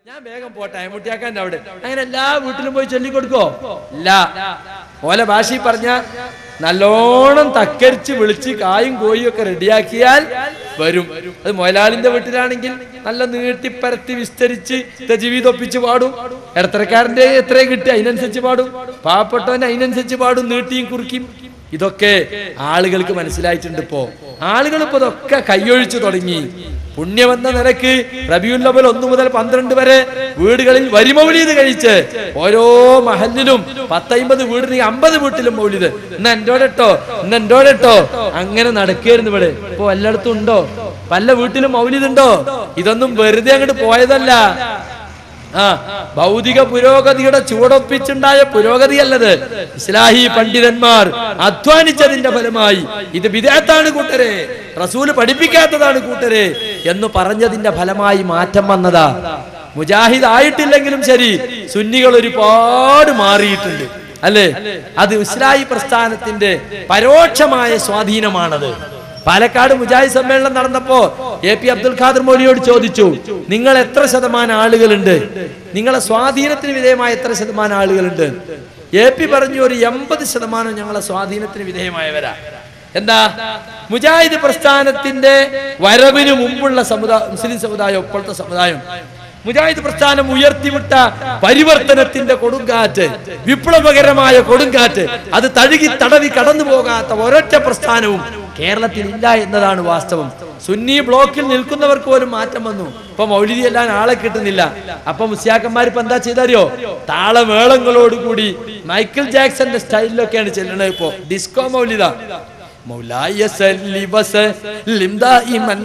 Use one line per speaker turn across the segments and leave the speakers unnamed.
ഞാൻ വേഗം പോട്ടെ അയമുട്ടിയാക്കാൻ്റെ അവിടെ അങ്ങനെ എല്ലാ വീട്ടിലും പോയി ചൊല്ലിക്കൊടുക്കോ ഇല്ല ഓലെ ഭാഷയിൽ പറഞ്ഞ നല്ലോണം തക്കരിച്ച് വിളിച്ച് കായും കോയും ഒക്കെ റെഡിയാക്കിയാൽ വരും അത് മൊയലാളിന്റെ വീട്ടിലാണെങ്കിൽ നല്ല നീട്ടിപ്പരത്തി വിസ്തരിച്ച് ജീവിതൊപ്പിച്ച് പാടും ഇടത്തരക്കാരന്റെ എത്രയും കിട്ടി അതിനനുസരിച്ച് പാടും പാവപ്പെട്ടവൻ അതിനനുസരിച്ച് പാടും നീട്ടിയും കുറുക്കിയും ഇതൊക്കെ ആളുകൾക്ക് മനസ്സിലായിട്ടുണ്ട് ഇപ്പോ ആളുകൾ ഇപ്പൊ ഇതൊക്കെ കൈയൊഴിച്ചു തുടങ്ങി പുണ്യമെന്ന നിലക്ക് റബിയുല്ലവൽ ഒന്ന് മുതൽ പന്ത്രണ്ട് വരെ വീടുകളിൽ വരിമൗലീത് കഴിച്ച് ഓരോ മഹലിലും പത്തൈമ്പത് വീടിന് അമ്പത് വീട്ടിലും മൗലിത് ഇന്ന് എന്റോടെട്ടോ ഇന്ന് എന്റോടെട്ടോ അങ്ങനെ നടക്കുകയായിരുന്നു ഇവിടെ ഇപ്പൊ എല്ലായിടത്തും ഉണ്ടോ പല വീട്ടിലും മൗലിതുണ്ടോ ഇതൊന്നും വെറുതെ അങ്ങോട്ട് പോയതല്ല ആ ഭൗതിക പുരോഗതിയുടെ ചുവടൊപ്പിച്ചുണ്ടായ പുരോഗതിയല്ലത് ഇസ്ലാഹി പണ്ഡിതന്മാർ അധ്വാനിച്ചതിന്റെ ഫലമായി ഇത് വിദേഹത്താണ് കൂട്ടരെ റസൂല് പഠിപ്പിക്കാത്തതാണ് കൂട്ടരെ എന്ന് പറഞ്ഞതിന്റെ ഫലമായി മാറ്റം വന്നതാ മുജാഹിദ് ആയിട്ടില്ലെങ്കിലും ശരി സുന്നികൾ ഒരുപാട് മാറിയിട്ടുണ്ട് അല്ലേ അത് ഇസ്ലാഹി പ്രസ്ഥാനത്തിന്റെ പരോക്ഷമായ സ്വാധീനമാണത് പാലക്കാട് മുജാഹിദ് സമ്മേളനം നടന്നപ്പോ എ പി അബ്ദുൽ ഖാദർ മോലിയോട് ചോദിച്ചു നിങ്ങൾ എത്ര ശതമാനം ആളുകളുണ്ട് നിങ്ങളെ സ്വാധീനത്തിന് വിധേയമായ എത്ര ശതമാനം ആളുകളുണ്ട് എ പി പറഞ്ഞു ഒരു എൺപത് ശതമാനം ഞങ്ങളെ സ്വാധീനത്തിന് വിധേയമായവരാ എന്താ മുജാഹിദ് പ്രസ്ഥാനത്തിന്റെ വരവിന് മുമ്പുള്ള സമുദായ മുസ്ലിം സമുദായം ഇപ്പോഴത്തെ സമുദായം മുജാഹിദ് പ്രസ്ഥാനം ഉയർത്തിവിട്ട പരിവർത്തനത്തിന്റെ കൊടുങ്കാറ്റ് വിപ്ലവകരമായ കൊടുങ്കാറ്റ് അത് തഴുകി തടവി കടന്നു പോകാത്ത ഒരൊറ്റ പ്രസ്ഥാനവും കേരളത്തിൽ ഇല്ല എന്നതാണ് വാസ്തവം സുന്നി ബ്ലോക്കിൽ നിൽക്കുന്നവർക്ക് പോലും മാറ്റം വന്നു ഇപ്പൊ മൗലിദി എല്ലാം ആളെ കിട്ടുന്നില്ല അപ്പൊ മുസ്യാക്കന്മാർ ഇപ്പൊ എന്താ ചെയ്തറിയോ താളമേളങ്ങളോടുകൂടി മൈക്കിൾ ജാക്സന്റെ സ്റ്റൈലിലൊക്കെയാണ് ചെല്ലണത് ഇപ്പോ ഡിസ്കോ മൗലിദ മൗലായ സല്ലി വസല്ലിം ദായിമൻ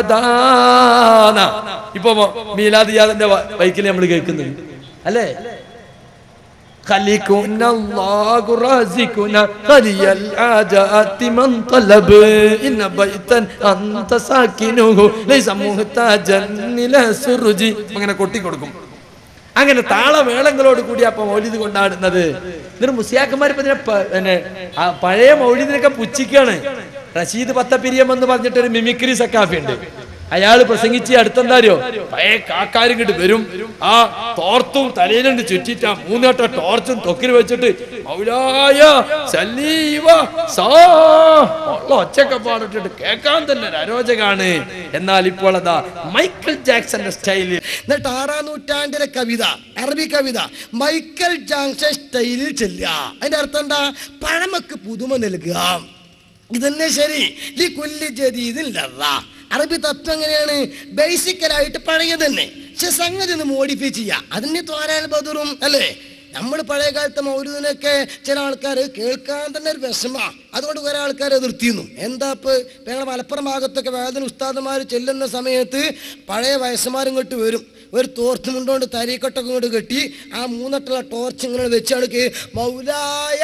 അബദാന. ഇപ്പൊ മോ- മീലാദ് യാദന്റെ ബൈക്കിൽ നമ്മൾ കേൾക്കുന്നുണ്ട് അല്ലേ خليكنا الله رازقنا خلي الحاجات من طلب إن بيتا أنت ساكنه ليس محتاجا إلى سرج അങ്ങനെ കൊട്ടി കൊടുക്കും അങ്ങനെ താളമേളങ്ങളോട് കൂടി അപ്പൊ മൗലിദ് കൊണ്ടാടുന്നത് എന്നിട്ട് മുസ്ലിയാക്കന്മാർ ഇപ്പൊ ഇതിനെ പ- പിന്നെ ആ പഴയ മൗലിദിനൊക്കെ പുച്ഛിക്കാണ് റഷീദ് പത്തപ്പിരിയം എന്ന് പറഞ്ഞിട്ട് ഒരു മിമിക്രി സക്കാഫി ഉണ്ട് അയാൾ പ്രസംഗിച്ച് അടുത്തെന്താരോ പഴയ കാക്കാരും കിട്ട് വരും ആ തോർത്തും തലയിലുണ്ട് ചുറ്റിട്ട് ആ മൂന്നോട്ട ടോർച്ചും തൊക്കിൽ വെച്ചിട്ട് മൗലായ സല്ലീവ സാ ഉള്ള ഒച്ചയൊക്കെ പാടിട്ടിട്ട് കേൾക്കാൻ തന്നെ ഒരു അരോചകാണ് എന്നാൽ ഇപ്പോൾ അതാ മൈക്കിൾ ജാക്സന്റെ സ്റ്റൈലിൽ
എന്നിട്ട് ആറാം നൂറ്റാണ്ടിലെ കവിത അറബി കവിത മൈക്കൽ ജാങ്സൺ സ്റ്റൈലിൽ ചെല്ലുക അതിന്റെ അർത്ഥം എന്താ പഴമക്ക് പുതുമ നൽകുക ഇതന്നെ ശരി ലി കുല്ലി ജദീദിൻ ലദ്ദ. അറബി തത്വം എങ്ങനെയാണ് ബേസിക്കലായിട്ട് പഴയ തന്നെ പക്ഷെ സംഗതി ഒന്ന് മോഡിഫൈ ചെയ്യുക അതിന്റെ തോരാൽ ബദറും അല്ലേ നമ്മൾ പഴയ കാലത്തെ മൗലൂദിനൊക്കെ ചില ആൾക്കാർ കേൾക്കാൻ തന്നെ ഒരു വിഷമ അതുകൊണ്ട് കുറെ ആൾക്കാർ എതിർത്തിരുന്നു എന്താ ഇപ്പൊ ഇപ്പൊ ഞങ്ങളെ മലപ്പുറം ഭാഗത്തൊക്കെ വേദന ഉസ്താദന്മാർ ചെല്ലുന്ന സമയത്ത് പഴയ വയസ്സന്മാരും ഇങ്ങോട്ട് വരും ഒരു തോർത്ത് മുണ്ടോണ്ട് തരീക്കൊട്ടൊക്കെ ഇങ്ങോട്ട് കെട്ടി ആ മൂന്നട്ടുള്ള ടോർച്ച് ഇങ്ങനെ വെച്ചാണ് കേ മൗലായ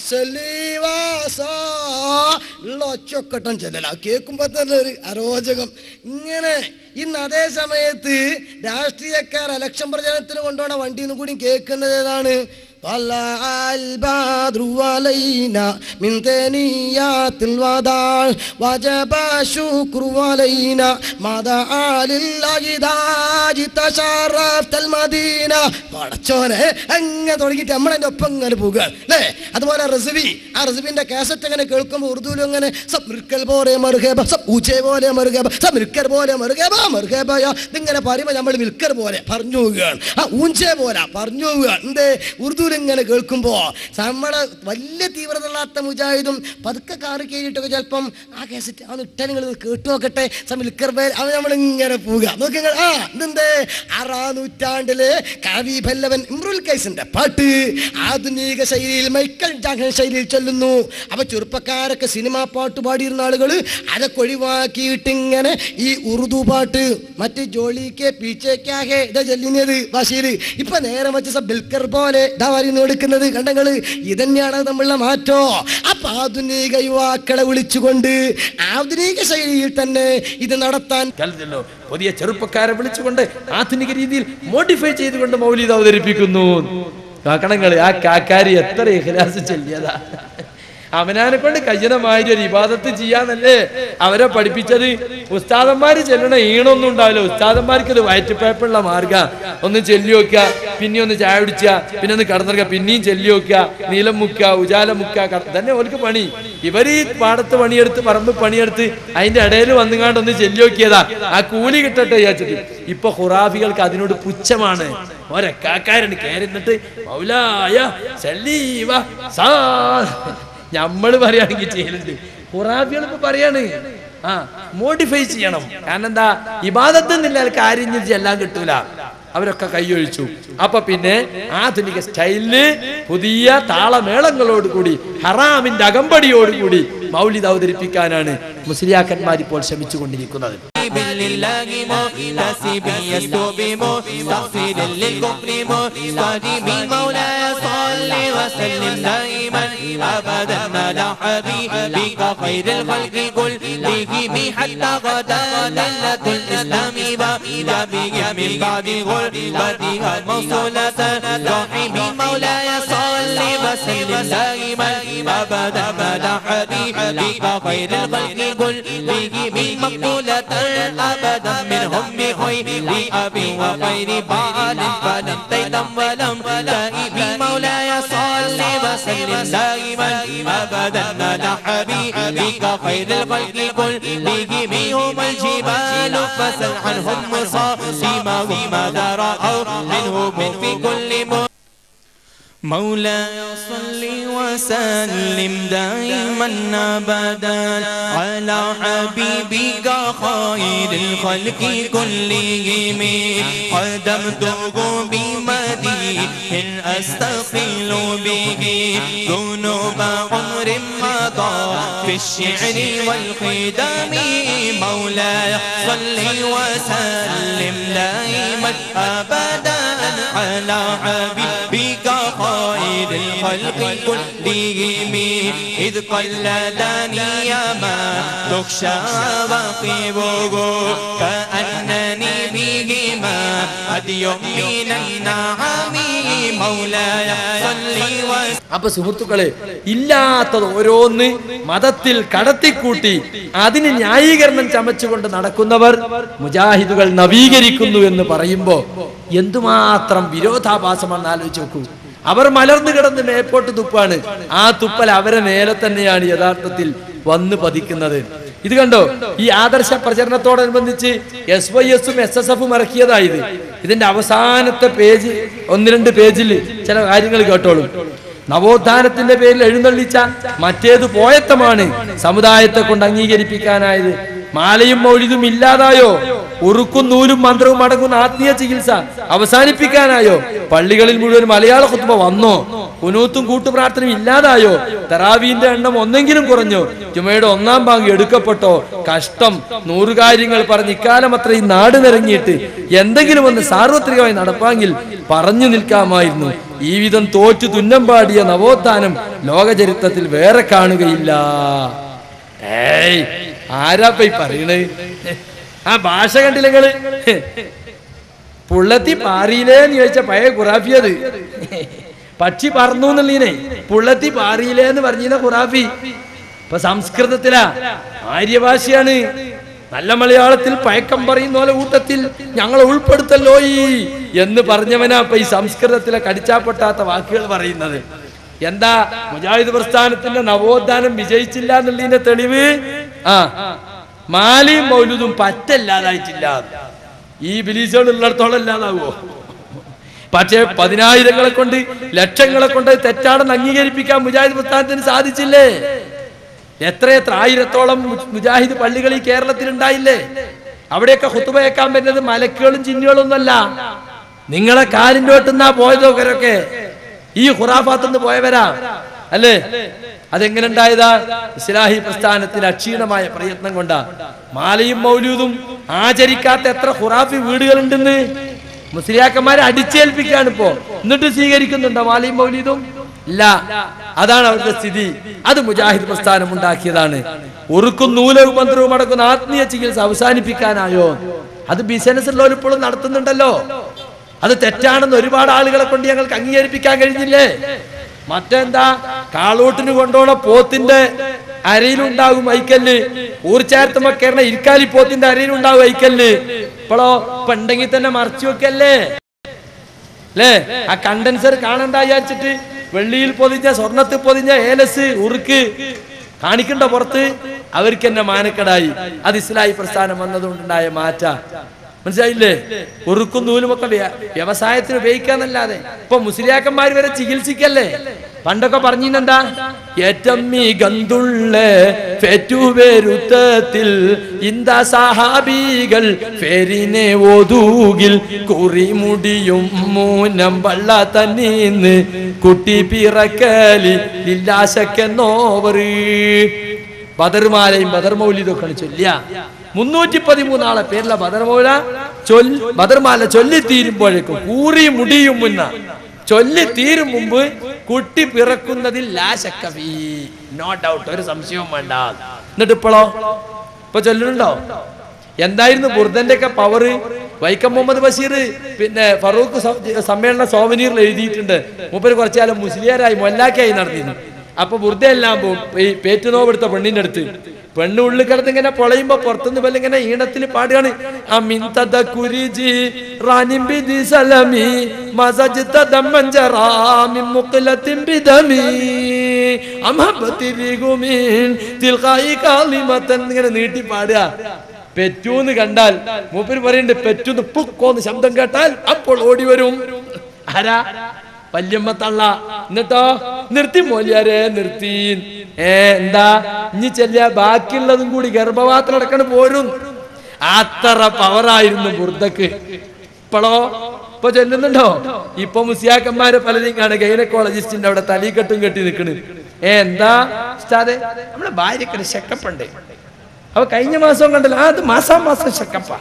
സലീവാസാ ഉള്ള ഒച്ചൊക്കെട്ടം ചെല്ലല കേൾക്കുമ്പോ തന്നെ ഒരു അരോചകം ഇങ്ങനെ ഇന്ന് അതേ സമയത്ത് രാഷ്ട്രീയക്കാർ ഇലക്ഷൻ പ്രചരണത്തിന് കൊണ്ടുപോണ വണ്ടിയിൽ നിന്ന് കൂടി കേൾക്കുന്നത് ഏതാണ് طلع البدر علينا من ثنيات الوداع وجب الشكر علينا ما دعا لله داج تشرفت المدينة പടച്ചോനെ അങ്ങനെ തുടങ്ങിയിട്ട് നമ്മളതിന്റെ ഒപ്പം ഇങ്ങനെ പോകുക അല്ലേ അതുപോലെ റസിബി ആ റസിബിന്റെ കാസറ്റ് അങ്ങനെ കേൾക്കുമ്പോൾ ഉറുദുവിലും അങ്ങനെ സബ് മിർക്കൽ പോലെ മറുകേബ സബ് ഊച്ചെ പോലെ മറുകേബ സബ് മിർക്കർ പോലെ മറുകേബ മറുകേബയ ഇതിങ്ങനെ പറയുമ്പോൾ നമ്മൾ മിൽക്കർ പോലെ പറഞ്ഞു പോവുകയാണ് ആ ഊഞ്ചെ പോലെ പറഞ്ഞു പോവുകയാണ് എന്തേ ഉറുദുവിൽ ഇങ്ങനെ കേൾക്കുമ്പോൾ നമ്മളെ വലിയ തീവ്രത ഉള്ളാത്ത മുജാഹിദും പതുക്കെ കാറ് കയറിയിട്ടൊക്കെ ചിലപ്പം ആ കേസറ്റ് ആ ഇട്ടാ നിങ്ങൾ കേട്ടു നോക്കട്ടെ മിൽക്കർ പേര് അത് നമ്മൾ ഇങ്ങനെ പോവുക നോക്കി ആ ഇതെന്തേ ആറാം നൂറ്റാണ്ടില് കവി ഭല്ലവൻ ഇമ്രുൽ കൈസിന്റെ പാട്ട് ആധുനിക ശൈലിയിൽ മൈക്കൽ ജാക്സൺ ശൈലിയിൽ ചൊല്ലുന്നു അപ്പൊ ചെറുപ്പക്കാരൊക്കെ സിനിമാ പാട്ട് പാടിയിരുന്ന ആളുകൾ അതൊക്കെ ഒഴിവാക്കിയിട്ട് ഇങ്ങനെ ഈ ഉറുദു പാട്ട് മറ്റ് ജോലിക്ക് പീച്ചേക്കാകെ ഇതാ ചൊല്ലുന്നത് ഭാഷയില് ഇപ്പൊ നേരെ വെച്ച സ ബിൽക്കർ പോലെ ഇതാ പറയുന്നു എടുക്കുന്നത് കണ്ടങ്ങള് ഇതന്നെയാണ് നമ്മളുടെ മാറ്റോ അപ്പൊ ആധുനിക യുവാക്കളെ വിളിച്ചുകൊണ്ട് ആധുനിക ശൈലിയിൽ തന്നെ ഇത് നടത്താൻ
കലല്ലോ പുതിയ ചെറുപ്പക്കാരെ വിളിച്ചുകൊണ്ട് ആധുനിക രീതിയിൽ മോഡിഫൈ ചെയ്തുകൊണ്ട് മൗലിദ് അവതരിപ്പിക്കുന്നു കാക്കണങ്ങള് ആ കാക്കാരി എത്ര ഇഖ്ലാസ് ചൊല്ലിയതാ അവനാനെ കൊണ്ട് കഴിയണമാതിരി ഒരു ഇബാദത്ത് ചെയ്യാന്നല്ലേ അവരെ പഠിപ്പിച്ചത് ഉസ്താദന്മാര് ചെല്ലണ ഈണൊന്നും ഉണ്ടാവില്ല ഉസ്താദന്മാർക്ക് ഇത് വയറ്റുപ്പേപ്പുള്ള മാർഗ ഒന്ന് ചെല്ലി വെക്കുക പിന്നെ ഒന്ന് ചായ കുടിക്കുക പിന്നെ ഒന്ന് കടന്നിറക്കുക പിന്നെയും ചെല്ലി വെക്കുക നീലം മുക്കുക ഉജാല മുക്കുക കട- തന്നെ ഓർക്ക് പണി ഇവര് ഈ പാടത്ത് പണിയെടുത്ത് പറമ്പ് പണിയെടുത്ത് അതിന്റെ ഇടയിൽ വന്നുകാണ്ട് ഒന്ന് ചെല്ലി നോക്കിയതാ ആ കൂലി കിട്ടട്ടെ വിചാരിച്ചിട്ട് ഇപ്പൊ ഖുറാഫികൾക്ക് അതിനോട് പുച്ഛമാണ് ഒരക്കാക്കാരുണ്ട് കയറിന്നിട്ട് മൗലായ സല്ലീവ സാ നമ്മള് പറയുകയാണെങ്കിൽ ചെയ്യലുണ്ട് ഖുറാഫികൾ ഇപ്പൊ പറയാണ് ആ മോഡിഫൈ ചെയ്യണം കാരണം എന്താ ഇബാദത്ത് നിന്നാൽ കാര്യം എല്ലാം കിട്ടൂല അവരൊക്കെ കൈയൊഴിച്ചു അപ്പൊ പിന്നെ ആധുനിക സ്റ്റൈലില് പുതിയ താളമേളങ്ങളോട് കൂടി ഹറാമിന്റെ അകമ്പടിയോടുകൂടി മൗലിദ് അവതരിപ്പിക്കാനാണ് മുസ്ലിയാക്കന്മാർ ഇപ്പോൾ ശ്രമിച്ചുകൊണ്ടിരിക്കുന്നത്
لله محتسب يستوبب مستغفر للكفر مستجيب مولاي صل وسلم دائما ابدا على حبيبك خير الخلق كلهم حتى غدا ليله الاسلام باذا به من بعد غربتها موصولة رحم مولاي صل وسلم دائما ابدا على حبيبك خير الخلق كلهم مقبولة أبدا منهم بخير أبي وخير بعال فلم تيتم ولم تائب مولاي صل وسلم دائما أبدا على حبيبك خير الخلق كلهم هم الجبال فسل عنهم مصاصمهم ماذا رأوا منهم في كل مر مولاي صل وسلم دائما ابدا على حبيبك خير الخلق كلهم قدمته بمديح استقل به ذنوب عمر مضى في الشعر والخدم مولاي صل وسلم دائما ابدا على حبيبك خير الخلق كلهم إذ قلدني ما تخشى وقبه كأنني بهما هدي من النعم مولاي صل وسلم
അപ്പൊ സുഹൃത്തുക്കളെ ഇല്ലാത്തത് ഓരോന്ന് മതത്തിൽ കടത്തിക്കൂട്ടി അതിന് ന്യായീകരണം ചമച്ചുകൊണ്ട് നടക്കുന്നവർ മുജാഹിദുകൾ നവീകരിക്കുന്നു എന്ന് പറയുമ്പോ എന്തുമാത്രം വിരോധാഭാസമാണെന്ന് ആലോചിച്ച് നോക്കൂ അവർ മലർന്നു കിടന്ന് മേപ്പോട്ട് തുപ്പാണ് ആ തുപ്പൽ അവരെ നേരെ തന്നെയാണ് യഥാർത്ഥത്തിൽ വന്ന് പതിക്കുന്നത് ഇത് കണ്ടോ ഈ ആദർശ പ്രചരണത്തോടനുബന്ധിച്ച് എസ് വൈ എസും എസ് എസ് എഫും ഇറക്കിയതായത് ഇതിന്റെ അവസാനത്തെ പേജ് ഒന്ന് രണ്ട് പേജിൽ ചില കാര്യങ്ങൾ കേട്ടോളൂ നവോത്ഥാനത്തിന്റെ പേരിൽ എഴുന്നള്ളിച്ച മറ്റേത് പോയത്തമാണ് സമുദായത്തെ കൊണ്ട് അംഗീകരിപ്പിക്കാനായത് മാലയും മൗലിതും ഇല്ലാതായോ ഉറുക്കും നൂലും മന്ത്രവും അടങ്ങുന്ന ആത്മീയ ചികിത്സ അവസാനിപ്പിക്കാനായോ പള്ളികളിൽ മുഴുവൻ മലയാള കുത്തുമ്പ വന്നോ കുനൂത്തും കൂട്ടുപ്രാർത്ഥനയും ഇല്ലാതായോ തറാവീന്റെ എണ്ണം ഒന്നെങ്കിലും കുറഞ്ഞോ ജുമയുടെ ഒന്നാം ഭാഗം എടുക്കപ്പെട്ടോ കഷ്ടം നൂറു കാര്യങ്ങൾ പറഞ്ഞ് ഇക്കാലം അത്രയും നാട് നിറങ്ങിയിട്ട് എന്തെങ്കിലും ഒന്ന് സാർവത്രികമായി നടപ്പാങ്കിൽ പറഞ്ഞു നിൽക്കാമായിരുന്നു ഈ വിധം തോറ്റു തുന്നം പാടിയ നവോത്ഥാനം ലോകചരിത്രത്തിൽ വേറെ കാണുകയില്ല ഏയ് ആരാപ്പ ഈ പറയണേ ആ ഭാഷ കണ്ടില്ലങ്ങള് പുള്ളത്തി പാറിയില്ലേന്ന് ചോദിച്ച പഴയ ഖുറാഫി അത് പക്ഷി പറന്നു എന്നുള്ളീനെ പുള്ളത്തി പാറിയില്ലേ എന്ന് പറഞ്ഞിരുന്ന ഖുറാഫി ഇപ്പൊ സംസ്കൃതത്തിലാ ആര്യഭാഷയാണ് നല്ല മലയാളത്തിൽ പയക്കം പറയുന്ന പോലെ കൂട്ടത്തിൽ ഞങ്ങളെ ഉൾപ്പെടുത്തല്ലോ ഈ എന്ന് പറഞ്ഞവനാ ഇപ്പൊ ഈ സംസ്കൃതത്തിലെ കടിച്ചാപ്പൊട്ടാത്ത വാക്കുകൾ പറയുന്നത് എന്താ മുജാഹിദ് പ്രസ്ഥാനത്തിന്റെ നവോത്ഥാനം വിജയിച്ചില്ല എന്നുള്ളതിന്റെ തെളിവ് ആ മാലിയും മൗലുദും പറ്റല്ലാതായിട്ടില്ല ഈ ബിലീസുകൾ ഉള്ളിടത്തോളം ഇല്ലാതാവോ പക്ഷേ പതിനായിരങ്ങളെ കൊണ്ട് ലക്ഷങ്ങളെ കൊണ്ട് അത് തെറ്റാണെന്ന് അംഗീകരിപ്പിക്കാൻ മുജാഹിദ് പ്രസ്ഥാനത്തിന് സാധിച്ചില്ലേ എത്രയെത്ര ആയിരത്തോളം മു- മുജാഹിദ് പള്ളികൾ ഈ കേരളത്തിൽ ഉണ്ടായില്ലേ അവിടെയൊക്കെ ഹുത്തുബയേക്കാൻ പറ്റുന്നത് മലക്കുകളും ചിന്നുകളും ഒന്നല്ല നിങ്ങളെ കാലിന്റെ ഒട്ടുന്നാ പോയതോക്കരൊക്കെ ഈ ഖുറാഫാത്തുനിന്ന് പോയവരാ അല്ലേ അതെങ്ങനെ ഉണ്ടായതാ ഇസ്ലാഹി പ്രസ്ഥാനത്തിൽ അക്ഷീണമായ പ്രയത്നം കൊണ്ടാ മാലയും മൗലൂദും ആചരിക്കാത്ത എത്ര ഖുറാഫി വീടുകളുണ്ടെന്ന് മുസ്ലിയാക്കന്മാരെ അടിച്ചേൽപ്പിക്കാണ് ഇപ്പോ എന്നിട്ട് സ്വീകരിക്കുന്നുണ്ടോ മാലയും മൗലീദും ഇല്ല അതാണ് അവരുടെ സ്ഥിതി അത് മുജാഹിദ് പ്രസ്ഥാനം ഉണ്ടാക്കിയതാണ് ഉറുക്കും നൂലവും മന്ത്രവും അടക്കുന്ന ആത്മീയ ചികിത്സ അവസാനിപ്പിക്കാനായോ അത് ബിസിനസ് ഉള്ളവർ ഇപ്പോഴും നടത്തുന്നുണ്ടല്ലോ അത് തെറ്റാണെന്ന് ഒരുപാട് ആളുകളെ കൊണ്ട് ഞങ്ങൾക്ക് അംഗീകരിപ്പിക്കാൻ കഴിഞ്ഞില്ലേ മറ്റെന്താ കാളൂട്ടിന് കൊണ്ടുപോണ പോത്തിന്റെ അരയിലുണ്ടാകും ഐക്കല്ല് ഊർച്ചാരത്തുമ്പോ കയറണ ഇരിക്കാലി പോത്തിന്റെ അരയിലുണ്ടാകും ഐക്കല്ല് ഇപ്പോഴോ ഇപ്പൊ ഉണ്ടെങ്കിൽ തന്നെ മറച്ചു വെക്കല്ലേ അല്ലേ ആ കണ്ടൻസർ കാണണ്ട വിചാരിച്ചിട്ട് വെള്ളിയിൽ പൊതിഞ്ഞ സ്വർണത്തിൽ പൊതിഞ്ഞ ഏലസ് ഉറുക്ക് കാണിക്കണ്ട പുറത്ത് അവർക്ക് തന്നെ മാനക്കടായി അത് ഇസ്ലായി പ്രസ്ഥാനം വന്നതുകൊണ്ടുണ്ടായ മാറ്റ മനസ്സിലായില്ലേ ഉറുക്കും നൂലുമൊക്കെ വ്യ- വ്യവസായത്തിന് ഉപയോഗിക്കാന്നല്ലാതെ ഇപ്പൊ മുസ്ലിയാക്കന്മാർ വരെ ചികിത്സിക്കല്ലേ പണ്ടൊക്കെ പറഞ്ഞിരുന്നെന്താ ഏറ്റമ്മി ഗന്തുള്ള ഫെറ്റുവരുത്തത്തിൽ ഇന്ത സഹാബികൾ ഫെരിനെ ഒതുകിൽ കുറിമുടിയും മൂനം വള്ള തന്നീന്ന് കുട്ടി പിറക്കലി ലില്ലാശക്കെന്നോവറ് ബദർമാലയും ബദർമൗലിതൊക്കെയാണ് ചൊല്ലിയ മുന്നൂറ്റി പതിമൂന്നാളെ പേരില ബദർമൗല ചൊല്ലി ബദർമാല ചൊല്ലി തീരുമ്പോഴേക്കും കൂറി മുടിയും മുന്ന ചൊല്ലി തീരും മുമ്പ് കുട്ടി പിറക്കുന്നതിൽ ലാശക്കവി നോ ഡൗട്ട് ഒരു സംശയവും വേണ്ട എന്നിട്ട് ഇപ്പോഴോ ഇപ്പൊ ചൊല്ലുന്നുണ്ടോ എന്തായിരുന്നു ബുർദന്റെ ഒക്കെ പവർ വൈക്കം മുഹമ്മദ് ബഷീർ പിന്നെ ഫറൂഖ് സ- സമ്മേളന സോവനീറിൽ എഴുതിയിട്ടുണ്ട് മൂപ്പര് കുറച്ചാലും മുസ്ലിയാരായി മൊല്ലാക്കായി നടന്നിരുന്നു അപ്പൊ ബുർദ എല്ലാം പോവും ഈ പേറ്റുനോവെടുത്ത പെണ്ണിന്റെ അടുത്ത് പെണ്ണ് ഉള്ളിൽ കിടന്ന് ഇങ്ങനെ പൊളയുമ്പോ പുറത്തുനിന്ന് പോലെ ഇങ്ങനെ ഈണത്തിൽ പാടുകയാണ് അമിൻ തദ കുരിജി റാനിം ബിദി സലമി മസജ്ത ദമ്മഞ്ചറാ മിൻ മുഖ്ലത്തിൻ ബിദമി അമഹബത്തി ബിഗുമിൻ തിൽഖായി കാലിമത്തൻ ഇങ്ങനെ നീട്ടി പാടുക പെറ്റൂന്ന് കണ്ടാൽ മൂപ്പര് പറയുന്നുണ്ട് പെറ്റൂന്ന് പുക്കോന്ന് ശബ്ദം കേട്ടാൽ അപ്പോൾ ഓടി വരും ആരാ വല്യമ്മ തള്ള എന്നിട്ടോ നിർത്തി മോലിയാരെ നിർത്തി ഏ എന്താ ഇനി ചെല്ലിയ ബാക്കിയുള്ളതും കൂടി ഗർഭപാത്രം അടക്കണ പോരും അത്ര പവറായിരുന്നു ബുർദക്ക് ഇപ്പോഴോ ഇപ്പൊ ചെല്ലുന്നുണ്ടോ ഇപ്പൊ മുസിയാക്കന്മാര് പലരും കാണുക ഗൈനക്കോളജിസ്റ്റിന്റെ അവിടെ തലീക്കെട്ടും കെട്ടി നിൽക്കണ് ഏ എന്താ ഉസ്താദെ നമ്മുടെ ഭാര്യക്കൊരു ചെക്കപ്പുണ്ട് അപ്പൊ കഴിഞ്ഞ മാസം കണ്ടല്ലോ ആ അത് മാസാ മാസം ചെക്കപ്പ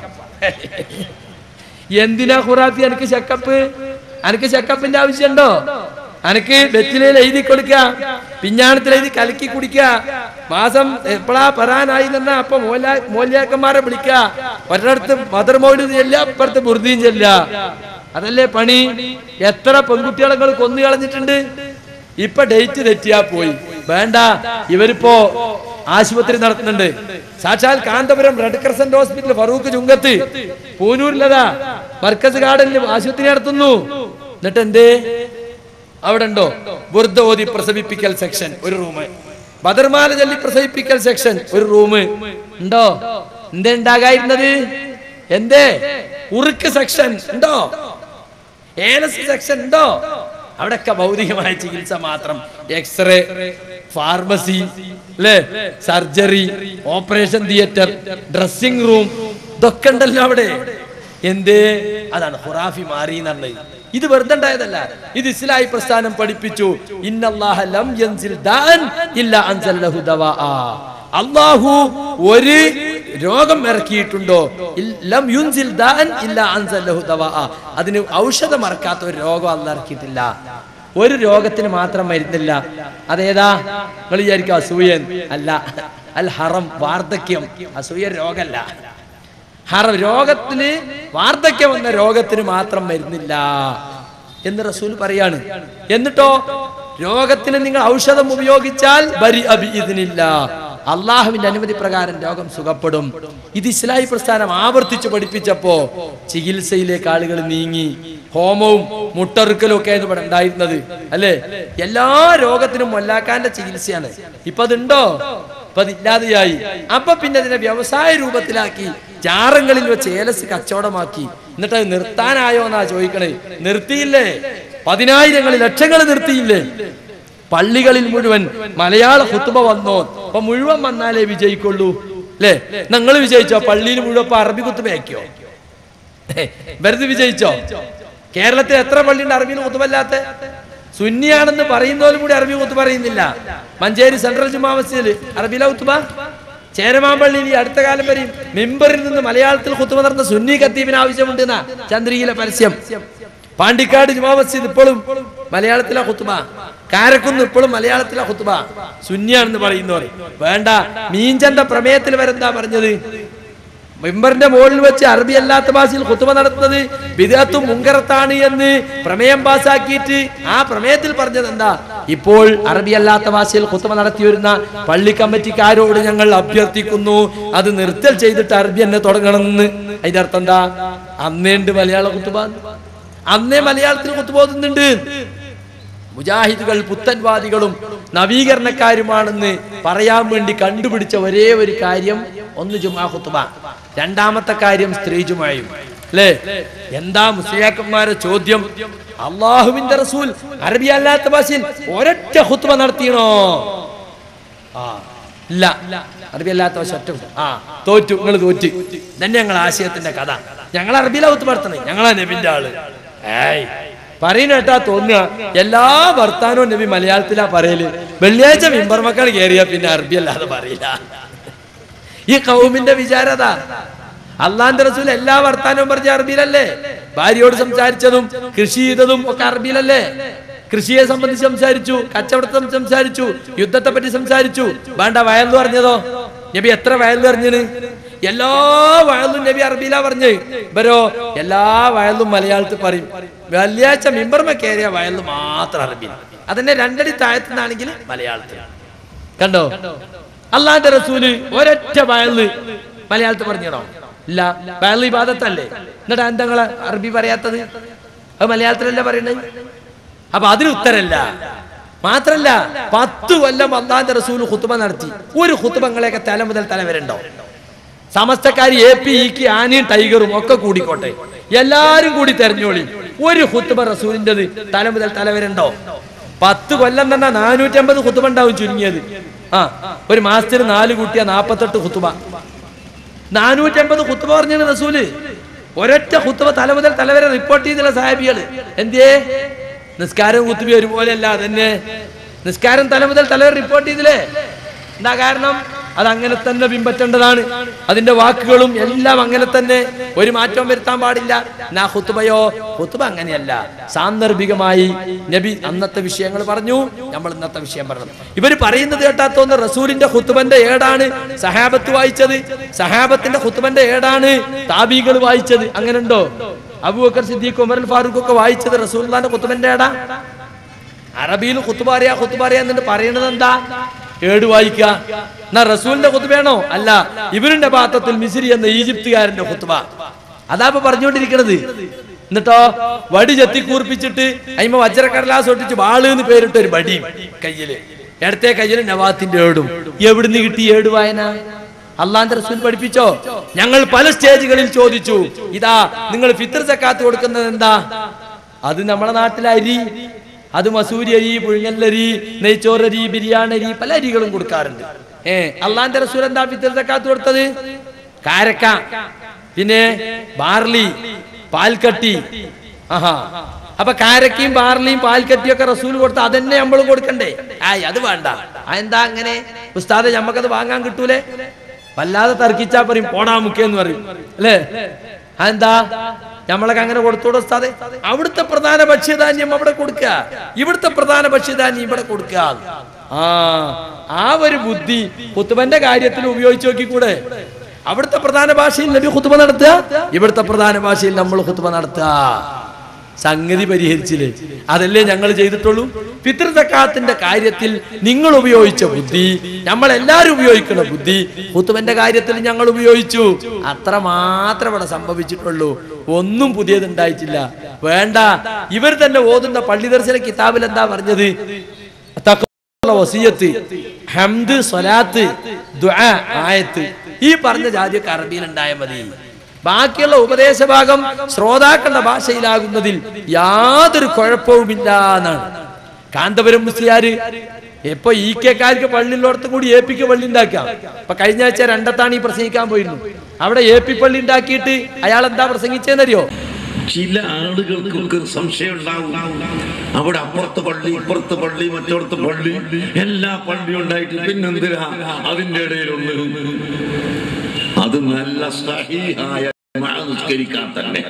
എന്തിനാ ഖുറാഫി എനിക്ക് ചെക്കപ്പ് എനിക്ക് ചെക്കപ്പിന്റെ ആവശ്യമുണ്ടോ അനക്ക് വെറ്റിലയിൽ എഴുതി കൊടുക്ക പിഞ്ഞാണത്തിൽ എഴുതി കലക്കി കുടിക്ക മാസം എപ്പോഴാ പറയാനായി നിന്ന അപ്പൊ മോലാ മോല്യാക്കന്മാരെ വിളിക്ക ഒരിടത്ത് മദർ മൗലി ചെല്ല അപ്പുറത്ത് ബുർദീൻ ചെല്ല അതല്ലേ പണി എത്ര പെൺകുട്ടികളെ നിങ്ങൾ കൊന്നു കളഞ്ഞിട്ടുണ്ട് ഇപ്പൊ ഡേറ്റ് തെറ്റിയാ പോയി വേണ്ട ഇവരിപ്പോ ആശുപത്രി നടത്തുന്നുണ്ട് സാക്ഷാൽ Kanthapuram red crescent hospital Farook Chungath പൂനൂരിലതാ മർക്കസ് ഗാർഡനിൽ ആശുപത്രി നടത്തുന്നു എന്നിട്ട് എന്തേ അവിടെ ഉണ്ടോ ബുർദ ഓതി പ്രസവിപ്പിക്കൽ സെക്ഷൻ ഒരു റൂം ബദർമാല ചൊല്ലി പ്രസവിപ്പിക്കൽ സെക്ഷൻ ഒരു റൂം ഉണ്ടോ എന്തേ ഉണ്ടാകായിരുന്നത് എന്തേ ഉറുക്ക് സെക്ഷൻ ഉണ്ടോ ഏലസ് സെക്ഷൻ ഉണ്ടോ അവിടെയൊക്കെ ഭൗതികമായ ചികിത്സ മാത്രം എക്സ്റേ ഫാർമസി അല്ലേ surgery operation theatre dressing room ഇതൊക്കെ ഉണ്ടല്ലോ അവിടെ എന്തേ അതാണ് ഖുറാഫി മാറി എന്നുള്ളത് ഇത് വെറുതെ ഉണ്ടായതല്ല ഇത് ഇസ്ലായി പ്രസ്ഥാനം പഠിപ്പിച്ചു ഇന്നല്ലാഹ ലം യൻസിൽ ദാൻ ഇല്ല അൻസൽ ലഹു ദവാആ അള്ളാഹു ഒരു രോഗം ഇറക്കിയിട്ടുണ്ടോ ഇൽ- ലം യുൻസിൽ ദാൻ ഇല്ല അൻസൽ ലഹു ദവാആ അതിന് ഔഷധം ഇറക്കാത്ത ഒരു രോഗം അല്ല ഇറക്കിയിട്ടില്ല ഒരു രോഗത്തിന് മാത്രം മരുന്നില്ല അതേതാ നിങ്ങൾ വിചാരിക്കും അസൂയൻ അല്ല അൽ ഹറം വാർദ്ധക്യം അസൂയ രോഗമല്ല ഹറം രോഗത്തിന് വാർദ്ധക്യം എന്ന രോഗത്തിന് മാത്രം മരുന്നില്ല എന്ന് റസൂൽ പറയാണ് എന്നിട്ടോ രോഗത്തിന് നിങ്ങൾ ഔഷധം ഉപയോഗിച്ചാൽ ബരി അബി ഇതിനില്ല അള്ളാഹുവിന്റെ അനുമതി പ്രകാരം രോഗം സുഖപ്പെടും ഇത് ഇസ്ലാഹി പ്രസ്ഥാനം ആവർത്തിച്ച് പഠിപ്പിച്ചപ്പോ ചികിത്സയിലേക്ക് ആളുകൾ നീങ്ങി ഹോമവും മുട്ടറുക്കലും ഒക്കെ ആയിരുന്നു ഇവിടെ ഉണ്ടായിരുന്നത് അല്ലേ എല്ലാ രോഗത്തിനും മൊല്ലാക്കാന്റെ ചികിത്സയാണ് ഇപ്പൊ അതുണ്ടോ ഇപ്പൊ അതില്ലാതെയായി അപ്പൊ പിന്നെ അതിനെ വ്യവസായ രൂപത്തിലാക്കി ജാറങ്ങളിൽ വെച്ച് ഏലസ് കച്ചവടമാക്കി എന്നിട്ട് അത് നിർത്താനായോ എന്നാ ചോദിക്കണേ നിർത്തിയില്ലേ പതിനായിരങ്ങൾ ലക്ഷങ്ങൾ നിർത്തിയില്ലേ പള്ളികളിൽ മുഴുവൻ മലയാള കുത്തുബ വന്നോ അപ്പൊ മുഴുവൻ വന്നാലേ വിജയിക്കുള്ളൂ അല്ലേ നിങ്ങൾ വിജയിച്ചോ പള്ളിയിൽ മുഴുവൻ ഇപ്പൊ അറബി കുത്തുബയാക്കിയോ വെറുതെ വിജയിച്ചോ കേരളത്തിൽ എത്ര പള്ളിയുണ്ട് അറബിയിൽ കുത്തുബല്ലാത്ത സുന്നിയാണെന്ന് പറയുന്നവരും കൂടി അറബി കുത്തു പറയുന്നില്ല മഞ്ചേരി സെൻട്രൽ ജുമാ മസ്ജിദിൽ അറബിയില കുത്തുബ ചേരമാമ്പള്ളിയിൽ ഈ അടുത്ത കാലം വരെയും മെമ്പറിൽ നിന്ന് മലയാളത്തിൽ കുത്തുബ നടന്ന സുന്നി കത്തീബിന് ആവശ്യമുണ്ട് എന്നാ ചന്ദ്രികയിലെ പരസ്യം പാണ്ടിക്കാട് ജുമാ മസ്ജിദ് ഇപ്പോഴും മലയാളത്തിലെ കുത്തുബ കാരക്കുന്ന് ഇപ്പോഴും മലയാളത്തിലെ കുത്തുബ സുന്നിയാണെന്ന് പറയുന്നവർ വേണ്ട മീഞ്ചന്റെ പ്രമേയത്തിൽ വരെന്താ പറഞ്ഞത് മെമ്പറിന്റെ മുകളിൽ വെച്ച് അറബി അല്ലാത്ത ഭാഷയിൽ കുത്തുബ നടത്തുന്നത് വിദഗ്ധത്തും മുങ്കറത്താണ് എന്ന് പ്രമേയം പാസാക്കിയിട്ട് ആ പ്രമേയത്തിൽ പറഞ്ഞത് എന്താ ഇപ്പോൾ അറബി അല്ലാത്ത ഭാഷയിൽ കുത്തുമ നടത്തി വരുന്ന പള്ളി കമ്മിറ്റിക്കാരോട് ഞങ്ങൾ അഭ്യർത്ഥിക്കുന്നു അത് നിർത്തൽ ചെയ്തിട്ട് അറബി തന്നെ തുടങ്ങണമെന്ന് അതിന്റെ അർത്ഥം എന്താ അന്നേണ്ട് മലയാള കുത്തുബ അന്നേ മലയാളത്തിൽ കുത്തുപോകുന്നുണ്ട് മുജാഹിദുകൾ പുത്തൻവാദികളും നവീകരണക്കാരുമാണെന്ന് പറയാൻ വേണ്ടി കണ്ടുപിടിച്ച ഒരേ ഒരു കാര്യം ഒന്ന് ജുമാ ഖുത്ബ രണ്ടാമത്തെ കാര്യം സ്ത്രീ ജുമായും അല്ലേ എന്താ മുസ്ലിയാക്കന്മാരെ ചോദ്യം അള്ളാഹുവിന്റെ റസൂൽ അറബി അല്ലാത്ത ഭാഷയിൽ ഒരൊറ്റ ഖുത്ബ നടത്തിയണോ ആ ഇല്ല അറബി അല്ലാത്ത ഭാഷ ഒറ്റ ഖുത്ബ. ആ തോറ്റു നിങ്ങൾ തോറ്റ് തന്നെ ഞങ്ങൾ ആശയത്തിന്റെ കഥ ഞങ്ങൾ അറബിയിലെ ഖുത്ബ നടത്തണേ ഞങ്ങളാ നബിന്റെ ആള് ഏയ് പറയുന്ന കേട്ടാ തോന്നുക എല്ലാ വർത്താനവും നബി മലയാളത്തിലാ പറയല് വെള്ളിയാഴ്ച മിമ്പർ മക്കൾ കയറിയ പിന്നെ അറബി അല്ലാതെ പറയില്ല ഈ കൗമിന്റെ വിചാരത അള്ളാന്റെ റസൂൽ എല്ലാ വർത്താനവും പറഞ്ഞ അറബിയിലല്ലേ ഭാര്യയോട് സംസാരിച്ചതും കൃഷി ചെയ്തതും ഒക്കെ അറബിയിലല്ലേ കൃഷിയെ സംബന്ധിച്ച് സംസാരിച്ചു കച്ചവടത്തെ സംസാരിച്ചു യുദ്ധത്തെ പറ്റി സംസാരിച്ചു വേണ്ട വയലു പറഞ്ഞതോ നബി എത്ര വയലു പറഞ്ഞത് എല്ലാ വയലും നബി അറബിയിലാ പറഞ്ഞ് ഇവരോ എല്ലാ വയലും മലയാളത്തിൽ പറയും വെള്ളിയാഴ്ച മിമ്പർമ കയറിയ വയലിൽ മാത്രം അറബി അതന്നെ രണ്ടടി താഴത്തുനിന്നാണെങ്കിൽ മലയാളത്തിൽ കണ്ടോ അള്ളാന്റെ റസൂല് ഒരൊറ്റ വയല് മലയാളത്തിൽ പറഞ്ഞോ ഇല്ല വയല് ഇബാദത്തല്ലേ എന്നിട്ട് എന്താ നിങ്ങള് അറബി പറയാത്തത് അത് മലയാളത്തിലല്ല പറയുന്നത് അപ്പൊ അതിന് ഉത്തരല്ല മാത്രല്ല പത്ത് കൊല്ലം അള്ളാന്റെ റസൂല് ഖുത്തുബ നടത്തി ഒരു ഖുത്തുബങ്ങളെയൊക്കെ തല മുതൽ തല വരെ ഉണ്ടോ സമസ്തക്കാർ എ പി ഇക്ക് ആനയും ടൈഗറും ഒക്കെ കൂടിക്കോട്ടെ എല്ലാരും കൂടി തെരഞ്ഞോളി ഒരു ഹുത്തുബ റസൂലിൻ്റെത് തല മുതൽ തല വരെ ഉണ്ടോ പത്ത് കൊല്ലം തന്നെ നാനൂറ്റി അമ്പത് ഹുത്തുബ ഉണ്ടാവും ചുരുങ്ങിയത് ആ ഒരു മാസത്തിന് നാല് കൂട്ടിയ നാപ്പത്തെട്ട് ഹുത്തുബ നാനൂറ്റി അമ്പത് ഹുത്തുബ പറഞ്ഞാണ് റസൂല് ഒരൊറ്റ ഹുത്തുബ തല മുതൽ തല വരെ റിപ്പോർട്ട് ചെയ്തില്ല സാഹിബികള് എന്തേ നിസ്കാരവും കുത്തുബി ഒരുപോലെയല്ല അതന്നെ നിസ്കാരം തല മുതൽ തല വരെ റിപ്പോർട്ട് ചെയ്തില്ലേ എന്താ കാരണം അത് അങ്ങനെ തന്നെ പിൻപറ്റേണ്ടതാണ് അതിന്റെ വാക്കുകളും എല്ലാം അങ്ങനെ തന്നെ ഒരു മാറ്റവും വരുത്താൻ പാടില്ല നാ ഹുത്തുബയോ ഹുത്തുബ അങ്ങനെയല്ല സാന്ദർഭികമായി നബി അന്നത്തെ വിഷയങ്ങൾ പറഞ്ഞു നമ്മൾ ഇന്നത്തെ വിഷയം പറഞ്ഞു ഇവര് പറയുന്നത് കേട്ടാത്തോന്ന് റസൂലിന്റെ ഹുത്തുബന്റെ ഏടാണ് സഹാബത്ത് വായിച്ചത് സഹാബത്തിന്റെ ഹുത്തുബന്റെ ഏടാണ് താബികൾ വായിച്ചത് അങ്ങനെ ഉണ്ടോ അബൂബക്കർ സിദ്ദീഖ് ഉമർ ഫാറൂഖ് ഒക്കെ വായിച്ചത് റസൂലിന്റെ ഹുത്തുബന്റെ ഏടാ അറബിയിൽ ഖുത്തുബാറിയ ഖുത്തുബാറിയ എന്നിട്ട് പറയണത് എന്താ ഏട് വായിക്ക എന്നാ റസൂലിന്റെ ഖുത്തുബയാണോ അല്ല ഇവരുടെ പാത്രത്തിൽ മിസിരി എന്ന ഈജിപ്തുകാരന്റെ ഖുത്തുബ അതാ ഇപ്പൊ പറഞ്ഞുകൊണ്ടിരിക്കണത് എന്നിട്ടോ വടി ചെത്തി കൂർപ്പിച്ചിട്ട് അയിമ വജ്രക്കടലാസ് ഒട്ടിച്ച് വാള് എന്ന് പേരിട്ട ഒരു വടിയും കയ്യില് ഇടത്തെ കയ്യില് നവാത്തിന്റെ ഏടും എവിടുന്ന് കിട്ടി ഏട് വായന അള്ളാന്റെ റസൂൽ പഠിപ്പിച്ചോ ഞങ്ങൾ പല സ്റ്റേജുകളിൽ ചോദിച്ചു ഇതാ നിങ്ങൾ ഫിത്തർ സക്കാത്ത് കൊടുക്കുന്നത് എന്താ അത് നമ്മുടെ നാട്ടിലെ അരി അത് മസൂരി അരി പുഴുങ്ങല്ലരി നെയ്ച്ചോറരി ബിരിയാണി അരി പല അരികളും കൊടുക്കാറുണ്ട് ഏ അള്ളാന്റെ റസൂൽ എന്താ ഫിത്തർ സക്കാത്ത് കൊടുത്തത് കാരക്ക പിന്നെ ബാർലി പാൽക്കട്ടി ആഹാ അപ്പൊ കാരക്കയും ബാർലിയും പാൽക്കട്ടിയും ഒക്കെ റസൂൽ കൊടുത്ത അതന്നെ നമ്മൾ കൊടുക്കണ്ടേ ആയി അത് വേണ്ട അതെന്താ അങ്ങനെ ഉസ്താദെ ഞമ്മക്കത് വാങ്ങാൻ കിട്ടൂലേ വല്ലാതെ തർക്കിച്ചാ പറയും പോടാ മുക്കേന്ന് പറയും അല്ലേ അതെന്താ നമ്മളൊക്കെ അങ്ങനെ കൊടുത്തോടെ ഉസ്താദെ അവിടുത്തെ പ്രധാന ഭക്ഷ്യധാന്യം അവിടെ കൊടുക്കുക ഇവിടുത്തെ പ്രധാന ഭക്ഷ്യധാന്യം ഇവിടെ കൊടുക്കുക ആ ആ ഒരു ബുദ്ധി കുത്തുബന്റെ കാര്യത്തിൽ ഉപയോഗിച്ച് നോക്കിക്കൂടെ അവിടുത്തെ പ്രധാന ഭാഷയിൽ നബി കുത്തുബ നടത്തുക ഇവിടുത്തെ പ്രധാന ഭാഷയിൽ നമ്മൾ കുത്തുബ നടത്തുക സംഗതി പരിഹരിച്ചില്ലേ അതല്ലേ ഞങ്ങൾ ചെയ്തിട്ടുള്ളൂ ഫിത്ർ സക്കാത്തിന്റെ കാര്യത്തിൽ നിങ്ങൾ ഉപയോഗിച്ച ബുദ്ധി നമ്മൾ എല്ലാവരും ഉപയോഗിക്കുന്ന ബുദ്ധി കുത്തുബന്റെ കാര്യത്തിൽ ഞങ്ങൾ ഉപയോഗിച്ചു അത്ര മാത്രം ഇവിടെ സംഭവിച്ചിട്ടുള്ളൂ ഒന്നും പുതിയത് ഉണ്ടായിട്ടില്ല വേണ്ട ഇവർ തന്നെ ഓതുന്ന പള്ളി ദർശന കിതാബിൽ എന്താ പറഞ്ഞത് തഖ്വ വസിയത്ത് ഹംദ് സ്വലാത്ത് ദുആ ആയത്ത് ഈ പറഞ്ഞ ജാതിയൊക്കെ അറബിയിൽ ഉണ്ടായ മതി ബാക്കിയുള്ള ഉപദേശ ഭാഗം ശ്രോതാക്കളുടെ ഭാഷയിലാകുന്നതിൽ യാതൊരു കുഴപ്പവുമില്ല എന്നാണ് കാന്തപുരം മുസ്ലിയാര് ഇപ്പൊ ഈ കെക്കാർക്ക് പള്ളിയിലോടത്തും കൂടി എ പിക്ക് പള്ളി ഉണ്ടാക്കാം ഇപ്പൊ കഴിഞ്ഞ ആഴ്ച രണ്ടത്താണ് ഈ പ്രസംഗിക്കാൻ പോയിരുന്നു അവിടെ എ പി പള്ളി ഉണ്ടാക്കിയിട്ട് അയാൾ എന്താ പ്രസംഗിച്ചതെന്നറിയോ
ചില ആളുകൾക്കൊക്കെ സംശയം ഉണ്ടാവും അവിടെ അപ്പുറത്ത് പള്ളി ഇപ്പുറത്ത് പള്ളി മറ്റോടത്ത് പള്ളി എല്ലാ പള്ളിയും ഉണ്ടായിട്ട് പിന്നെന്തിനാ അതിന്റെ ഇടയിലൊന്ന് അത് നല്ല സഹിഹായ ജമാഅ നിസ്കരിക്കാൻ തന്നെ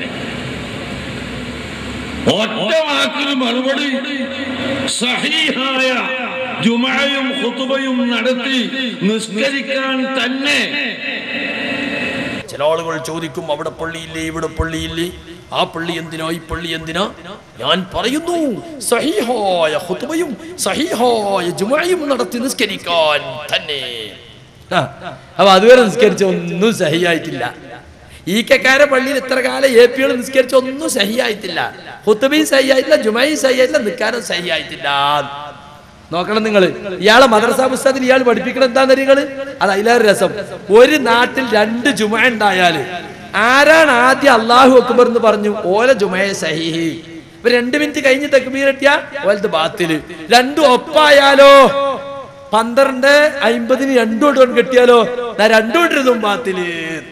ഒറ്റ വാക്കിന് മറുപടി സഹിഹായ ജുമയും ഖുതുബയും നടത്തി നിസ്കരിക്കാൻ തന്നെ
ചില ആളുകൾ ചോദിക്കും അവിടെ പള്ളിയില്ലേ ഇവിടെ പള്ളിയില്ലേ ആ പള്ളി എന്തിനോ ഈ പള്ളി എന്തിനോ ഞാൻ പറയുന്നു സഹിഹായ ഹുതുബയും സഹിഹായ ജുമയും നടത്തി നിസ്കരിക്കാൻ തന്നെ ആ, അപ്പൊ അതുവരെ നിസ്കരിച്ച ഒന്നും സഹിയായിട്ടില്ല ഈ കക്കാരെ പള്ളിയിൽ ഇത്ര കാലം എ പികൾ നിസ്കരിച്ച ഒന്നും സഹിയായിട്ടില്ല ഹുത്തുബയും സഹിയായിട്ടില്ല ജുമയും സഹിയായിട്ടില്ല നിൽക്കാനും സഹിയായിട്ടില്ല നോക്കണം നിങ്ങൾ ഇയാളെ മദ്രസ പുസ്തകത്തിൽ ഇയാൾ പഠിപ്പിക്കണം എന്താന്ന് നിങ്ങള് അത് അതിലേറെ രസം ഒരു നാട്ടിൽ രണ്ട് ജുമ ഉണ്ടായാല് ആരാണ് ആദ്യം അള്ളാഹു അക്ബർ എന്ന് പറഞ്ഞു ഓല ജുമയെ സഹിഹി ഇപ്പൊ രണ്ട് മിനിറ്റ് കഴിഞ്ഞ് തെക്കുമീരട്ടിയ ഓലത്ത് ബാത്തില് രണ്ടും ഒപ്പായാലോ പന്ത്രണ്ട് അയിമ്പതിന് രണ്ടു വട്ടം കെട്ടിയാലോ ദാ രണ്ടു വട്ടം ബാത്തില്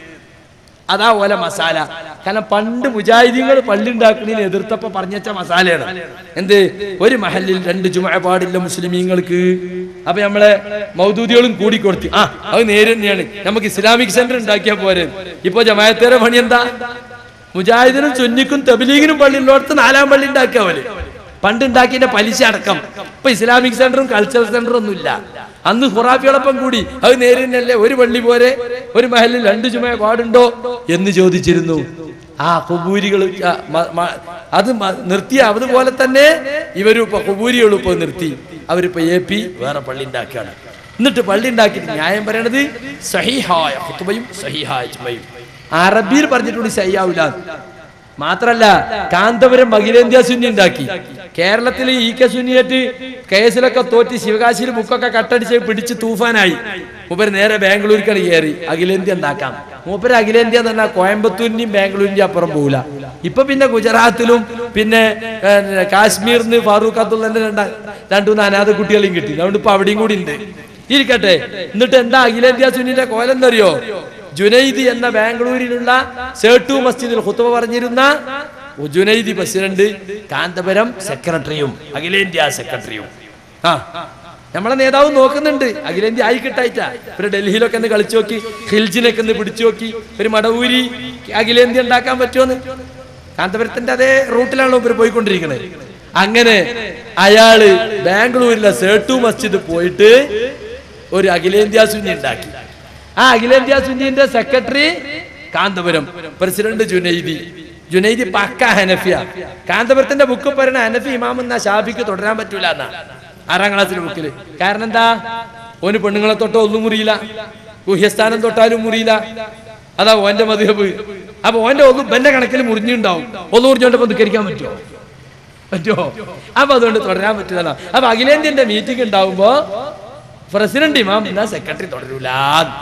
അതാ ഓല മസാല കാരണം പണ്ട് മുജാഹിദീങ്ങൾ പള്ളി ഉണ്ടാക്കുന്നതിന് എതിർത്തപ്പോ പറഞ്ഞച്ച മസാലയാണ് എന്ത് ഒരു മഹലിൽ രണ്ട് ജുമ പാടില്ല മുസ്ലിമീങ്ങൾക്ക് അപ്പൊ നമ്മളെ മൗദൂദികളും കൂടി കൊടുത്തു ആ അത് നേരെ തന്നെയാണ് നമുക്ക് ഇസ്ലാമിക് സെന്റർ ഉണ്ടാക്കിയാ പോരെ ഇപ്പൊ ജമായത്തേരെ പണി എന്താ മുജാഹിദിനും സുന്നിക്കും തബലീഗിനും പള്ളി ഉള്ളിടത്ത് നാലാം പള്ളി ഉണ്ടാക്കിയ പോലെ പണ്ട് ഉണ്ടാക്കിയതിന്റെ പലിശ അടക്കം ഇപ്പൊ ഇസ്ലാമിക് സെന്ററും കൾച്ചറൽ സെന്ററും ഒന്നും ഇല്ല അന്ന് ഖുറാഫിയോടൊപ്പം കൂടി അത് നേരെ തന്നെയല്ലേ ഒരു പള്ളി പോരെ ഒരു മഹലിൽ രണ്ട് ചുമ പാടുണ്ടോ എന്ന് ചോദിച്ചിരുന്നു ആ കുബൂരികൾ അത് മ- നിർത്തിയ അതുപോലെ തന്നെ ഇവരും ഇപ്പൊ കുബൂരികളും ഇപ്പൊ നിർത്തി അവരിപ്പോ എ പി വേറെ പള്ളി ഉണ്ടാക്കുകയാണ് എന്നിട്ട് പള്ളി ഉണ്ടാക്കിയിട്ട് ന്യായം പറയണത് സഹിഹായ ഹുത്തുബയും സഹിഹായ ചുമയും അറബിയിൽ പറഞ്ഞിട്ടുണ്ട് സഹിയാവില്ല മാത്രല്ല കാന്തപുരം അഖിലേന്ത്യാ സുന്നി ഉണ്ടാക്കി കേരളത്തിൽ ഈ കെ സുന്നിയായിട്ട് കേസിലൊക്കെ തോറ്റ് ശിവകാശിയിൽ ബുക്കൊക്കെ കട്ടടിച്ച് പിടിച്ച് തൂഫാനായി മൂപ്പര് നേരെ ബാംഗ്ലൂരിക്കാണ് കയറി അഖിലേന്ത്യ ഉണ്ടാക്കാം മൂപ്പര് അഖിലേന്ത്യ എന്ന് പറഞ്ഞാൽ കോയമ്പത്തൂരിന്റെയും ബാംഗ്ലൂരിന്റെയും അപ്പുറം പോകില്ല ഇപ്പൊ പിന്നെ ഗുജറാത്തിലും പിന്നെ ഏഹ്, കാശ്മീരിന്ന് ഫാറൂഖ് അബ്ദുള്ളന്റെ രണ്ട രണ്ടു മൂന്ന് അനാഥ കുട്ടികളെയും കിട്ടി അതുകൊണ്ട് ഇപ്പൊ അവിടെയും കൂടി ഉണ്ട് ഇരിക്കട്ടെ എന്നിട്ട് എന്താ അഖിലേന്ത്യാ സുന്നിന്റെ കോലം എന്നറിയോ ജുനൈദി എന്ന ബാംഗ്ലൂരിലുള്ള സേട്ടു മസ്ജിദിൽ ഹുത്തുബ പറഞ്ഞിരുന്ന ജുനൈദി പ്രസിഡന്റ് കാന്തപുരം സെക്രട്ടറിയും അഖിലേന്ത്യാ സെക്രട്ടറിയും ആ നമ്മളെ നേതാവ് നോക്കുന്നുണ്ട് അഖിലേന്ത്യ ആയി കിട്ടായിട്ടാ ഒരു ഡൽഹിയിലൊക്കെ ഒന്ന് കളിച്ചു നോക്കി ഹിൽജിനൊക്കെ ഒന്ന് പിടിച്ചു നോക്കി ഒരു മടവൂരി അഖിലേന്ത്യ ഉണ്ടാക്കാൻ പറ്റുമോന്ന് കാന്തപുരത്തിന്റെ അതേ റൂട്ടിലാണല്ലോ ഇവർ പോയിക്കൊണ്ടിരിക്കുന്നത് അങ്ങനെ അയാള് ബാംഗ്ലൂരിലെ സേട്ടു മസ്ജിദ് പോയിട്ട് ഒരു അഖിലേന്ത്യാ സുന്നി ഉണ്ടാക്കി ആ അഖിലേന്ത്യാ സുന്നിന്റെ സെക്രട്ടറി കാന്തപുരം പ്രസിഡന്റ് ജുനൈദി ജുനൈദി പക്ക ഹനഫിയ കാന്തപുരത്തിന്റെ ബുക്ക് പറയുന്ന ഹനഫി ഇമാം എന്നാ ഷാഫിക്ക് തുടരാൻ പറ്റൂല എന്നാ ആറാം ക്ലാസ്സിലെ ബുക്കില് കാരണം എന്താ ഓന് പെണ്ണുങ്ങളെ തൊട്ടോ ഒന്നും മുറിയില്ല ഗുഹ്യസ്ഥാനം തൊട്ടാലും മുറിയില്ല അതാ ഓന്റെ മധുഹബ് അപ്പൊ ഓന്റെ ഒന്നും ബന്റെ കണക്കിൽ മുറിഞ്ഞുണ്ടാവും ഒന്ന് മുറിഞ്ഞോണ്ടപ്പോ നിൽക്കരിക്കാൻ പറ്റുമോ പറ്റുമോ അപ്പൊ അതുകൊണ്ട് തുടരാൻ പറ്റില്ല അപ്പൊ അഖിലേന്ത്യന്റെ മീറ്റിംഗ് ഉണ്ടാവുമ്പോ പ്രസിഡന്റ് ഇമാം എന്നാ സെക്രട്ടറി തുടരൂല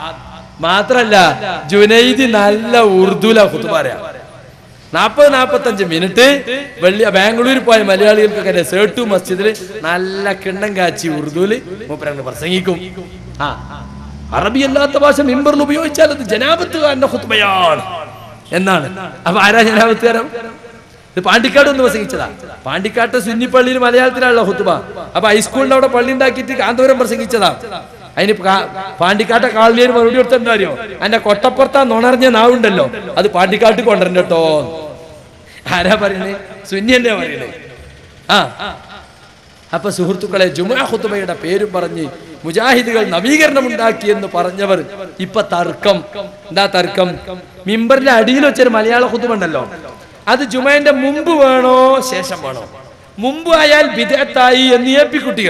മാത്രല്ല ജുനൈദി നല്ല ഉറുദുല കുത്തു പറയാ നാപ്പത് നാപ്പത്തഞ്ച് മിനിറ്റ് വെള്ളി ബാംഗ്ലൂരിൽ പോയ മലയാളികൾക്കൊക്കെ സേട്ടു മസ്ജിദിൽ നല്ല കിണ്ണം കാച്ചി ഉറുദുല് മൂപ്പരങ്ങ് പ്രസംഗിക്കും ആ അറബി അല്ലാത്ത ഭാഷ മിമ്പറിൽ ഉപയോഗിച്ചാൽ അത് ജനാപത്തുകാരന്റെ ഹുത്ബയാണ് എന്നാണ് അപ്പൊ ആരാ ജനാപത്തുകാരൻ ഇത് പാണ്ടിക്കാട് ഒന്ന് പ്രസംഗിച്ചതാ പാണ്ടിക്കാട്ട് സുന്നിപ്പള്ളിയിൽ മലയാളത്തിലാണല്ലോ ഹുത്തുബ അപ്പൊ ഹൈസ്കൂളിന്റെ അവിടെ പള്ളി ഉണ്ടാക്കിയിട്ട് കാന്തപുരം പ്രസംഗിച്ചതാ അതിന് കാ- പാണ്ടിക്കാട്ടെ കാളിയൊരു മറുപടി കൊടുത്തിട്ടുണ്ടോ അറിയോ അതിന്റെ കൊട്ടപ്പുറത്താ നുണറിഞ്ഞ നാവുണ്ടല്ലോ അത് പാണ്ടിക്കാട്ട് കൊണ്ടുവരണ്ട കേട്ടോ ആരാ പറയുന്നത് സുന്നി തന്നെ പറയുന്നത് ആ അപ്പൊ സുഹൃത്തുക്കളെ ജുമാ ഹുത്തുബയുടെ പേരും പറഞ്ഞ് മുജാഹിദുകൾ നവീകരണം ഉണ്ടാക്കി എന്ന് പറഞ്ഞവർ ഇപ്പൊ തർക്കം എന്താ തർക്കം മിമ്പറിന്റെ അടിയിൽ വെച്ചൊരു മലയാള ഹുത്തുബ ഉണ്ടല്ലോ അത് ജുമാന്റെ മുമ്പ് വേണോ ശേഷം വേണോ മുമ്പ് ആയാൽ വിദഗ്ധായി എന്ന് ഏപ്പി കുട്ടികൾ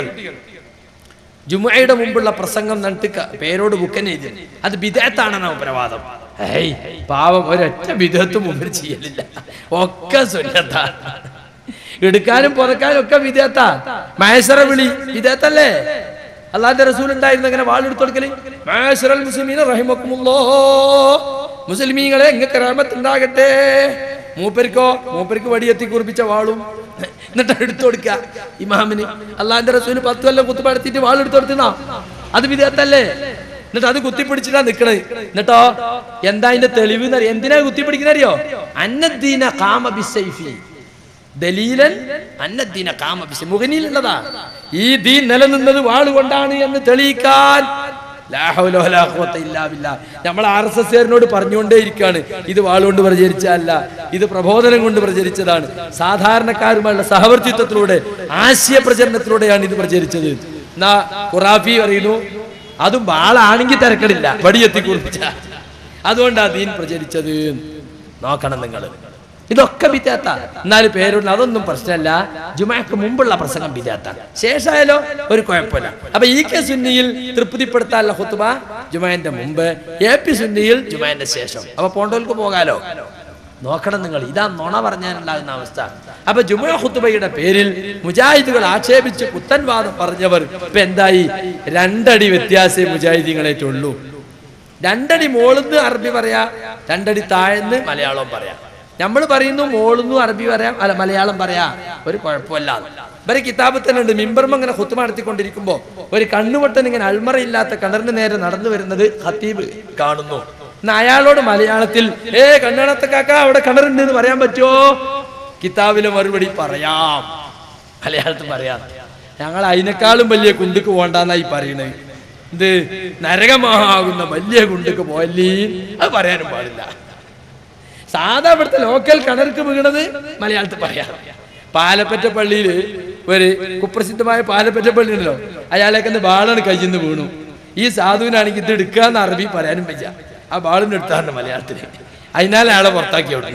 ജുമയുടെ മുമ്പുള്ള പ്രസംഗം നട്ട് ക- പേരോട് ബുക്കൻ എഴുതി അത് വിദേഹത്താണെന്ന പ്രവാദം ഏയ് പാവം ഒരൊറ്റ വിദേഹത്തും മുമ്പിൽ ചെയ്യലില്ല ഒക്കെ സുന്നത്താ എടുക്കാനും പുതക്കാനും ഒക്കെ വിദേഹത്താ മഹേശ്വര വിളി വിദേഹത്തല്ലേ അള്ളാന്റെ റസൂൽ ഉണ്ടായിരുന്നു അങ്ങനെ വാളെടുത്ത് കൊടുക്കല് മഹേശ്വരൽ മുസ്ലിമീന റഹിമക്കുമുള്ളോ മുസ്ലിമീങ്ങളെ ഇങ്ങക്ക് റഹമത്തുണ്ടാകട്ടെ മൂപ്പരിക്കോ മൂപ്പരിക്ക് വടിയെത്തി കുറിപ്പിച്ച വാളും എന്നിട്ട് എടുത്തു കൊടുക്ക ഇമാമിന് അള്ളാന്റെ റസൂല് പത്ത് കൊല്ലം കുത്തുപടത്തിട്ട് വാളെടുത്ത് കൊടുത്തുന്നാ അത് വിദേഹത്തല്ലേ എന്നിട്ട് അത് കുത്തിപ്പിടിച്ചിട്ടാ നിക്കണേ എന്നിട്ടോ എന്താ അതിന്റെ തെളിവ് എന്നറിയോ എന്തിനാ കുത്തിപ്പിടിക്കുന്നറിയോ അന്നദ്ദീന കാമ ബിസൈഫി ദലീലൻ അന്നദ്ദീന കാമ ബിസ മുഖനിയിലുള്ളതാ ഈ ദീൻ നിലനിന്നത് വാളുകൊണ്ടാണ് എന്ന് തെളിയിക്കാൻ ലാ ഹൗല വലാ ഖുവത ഇല്ലാ ബില്ലാ. നമ്മൾ ആർ എസ് എസ്കാരനോട് പറഞ്ഞുകൊണ്ടേ ഇരിക്കുകയാണ് ഇത് വാളുകൊണ്ട് പ്രചരിച്ചതല്ല ഇത് പ്രബോധനം കൊണ്ട് പ്രചരിച്ചതാണ് സാധാരണക്കാരുമായുള്ള സഹവർത്തിത്വത്തിലൂടെ ആശയ പ്രചരണത്തിലൂടെയാണ് ഇത് പ്രചരിച്ചത് എന്നാ ഖുറാഫി പറയുന്നു അതും വാളാണെങ്കിൽ തിരക്കടില്ല വടിയെത്തി കുറിപ്പിച്ച അതുകൊണ്ടാ ദീൻ പ്രചരിച്ചത് നോക്കണം നിങ്ങൾ ഇതൊക്കെ ബിറ്റാത്ത എന്നാലും പേരുണ്ട് അതൊന്നും പ്രശ്നമല്ല ജുമാക്ക് മുമ്പുള്ള പ്രസംഗം ബിറ്റാത്ത ശേഷമായാലോ ഒരു കുഴപ്പമില്ല അപ്പൊ ഈ കെ സുന്നിയിൽ തൃപ്തിപ്പെടുത്താനുള്ള ഹുത്തുബ ജുമാന്റെ മുമ്പ് എ പി സുന്നിയിൽ ജുമാന്റെ ശേഷം അപ്പൊ പോണ്ടോൽക്ക് പോകാലോ നോക്കണം നിങ്ങൾ ഇതാ നുണ പറഞ്ഞാലുണ്ടാകുന്ന അവസ്ഥ അപ്പൊ ജുമാ ഹുത്തുബയുടെ പേരിൽ മുജാഹിദുകൾ ആക്ഷേപിച്ച് പുത്തൻവാദം പറഞ്ഞവർ ഇപ്പൊ എന്തായി രണ്ടടി വ്യത്യാസേ മുജാഹിദീങ്ങളായിട്ടുള്ളൂ രണ്ടടി മോളിന്ന് അറബി പറയാ രണ്ടടി താഴ്ന്ന് മലയാളം പറയാം നമ്മൾ പറയുന്നു മോളിന്നു അറബി പറയാം അല്ല മലയാളം പറയാ ഒരു കുഴപ്പമില്ല ഇവരെ കിതാബ് തന്നെ ഉണ്ട് മിമ്പർമ ഇങ്ങനെ ഹുത്തുമ നടത്തിക്കൊണ്ടിരിക്കുമ്പോ ഒരു കണ്ണുവട്ടൻ ഇങ്ങനെ അൾമറയില്ലാത്ത കിണറിന് നേരെ നടന്നു വരുന്നത് ഹത്തീബ് കാണുന്നു എന്നാ അയാളോട് മലയാളത്തിൽ ഏ കണ്ണടത്തെ കാക്ക അവിടെ കിണറുണ്ട് എന്ന് പറയാൻ പറ്റുമോ കിതാബിലെ മറുപടി പറയാം മലയാളത്തിൽ പറയാം ഞങ്ങൾ അതിനേക്കാളും വലിയ കുണ്ടുക്ക് പോണ്ടെന്നായി പറയണത് ഇത് നരകമാകുന്ന വലിയ കുണ്ടുക്ക് പോയല്ലേ അത് പറയാനും പാടില്ല സാധാ ഇവിടുത്തെ ലോക്കൽ കിണർക്ക് വീണത് മലയാളത്തിൽ പറയാം പാലപ്പറ്റ പള്ളിയിൽ ഒരു കുപ്രസിദ്ധമായ പാലപ്പറ്റ പള്ളി ഉണ്ടല്ലോ അയാളേക്ക് ബാളാണ് കയ്യിൽ നിന്ന് വീണു ഈ സാധുവിനാണെങ്കിൽ ഇത് എടുക്കാന്ന് അറബി പറയാനും വയ്യ ആ ബാളിന് എടുത്താറുണ്ട് മലയാളത്തിൽ അതിനാലെ അയാളെ പുറത്താക്കി അവിടെ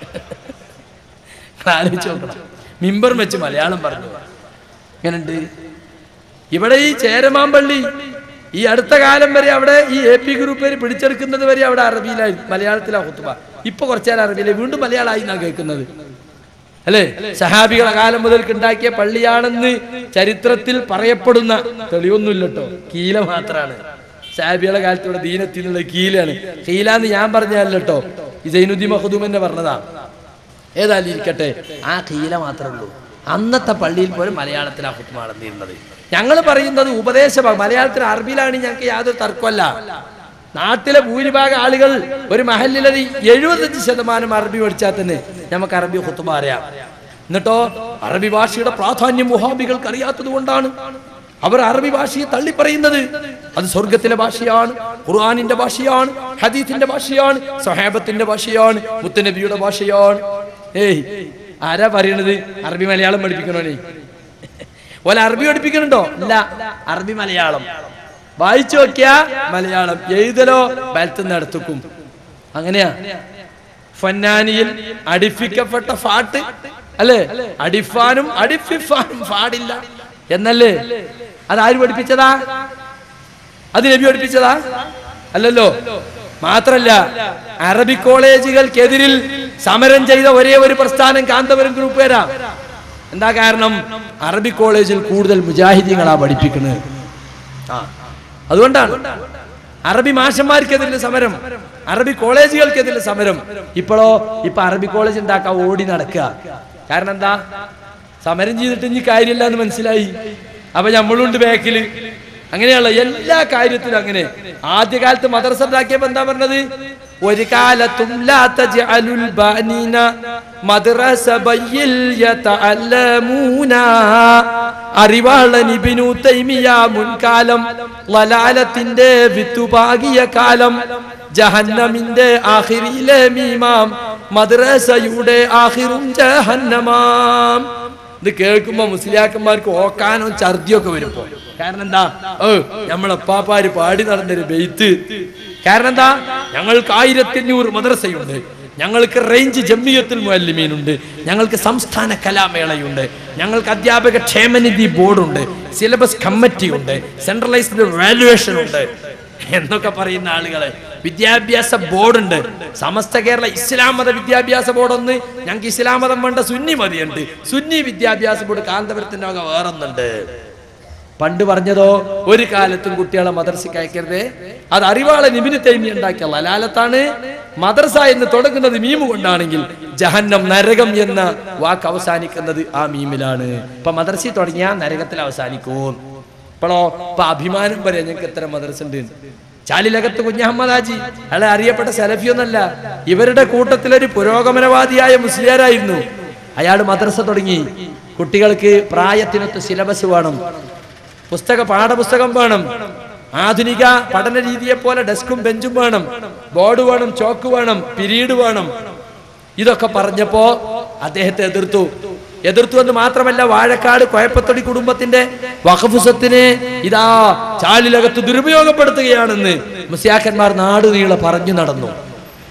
ആലോചിച്ച് നോക്കണം മിമ്പർ വെച്ച് മലയാളം പറഞ്ഞു എങ്ങനുണ്ട് ഇവിടെ ഈ ചേരമാമ്പള്ളി ഈ അടുത്ത കാലം വരെ അവിടെ ഈ എ പി ഗ്രൂപ്പേര് പിടിച്ചെടുക്കുന്നത് വരെ അവിടെ അറബിയിലായി മലയാളത്തിലാ ഹുത്തുബ ഇപ്പൊ കുറച്ചേരം അറബിയിലെ വീണ്ടും മലയാളമായി എന്നാ കേൾക്കുന്നത് അല്ലേ സഹാബികളെ കാലം മുതൽക്ക് ഉണ്ടാക്കിയ പള്ളിയാണെന്ന് ചരിത്രത്തിൽ പറയപ്പെടുന്ന തെളിവൊന്നുമില്ല കേട്ടോ കീല മാത്രാണ് സഹാബികളെ കാലത്ത് ഇവിടെ ദീനത്തിനുള്ള കീലാണ് കീലാന്ന് ഞാൻ പറഞ്ഞല്ല കേട്ടോ ഈ സൈനുദ്ദീൻ മഹദൂം എന്നെ പറഞ്ഞതാ ഏതായാലും ഇരിക്കട്ടെ ആ കീല മാത്രമേ ഉള്ളൂ അന്നത്തെ പള്ളിയിൽ പോലും മലയാളത്തിലാണ് ഹുത്തുമ നടന്നിരുന്നത് ഞങ്ങൾ പറയുന്നത് ഉപദേശ ഭാഗം മലയാളത്തിൽ അറബിയിലാണ് ഞങ്ങൾക്ക് യാതൊരു തർക്കമല്ല നാട്ടിലെ ഭൂരിഭാഗം ആളുകൾ ഒരു മഹലിലൊരു എഴുപത്തഞ്ച് ശതമാനം അറബി പഠിച്ചാൽ തന്നെ നമുക്ക് അറബി ഹുത്തുമ അറിയാം എന്നിട്ടോ അറബി ഭാഷയുടെ പ്രാധാന്യം മുഹാബികൾക്ക് അറിയാത്തത് കൊണ്ടാണ് അവർ അറബി ഭാഷയെ തള്ളിപ്പറയുന്നത് അത് സ്വർഗത്തിലെ ഭാഷയാണ് ഖുർആാനിന്റെ ഭാഷയാണ് ഹദീത്തിന്റെ ഭാഷയാണ് സഹാബത്തിന്റെ ഭാഷയാണ് മുത്തനബിയുടെ ഭാഷയാണ് ഏയ് ആരാ പറയണത് അറബി മലയാളം പഠിപ്പിക്കണോനെ ഓല അറബി പഠിപ്പിക്കണുണ്ടോ ഇല്ല അറബി മലയാളം വായിച്ചു നോക്കിയാ മലയാളം എഴുതലോ ബലത്തുനിന്ന് എടുത്തുക്കും അങ്ങനെയാ ഫന്നാനിയിൽ അടിപ്പിക്കപ്പെട്ട ഫാട്ട് അല്ലേ അടിഫാനും അടിഫിഫാനും പാടില്ല എന്നല്ലേ അത് ആര് പഠിപ്പിച്ചതാ അത് നബി പഠിപ്പിച്ചതാ അല്ലല്ലോ മാത്രല്ല അറബി കോളേജുകൾക്കെതിരിൽ സമരം ചെയ്ത ഒരേ ഒരു പ്രസ്ഥാനം കാന്തപുരം ഗ്രൂപ്പ് വരാ എന്താ കാരണം അറബി കോളേജിൽ കൂടുതൽ മുജാഹിദീങ്ങളാ പഠിപ്പിക്കുന്നത് ആ അതുകൊണ്ടാണ് അറബി മാഷന്മാർക്കെതിരെ സമരം അറബി കോളേജുകൾക്കെതിരെ സമരം ഇപ്പോഴോ ഇപ്പൊ അറബി കോളേജ് ഉണ്ടാക്കാൻ ഓടി നടക്കുക കാരണം എന്താ സമരം ചെയ്തിട്ട് ഇനി കാര്യമില്ല എന്ന് മനസ്സിലായി അപ്പൊ നമ്മളുണ്ട് ബാക്കില് അങ്ങനെയുള്ള എല്ലാ കാര്യത്തിലും അങ്ങനെ ആദ്യകാലത്ത് മദ്രസ ഉണ്ടാക്കിയപ്പോ എന്താ പറഞ്ഞത് ഒരു കാലത്തും ലാ തജ്അലുൽ ബാനീന മദ്രസ ബയ്യിൽ യതഅല്ലമൂന അറിവാളൻ ഇബ്നു തൈമിയ മുൻകാലം ലലാലത്തിന്റെ വിത്തുപാകിയ കാലം ജഹന്നമിന്റെ ആഖിരിയിലെ മീമാം മദ്രസയുടെ ആഖിറും ജഹന്നമാം ഇത് കേൾക്കുമ്പോ മുസ്ലിയാക്കന്മാർക്ക് ഓക്കാനോ ഛർദിയൊക്കെ വരുമ്പോ കാരണം എന്താ ഏ നമ്മളെപ്പാപ്പാര് പാടി നടന്നൊരു ബെയ്ത്ത് കാരണം എന്താ ഞങ്ങൾക്ക് ആയിരത്തി അഞ്ഞൂറ് മദ്രസയുണ്ട് ഞങ്ങൾക്ക് റേഞ്ച് ജമ്മിയത്തിൽ മുഅല്ലിമീനുണ്ട് ഞങ്ങൾക്ക് സംസ്ഥാന കലാമേളയുണ്ട് ഞങ്ങൾക്ക് അധ്യാപക ക്ഷേമനിധി ബോർഡുണ്ട് സിലബസ് കമ്മിറ്റി ഉണ്ട് സെൻട്രലൈസ്ഡ് വാല്യുവേഷൻ ഉണ്ട് എന്നൊക്കെ പറയുന്ന ആളുകളെ വിദ്യാഭ്യാസ ബോർഡുണ്ട് സമസ്ത കേരള ഇസ്ലാം മത വിദ്യാഭ്യാസ ബോർഡ് ഒന്ന് ഞങ്ങൾക്ക് ഇസ്ലാം മതം വേണ്ട സുന്നി മതിയുണ്ട് സുന്നി വിദ്യാഭ്യാസ ബോർഡ് കാന്തപുരത്തിന്റെ വക വേറൊന്നുണ്ട് പണ്ട് പറഞ്ഞതോ ഒരു കാലത്തും കുട്ടികളെ മദ്രസയ്ക്ക് അയക്കരുത് അത് അറിവാളെ നിബിന് തൈമി ഉണ്ടാക്കിയ ലലാലത്താണ് മദ്രസ എന്ന് തുടങ്ങുന്നത് മീമ് കൊണ്ടാണെങ്കിൽ ജഹന്നം നരകം എന്ന വാക്ക് അവസാനിക്കുന്നത് ആ മീമിലാണ് ഇപ്പൊ മദ്രസി തുടങ്ങിയ നരകത്തിൽ അവസാനിക്കും ഇപ്പോഴോ ഇപ്പൊ അഭിമാനം പറയാം ഞങ്ങൾക്ക് എത്ര മദ്രസ ഉണ്ട് ചാലിലകത്ത് കുഞ്ഞഹമ്മദാജി അയാളെ അറിയപ്പെട്ട സലഫിയൊന്നല്ല ഇവരുടെ കൂട്ടത്തിലൊരു പുരോഗമനവാദിയായ മുസ്ലിയാരായിരുന്നു അയാൾ മദ്രസ തുടങ്ങി കുട്ടികൾക്ക് പ്രായത്തിനൊത്ത് സിലബസ് വേണം പുസ്തക പാഠപുസ്തകം വേണം ആധുനിക പഠന രീതിയെ പോലെ ഡെസ്കും ബെഞ്ചും വേണം ബോർഡ് വേണം ചോക്ക് വേണം പിരീഡ് വേണം ഇതൊക്കെ പറഞ്ഞപ്പോ അദ്ദേഹത്തെ എതിർത്തു എതിർത്തു എന്ന് മാത്രമല്ല വാഴക്കാട് കോയപ്പത്തൊടി കുടുംബത്തിന്റെ വഖഫുസത്തിനെ ഇതാ ചാലിലകത്ത് ദുരുപയോഗപ്പെടുത്തുകയാണെന്ന് മുസ്യാക്കന്മാർ നാടുനീളെ പറഞ്ഞു നടന്നു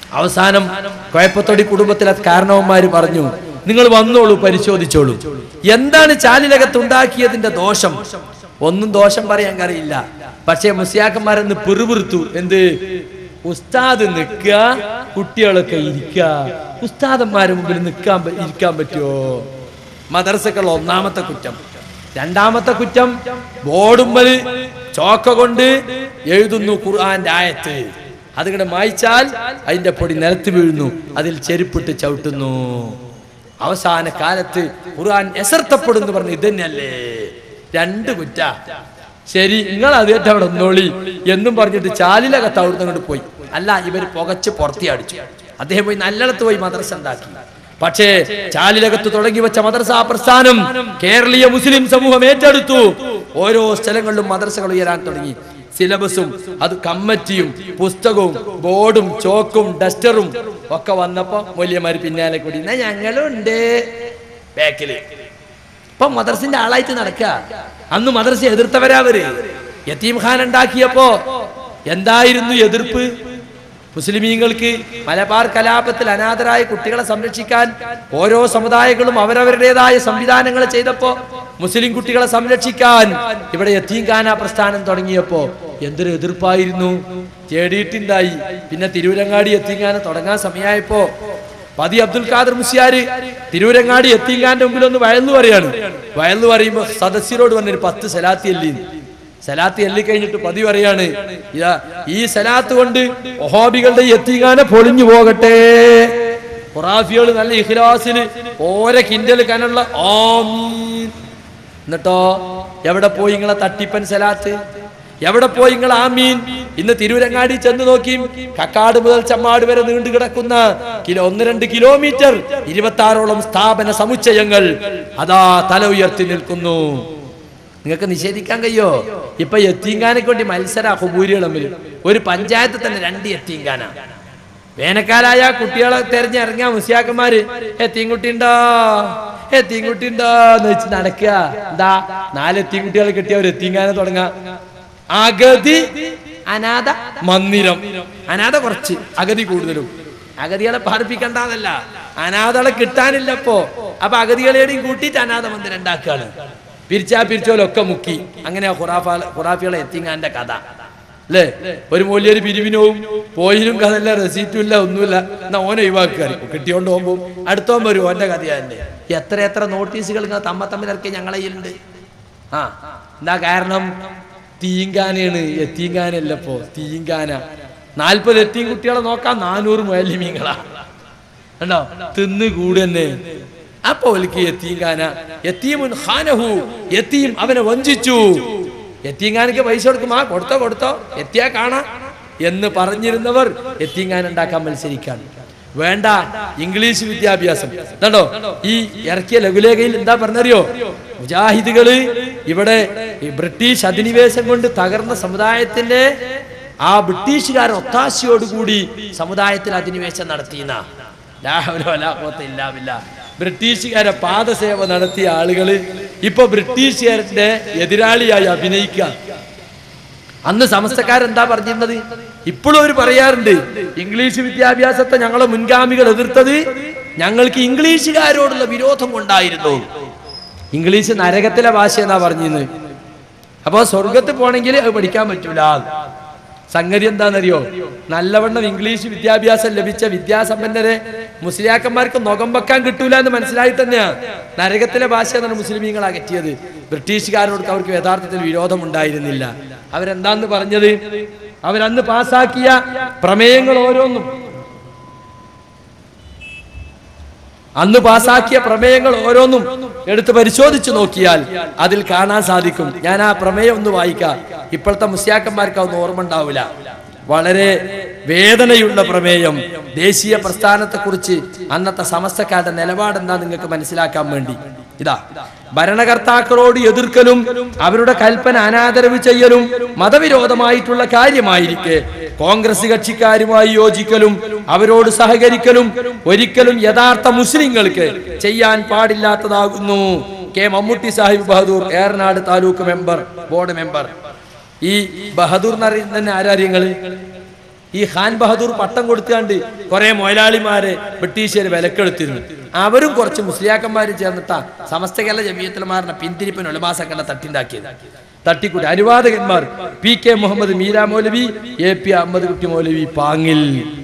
അവസാനം കുഴപ്പത്തൊടി കുടുംബത്തിലെ കാരണവന്മാര് പറഞ്ഞു നിങ്ങൾ വന്നോളൂ പരിശോധിച്ചോളൂ എന്താണ് ചാലിലകത്ത് ഉണ്ടാക്കിയതിന്റെ ദോഷം ഒന്നും ദോഷം പറയാൻ കഴിയില്ല പക്ഷേ മുസ്യാക്കന്മാരെന്ന് പിറുപിറുത്തു എന്ത് ഉസ്താദ് നിൽക്കുക കുട്ടികളൊക്കെ ഇരിക്കുക ഉസ്താദന്മാരെ മുമ്പിൽ നിൽക്കാൻ പ- ഇരിക്കാൻ പറ്റുമോ മദർസക്കുള്ള ഒന്നാമത്തെ കുറ്റം രണ്ടാമത്തെ കുറ്റം ബോർഡുമ്പൽ ചോക്ക കൊണ്ട് എഴുതുന്നു ഖുർആന്റെ ആയത്ത് അതിങ്ങനെ മായ്ച്ചാൽ അതിന്റെ പൊടി നിലത്ത് വീഴുന്നു അതിൽ ചെരുപ്പിട്ട് ചവിട്ടുന്നു അവസാന കാലത്ത് ഖുർആൻ എസർത്തപ്പെടുന്നു പറഞ്ഞു ഇതന്നെയല്ലേ രണ്ട് കുറ്റ ശരി നിങ്ങൾ അതേറ്റ് അവിടെ ഒന്നോളി എന്നും പറഞ്ഞിട്ട് ചാലിലകത്ത് അവിടുന്ന് അങ്ങോട്ട് പോയി അല്ല ഇവർ പുകച്ച് പുറത്തിയടിച്ചു അദ്ദേഹം പോയി നല്ലിടത്ത് പോയി മദ്രസ ഉണ്ടാക്കി പക്ഷേ ചാലിലകത്ത് തുടങ്ങി വെച്ച മദ്രസ പ്രസ്ഥാനം കേരളീയ മുസ്ലിം സമൂഹം ഏറ്റെടുത്തു ഓരോ സ്ഥലങ്ങളിലും മദ്രസകൾ ഉയരാൻ തുടങ്ങി സിലബസും അത് കമ്മറ്റിയും പുസ്തകവും ബോർഡും ചോക്കും ഡസ്റ്ററും ഒക്കെ വന്നപ്പോ മൂല്യമാര് പിന്നാലെ കൂടി എന്നാ ഞങ്ങളും ഉണ്ട് ബാക്കില് ഇപ്പൊ മദ്രസിന്റെ ആളായിട്ട് നടക്കുക അന്ന് മദ്രസ എതിർത്തവരാവര് യത്തീം ഖാൻ ഉണ്ടാക്കിയപ്പോ എന്തായിരുന്നു എതിർപ്പ് മുസ്ലിമീങ്ങൾക്ക് മലബാർ കലാപത്തിൽ അനാഥരായ കുട്ടികളെ സംരക്ഷിക്കാൻ ഓരോ സമുദായങ്ങളും അവരവരുടേതായ സംവിധാനങ്ങൾ ചെയ്തപ്പോ മുസ്ലിം കുട്ടികളെ സംരക്ഷിക്കാൻ ഇവിടെ യത്തീംഖാന പ്രസ്ഥാനം തുടങ്ങിയപ്പോ എന്തൊരു എതിർപ്പായിരുന്നു തേടിയിട്ടുണ്ടായി പിന്നെ തിരൂരങ്ങാടി യത്തീംഖാന തുടങ്ങാൻ സമയമായപ്പോ പതി അബ്ദുൽ ഖാദർ മുസ്യാര് തിരൂരങ്ങാടി എത്തിങ്കാന്റെ മുമ്പിൽ ഒന്ന് വയലു പറയാണ് വയലു പറയുമ്പോ സദസ്യരോട് പറഞ്ഞൊരു പത്ത് സലാത്തി അല്ലി സലാത്തി എല്ലി കഴിഞ്ഞിട്ട് പതി പറയാണ് ഇതാ ഈ സലാത്ത് കൊണ്ട് ഒഹോബികളുടെ എത്തിങ്ങാനെ പൊളിഞ്ഞു പോകട്ടെ ഖുറാഫികൾ നല്ല ഇഖ്ലാസിന് ഓരോ കിൻഡൽ കനുള്ള ആമീൻ എന്നിട്ടോ എവിടെ പോയി നിങ്ങളെ തട്ടിപ്പൻ സലാത്ത് എവിടെ പോയി നിങ്ങൾ ആമീൻ ഇന്ന് തിരുവരങ്ങാടി ചെന്ന് നോക്കി കക്കാട് മുതൽ ചമ്മാട് വരെ നീണ്ടു കിടക്കുന്ന കിലോ ഒന്ന് രണ്ട് കിലോമീറ്റർ ഇരുപത്തി ആറോളം സ്ഥാപന സമുച്ചയങ്ങൾ അതാ തല ഉയർത്തി നിൽക്കുന്നു നിങ്ങൾക്ക് നിഷേധിക്കാൻ കഴിയോ ഇപ്പൊ എത്തീങ്കാനെ കൊണ്ട് മത്സര ഹുബൂരികൾ തമ്മിൽ ഒരു പഞ്ചായത്ത് തന്നെ രണ്ട് എത്തീങ്കാന വേനൽക്കാലായ കുട്ടികളെ തെരഞ്ഞിറങ്ങിയ മുസ്യാക്കന്മാര് എത്തീൻകുട്ടിണ്ടോ എത്തീൻകുട്ടിണ്ടോ എന്ന് വെച്ച് നടക്കുക എന്താ നാല് എത്തീൻകുട്ടികളെ കിട്ടിയ ഒരു എത്തീങ്കാനെ തുടങ്ങാ അഗതി അനാഥ മന്ദിരം അനാഥ കുറച്ച് അഗതി കൂടുതലും അഗതികളെ പാർപ്പിക്കണ്ടെന്നല്ല അനാഥകളെ കിട്ടാനില്ല ഇപ്പോ അപ്പൊ അഗതികളെയും കൂട്ടിയിട്ട് അനാഥ മന്ദിരം ഉണ്ടാക്കുകയാണ് പിരിച്ചാ പിരിച്ചോലൊക്കെ മുക്കി അങ്ങനെ ഖുറാഫ ഖുറാഫികളെ എത്തിങ്ങാന്റെ കഥ അല്ലേ ഒരു മൂല്യൊരു പിരിവിനവും പോയിനും കഥല്ല റെസീറ്റും ഇല്ല ഒന്നുമില്ല എന്നാ ഓനെ ഒഴിവാക്കുകയാണ് കിട്ടിയോണ്ട് പോകുമ്പോൾ അടുത്തോൻ വരും ഓന്റെ കഥ തന്നെ എത്ര എത്ര നോട്ടീസുകൾ ഇങ്ങനെ തമ്മ തമ്മിലിറക്കി ഞങ്ങളെ കയ്യിലുണ്ട് ആ എന്താ കാരണം തീങ്കാനയാണ് എത്തീങ്കാനല്ലപ്പോ തീങ്കാന നാൽപ്പത് എത്തീം കുട്ടികളെ നോക്കാം നാനൂറ് മുയലിമീങ്ങളാ കണ്ടോ തിന്ന് കൂടന്നെ അപ്പൊ ഒലിക്ക് എത്തീങ്കാന എത്തീമുൻ ഖാനഹു എത്തീം അവനെ വഞ്ചിച്ചു എത്തീങ്കാനക്ക് പൈസ കൊടുക്കും ആ കൊടുത്തോ കൊടുത്തോ എത്തിയാ കാണാ എന്ന് പറഞ്ഞിരുന്നവർ എത്തീങ്കാൻ ഉണ്ടാക്കാൻ മത്സരിക്കാൻ വേണ്ട ഇംഗ്ലീഷ് വിദ്യാഭ്യാസം കണ്ടോ ഈ ഇറക്കിയ ലഘുലേഖയിൽ എന്താ പറഞ്ഞറിയോ മുജാഹിദുകള് ഇവിടെ ഈ ബ്രിട്ടീഷ് അധിനിവേശം കൊണ്ട് തകർന്ന സമുദായത്തിന്റെ ആ ബ്രിട്ടീഷുകാർ ഒത്താശയോടുകൂടി സമുദായത്തിൽ അധിനിവേശം നടത്തിയെന്ന ഇല്ലാവില്ല ബ്രിട്ടീഷുകാരെ പാദസേവ നടത്തിയ ആളുകള് ഇപ്പൊ ബ്രിട്ടീഷുകാരുടെ എതിരാളിയായി അഭിനയിക്കുക അന്ന് സമസ്തക്കാരെന്താ പറഞ്ഞിരുന്നത് ഇപ്പോഴും അവർ പറയാറുണ്ട് ഇംഗ്ലീഷ് വിദ്യാഭ്യാസത്തെ ഞങ്ങളെ മുൻഗാമികൾ എതിർത്തത് ഞങ്ങൾക്ക് ഇംഗ്ലീഷുകാരോടുള്ള വിരോധം കൊണ്ടായിരുന്നു ഇംഗ്ലീഷ് നരകത്തിലെ ഭാഷ എന്നാ പറഞ്ഞിരുന്നത് അപ്പൊ സ്വർഗത്ത് പോണെങ്കിൽ അത് പഠിക്കാൻ പറ്റൂല സംഗതി എന്താണെന്നറിയോ നല്ലവണ്ണം ഇംഗ്ലീഷ് വിദ്യാഭ്യാസം ലഭിച്ച വിദ്യാസമ്പന്നരെ മുസ്ലിയാക്കന്മാർക്ക് നുകം വെക്കാൻ കിട്ടൂല എന്ന് മനസ്സിലായി തന്നെയാ നരകത്തിലെ ഭാഷ എന്നാണ് മുസ്ലിമീങ്ങൾ അകറ്റിയത് ബ്രിട്ടീഷുകാരോട് അവർക്ക് യഥാർത്ഥത്തിൽ വിരോധം ഉണ്ടായിരുന്നില്ല അവരെന്താന്ന് പറഞ്ഞത് അവരന്ന് പാസാക്കിയ പ്രമേയങ്ങൾ ഓരോന്നും അന്ന് പാസാക്കിയ പ്രമേയങ്ങൾ ഓരോന്നും എടുത്ത് പരിശോധിച്ചു നോക്കിയാൽ അതിൽ കാണാൻ സാധിക്കും ഞാൻ ആ പ്രമേയം ഒന്ന് വായിക്കാം ഇപ്പോഴത്തെ മുസ്യാക്കന്മാർക്ക് അതൊന്നും ഓർമ്മ ഉണ്ടാവില്ല വളരെ വേദനയുള്ള പ്രമേയം ദേശീയ പ്രസ്ഥാനത്തെക്കുറിച്ച് അന്നത്തെ സമസ്തക്കാരുടെ നിലപാട് എന്താ നിങ്ങൾക്ക് മനസ്സിലാക്കാൻ വേണ്ടി ഇതാ ഭരണകർത്താക്കളോട് എതിർക്കലും അവരുടെ കൽപ്പന അനാദരവ് ചെയ്യലും മതവിരോധമായിട്ടുള്ള കാര്യമായിരിക്കെ കോൺഗ്രസ് കക്ഷിക്കാരുമായി യോജിക്കലും അവരോട് സഹകരിക്കലും ഒരിക്കലും യഥാർത്ഥ മുസ്ലിങ്ങൾക്ക് ചെയ്യാൻ പാടില്ലാത്തതാകുന്നു K Mammootty Sahib Bahadur Eranad taluk member board member ഈ ബഹദൂർ എന്ന് അറിയുന്ന തന്നെ ആരാര്യങ്ങള് ഈ ഖാൻ ബഹദൂർ പട്ടം കൊടുത്താണ്ട് കുറെ മൊയലാളിമാരെ ബ്രിട്ടീഷുകാർ വിലക്കെടുത്തിരുന്നു അവരും കുറച്ച് മുസ്ലിയാക്കന്മാരും ചേർന്നിട്ടാ സമസ്ത കേരള ജമീയത്തിലമാരുടെ പിന്തിരിപ്പിന് ഒലമാസക്കല്ല തട്ടിണ്ടാക്കിയത് തട്ടിക്കൂട്ടി അനുവാദകന്മാർ P K Muhammad Meera Moulavi A P Ahmed Kutty Moulavi Pangil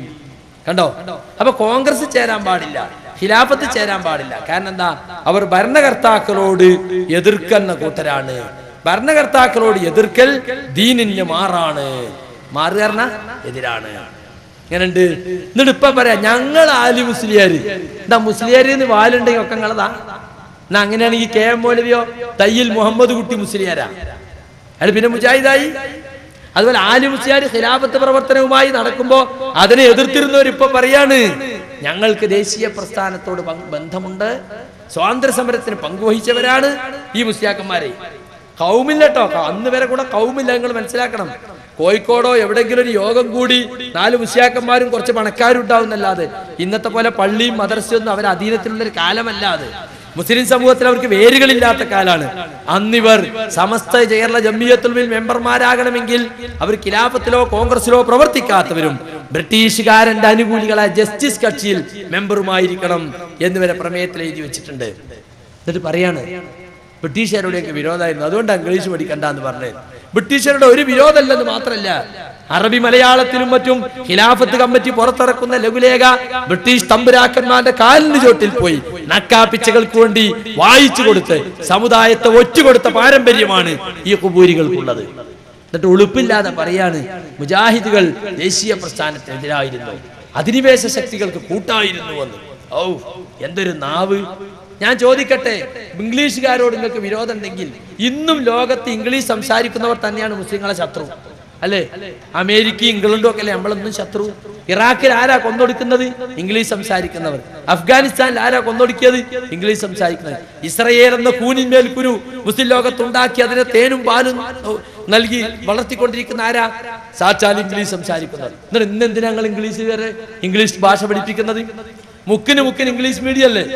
കണ്ടോ അപ്പൊ കോൺഗ്രസ് ചേരാൻ പാടില്ല ഖിലാഫത്ത് ചേരാൻ പാടില്ല കാരണം എന്താ അവർ ഭരണകർത്താക്കളോട് എതിർക്കുന്ന കൂട്ടരാണ് ഭരണകർത്താക്കളോട് എതിർക്കൽ ദീനിന് മാറാണ് മാറുകാരന എതിരാണ് ഇങ്ങനുണ്ട് എന്നിട്ട് ഇപ്പൊ പറയാ ഞങ്ങൾ ആലി മുസ്ലിയാര് എന്താ മുസ്ലിയാര് എന്ന് വാലുണ്ടെങ്കിൽ ഒക്കെ നിങ്ങളതാ എന്നാ അങ്ങനെയാണെങ്കിൽ കെ എം മൗലവിയോ തയ്യിൽ മുഹമ്മദ് കുട്ടി മുസ്ലിയാരാ അയാൾ പിന്നെ മുജാഹിദായി അതുപോലെ ആലി മുസ്ലിയാർ ഖിലാഫത്ത് പ്രവർത്തനവുമായി നടക്കുമ്പോ അതിനെ എതിർത്തിരുന്നവർ ഇപ്പൊ പറയാണ് ഞങ്ങൾക്ക് ദേശീയ പ്രസ്ഥാനത്തോട് പങ്ക് ബന്ധമുണ്ട് സ്വാതന്ത്ര്യ സമരത്തിന് പങ്കുവഹിച്ചവരാണ് ഈ മുസ്ലിയാക്കന്മാരെ കൗമില്ല കേട്ടോ അന്ന് വരെ കൂടെ കൗമില്ല നിങ്ങൾ മനസ്സിലാക്കണം കോഴിക്കോടോ എവിടെങ്കിലും ഒരു യോഗം കൂടി നാല് മുസ്ലിയാക്കന്മാരും കുറച്ച് പണക്കാരും ഉണ്ടാവുന്നല്ലാതെ ഇന്നത്തെ പോലെ പള്ളിയും മദർസയൊന്നും അവർ അധീനത്തിലുള്ള ഒരു കാലമല്ല അത് മുസ്ലിം സമൂഹത്തിൽ അവർക്ക് വേരുകളില്ലാത്ത കാലാണ് അന്നിവർ സമസ്ത കേരള ജമ്മിയത്തുൽ മെമ്പർമാരാകണമെങ്കിൽ അവർ ഖിലാഫത്തിലോ കോൺഗ്രസിലോ പ്രവർത്തിക്കാത്തവരും ബ്രിട്ടീഷുകാരന്റെ അനുകൂലികളായ ജസ്റ്റിസ് കക്ഷിയിൽ മെമ്പറുമായിരിക്കണം എന്നിവരെ പ്രമേയത്തിൽ എഴുതി വെച്ചിട്ടുണ്ട് എന്നിട്ട് പറയാണ് ബ്രിട്ടീഷുകാരുടെയൊക്കെ വിരോധമായിരുന്നു അതുകൊണ്ടാണ് ഇംഗ്ലീഷ് പഠിക്കണ്ട എന്ന് പറഞ്ഞത് ബ്രിട്ടീഷുകാരുടെ ഒരു വിരോധമല്ലെന്ന് മാത്രമല്ല അറബി മലയാളത്തിലും മറ്റും ഖിലാഫത്ത് കമ്മിറ്റി പുറത്തിറക്കുന്ന ലഘുലേഖ ബ്രിട്ടീഷ് തമ്പുരാക്കന്മാരുടെ കാലിന് ചോട്ടിൽ പോയി നക്കാപ്പിച്ചകൾക്ക് വേണ്ടി വായിച്ചു കൊടുത്ത് സമുദായത്തെ ഒറ്റുകൊടുത്ത പാരമ്പര്യമാണ് ഈ കുബൂരികൾക്കുള്ളത് എന്നിട്ട് ഉളുപ്പില്ലാതെ പറയാണ് മുജാഹിദുകൾ ദേശീയ പ്രസ്ഥാനത്തിനെതിരായിരുന്നു അധിനിവേശ ശക്തികൾക്ക് കൂട്ടായിരുന്നു എന്ന് ഔ എന്തൊരു നാവ് ഞാൻ ചോദിക്കട്ടെ ഇംഗ്ലീഷുകാരോട് നിങ്ങൾക്ക് വിരോധം ഉണ്ടെങ്കിൽ ഇന്നും ലോകത്ത് ഇംഗ്ലീഷ് സംസാരിക്കുന്നവർ തന്നെയാണ് മുസ്ലിങ്ങളെ ശത്രു അല്ലേ അമേരിക്ക ഇംഗ്ലണ്ടും ഒക്കെ അല്ലേ നമ്മളൊന്നും ശത്രു ഇറാഖിൽ ആരാ കൊന്നൊടുക്കുന്നത് ഇംഗ്ലീഷ് സംസാരിക്കുന്നവർ അഫ്ഗാനിസ്ഥാനിൽ ആരാ കൊന്നൊടുക്കിയത് ഇംഗ്ലീഷ് സംസാരിക്കുന്നത് ഇസ്രയേൽ എന്ന കൂനിന്മേൽ കുരു മുസ്ലിം ലോകത്തുണ്ടാക്കി അതിനെ തേനും പാലും നൽകി വളർത്തിക്കൊണ്ടിരിക്കുന്ന ആരാ സാച്ചാൽ ഇംഗ്ലീഷ് സംസാരിക്കുന്നത് എന്നിട്ട് ഇന്ന് എന്തിനാ ഞങ്ങൾ ഇംഗ്ലീഷ് വരെ ഇംഗ്ലീഷ് ഭാഷ പഠിപ്പിക്കുന്നത് മുക്കിന് മുക്കിന് ഇംഗ്ലീഷ് മീഡിയം അല്ലേ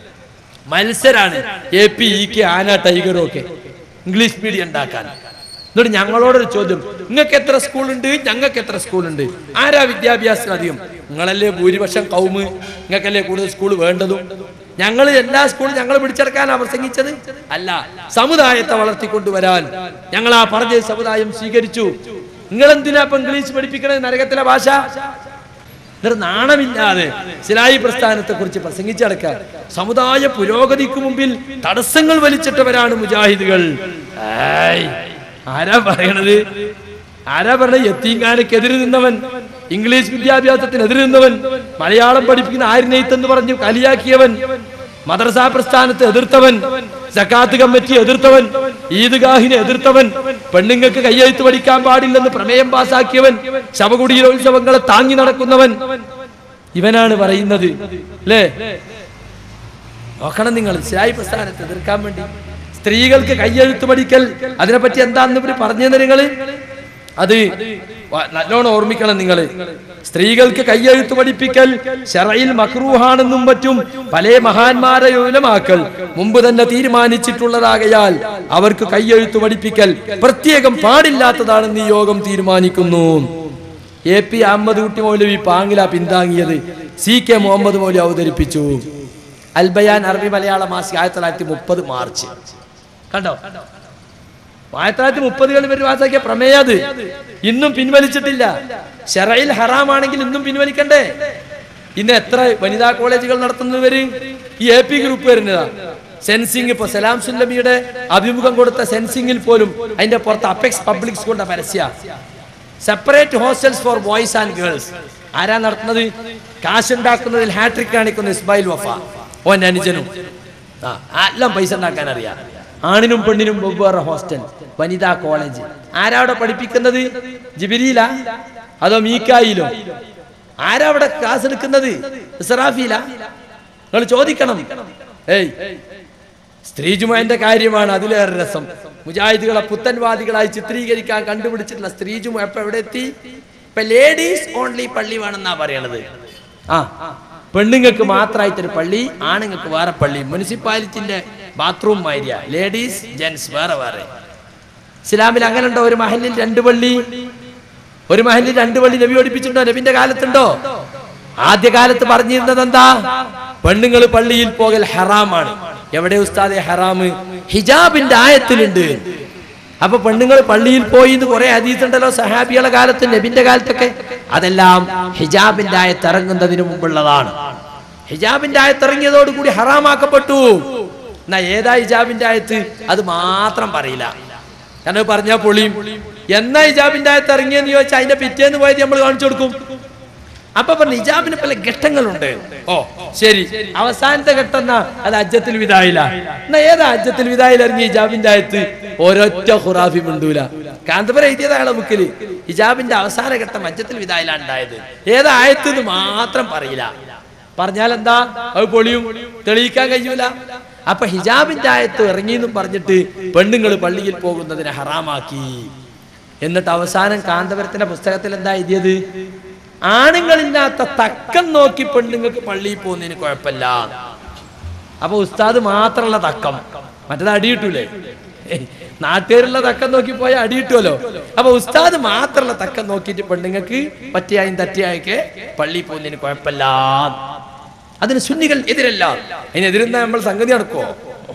മത്സരാണ് എ പി ഇ കെ ആന ടൈഗറും ഒക്കെ ഇംഗ്ലീഷ് മീഡിയം ഉണ്ടാക്കാൻ എന്നിട്ട് ഞങ്ങളോടൊരു ചോദ്യം നിങ്ങൾക്ക് എത്ര സ്കൂളുണ്ട് ഞങ്ങൾക്ക് എത്ര സ്കൂളുണ്ട് ആരാ വിദ്യാഭ്യാസത്തിന് അധികം നിങ്ങളല്ലേ ഭൂരിപക്ഷം കൗമ് നിങ്ങൾക്കല്ലേ കൂടുതൽ സ്കൂൾ വേണ്ടതും ഞങ്ങൾ എല്ലാ സ്കൂളും ഞങ്ങൾ പിടിച്ചെടുക്കാനാ പ്രസംഗിച്ചത് അല്ല സമുദായത്തെ വളർത്തിക്കൊണ്ടുവരാൻ ഞങ്ങൾ ആ പറഞ്ഞ സമുദായം സ്വീകരിച്ചു നിങ്ങൾ എന്തിനാ ഇപ്പൊ ഇംഗ്ലീഷ് പഠിപ്പിക്കണത് നരകത്തിലെ ഭാഷ എന്നിട്ട് നാണമില്ലാതെ സിലായി പ്രസ്ഥാനത്തെ കുറിച്ച് പ്രസംഗിച്ചടക്കാൻ സമുദായ പുരോഗതിക്ക് മുമ്പിൽ തടസ്സങ്ങൾ വലിച്ചിട്ടവരാണ് മുജാഹിദുകൾ ഏയ്, ആരാ പറയണത് ആരാ പറഞ്ഞത് യത്തീങ്കാനക്കെതിരെ നിന്നവൻ ഇംഗ്ലീഷ് വിദ്യാഭ്യാസത്തിനെതിരെ നിന്നവൻ മലയാളം പഠിപ്പിക്കുന്ന ആരിനെയ്ത്തെന്ന് പറഞ്ഞു കലിയാക്കിയവൻ മദ്രസാ പ്രസ്ഥാനത്തെ എതിർത്തവൻ സക്കാത്ത് കമ്മിറ്റി എതിർത്തവൻ ഈദ്ഗാഹിനെ എതിർത്തവൻ പെണ്ണുങ്ങൾക്ക് കയ്യെഴുത്ത് പഠിക്കാൻ പാടില്ലെന്ന് പ്രമേയം പാസാക്കിയവൻ ശവകുടീരോത്സവങ്ങളെ താങ്ങി നടക്കുന്നവൻ ഇവനാണ് പറയുന്നത് അല്ലേ നോക്കണം നിങ്ങൾ ഇസ്ലായി പ്രസ്ഥാനത്തെ എതിർക്കാൻ വേണ്ടി സ്ത്രീകൾക്ക് കയ്യെഴുത്ത് പഠിക്കൽ അതിനെപ്പറ്റി എന്താന്ന് ഇവര് പറഞ്ഞു നിങ്ങൾ അത് വ- നല്ലോണം ഓർമ്മിക്കണം നിങ്ങൾ സ്ത്രീകൾക്ക് കയ്യെഴുത്ത് പഠിപ്പിക്കൽ ഷറയിൽ മക്രൂഹാണെന്നും മറ്റും പല മഹാന്മാരെ ഉലമാക്കൽ മുമ്പ് തന്നെ തീരുമാനിച്ചിട്ടുള്ളതാകയാൽ അവർക്ക് കയ്യെഴുത്ത് പഠിപ്പിക്കൽ പ്രത്യേകം പാടില്ലാത്തതാണെന്ന് ഈ യോഗം തീരുമാനിക്കുന്നു എ പി അഹമ്മദ് കുട്ടി മൗലവി പാങ്ങില പിന്താങ്ങിയത് സി കെ മുഹമ്മദ് മൗലവി അവതരിപ്പിച്ചു അൽബയാൻ അറബി മലയാള മാസിക ആയിരത്തി തൊള്ളായിരത്തി മുപ്പത് മാർച്ച് കണ്ടോ ആയിരത്തി തൊള്ളായിരത്തി മുപ്പതുകളിൽ ഇവർ പാസാക്കിയ പ്രമേയം അത് ഇന്നും പിൻവലിച്ചിട്ടില്ല ഷെറയിൽ ഹറാമാണെങ്കിൽ ഇന്നും പിൻവലിക്കണ്ടേ ഇന്ന് എത്ര വനിതാ കോളേജുകൾ നടത്തുന്നവര് ഈ എ പി ഗ്രൂപ്പ് വരുന്നതാ സെൻസിംഗ് ഇപ്പൊ സലാം സുല്ലമിയുടെ അഭിമുഖം കൊടുത്ത സെൻസിംഗിൽ പോലും അതിന്റെ പുറത്ത് അപ്പെക്സ് പബ്ലിക് സ്കൂളിന്റെ പരസ്യ separate hostels for boys and girls ആരാ നടത്തുന്നത് കാശുണ്ടാക്കുന്നതിൽ ഹാട്രിക് കാണിക്കുന്ന ഇസ്മായിൽ വഫ ഓന്റെ അനുജനും ആ എല്ലാം പൈസ ഉണ്ടാക്കാൻ അറിയാം ആണിനും പെണ്ണിനും വെവ്വേറെ ഹോസ്റ്റൽ വനിതാ കോളേജ് ആരാ അവിടെ പഠിപ്പിക്കുന്നത് ജിബിരിയില അതോ മീക്കായിലോ ആരാ അവിടെ ക്ലാസ് എടുക്കുന്നത് ഇസ്രാഫീല നിങ്ങൾ ചോദിക്കണം ഏയ് സ്ത്രീ ജുമാന്റെ കാര്യമാണ് അതിലേറെ രസം മുജാഹിദുകളെ പുത്തൻവാദികളായി ചിത്രീകരിക്കാൻ കണ്ടുപിടിച്ചിട്ടുള്ള സ്ത്രീ ജുമ എപ്പോ എവിടെ എത്തി ഇപ്പൊ ലേഡീസ് ഓൺലി പള്ളി വേണമെന്നാ പറയണത് ആ പെണ്ണുങ്ങൾക്ക് മാത്രമായിട്ടൊരു പള്ളി ആണുങ്ങൾക്ക് വേറെ പള്ളി മുനിസിപ്പാലിറ്റിന്റെ ബാത്റൂം മാരിയ ലേഡീസ് ജെന്റ്സ് വേറെ വേറെ ഇസ്ലാമിൽ അങ്ങനെ ഉണ്ടോ ഒരു മഹലിൽ രണ്ട് പള്ളി ഒരു മഹലിൽ രണ്ട് പള്ളി നബി പഠിപ്പിച്ചിട്ടുണ്ടോ നബിന്റെ കാലത്തുണ്ടോ ആദ്യകാലത്ത് പറഞ്ഞിരുന്നത് എന്താ പെണ്ണുങ്ങൾ പള്ളിയിൽ പോകൽ ഹറാമാണ് എവിടെ ഉസ്താദെ ഹറാമ് ഹിജാബിന്റെ ആയത്തിലുണ്ട് അപ്പൊ പെണ്ണുങ്ങൾ പള്ളിയിൽ പോയി എന്ന് കുറെ അതീതുണ്ടല്ലോ സഹാബിയുടെ കാലത്ത് നബിന്റെ കാലത്തൊക്കെ അതെല്ലാം ഹിജാബിന്റെ ആയത്ത് ഇറങ്ങുന്നതിന് മുമ്പുള്ളതാണ് ഹിജാബിന്റെ ആയത്ത് ഇറങ്ങിയതോടുകൂടി ഹറാമാക്കപ്പെട്ടു എന്നാ ഏതാ ഹിജാബിന്റെ ആയത്ത് അത് മാത്രം പറയില്ല കാരണം പറഞ്ഞാ പൊളിയും എന്നാ ഹിജാബിന്റെ ആയത്ത് ഇറങ്ങിയെന്ന് ചോദിച്ചാൽ അതിന്റെ പിറ്റേന്ന് പോയത് നമ്മൾ കാണിച്ചു കൊടുക്കും അപ്പൊ പറഞ്ഞു ഹിജാബിന് പല ഘട്ടങ്ങളുണ്ട് ഓ ശരി അവസാനത്തെ ഘട്ടം എന്നാ അത് അജ്ജത്തിൽ വിതായില്ല എന്നാ ഏതാ അജ്ജത്തിൽ വിതായിൽ ഇറങ്ങി ഹിജാബിന്റെ ആയത്ത് ഒരൊറ്റ ഖുറാഫി മിണ്ടൂല കാന്തപുരം എഴുതിയതാണ് ബുക്കില് ഹിജാബിന്റെ അവസാന ഘട്ടം അജ്ജത്തിൽ വിതായിലാണ് ഉണ്ടായത് ഏതാ ആയത്ത് എന്ന് മാത്രം പറയില്ല പറഞ്ഞാൽ എന്താ അത് പൊളിയും തെളിയിക്കാൻ കഴിയൂല അപ്പൊ ഹിജാബിന്റെ ആയത്ത് ഇറങ്ങിയെന്നും പറഞ്ഞിട്ട് പെണ്ണുങ്ങൾ പള്ളിയിൽ പോകുന്നതിനെ ഹറാമാക്കി എന്നിട്ട് അവസാനം കാന്തപുരത്തിന്റെ പുസ്തകത്തിൽ എന്താ എഴുതിയത് ആണുങ്ങളില്ലാത്ത തക്കം നോക്കി പെണ്ണുങ്ങൾക്ക് പള്ളിയിൽ പോകുന്നതിന് കുഴപ്പമില്ല അപ്പൊ ഉസ്താദ് മാത്രമുള്ള തക്കം മറ്റേത് അടിയിട്ടൂലേ നാട്ടുകാരുള്ള തക്കം നോക്കി പോയാൽ അടിയിട്ടുമല്ലോ അപ്പൊ ഉസ്താദ് മാത്രമുള്ള തക്കം നോക്കിയിട്ട് പെണ്ണുങ്ങൾക്ക് പറ്റിയായും തറ്റിയായൊക്കെ പള്ളിയിൽ പോകുന്നതിന് കുഴപ്പമില്ല അതിന് സുന്നികൾ എതിരല്ല അതിനെതിരുന്ന നമ്മൾ സംഗതി നടക്കുവോ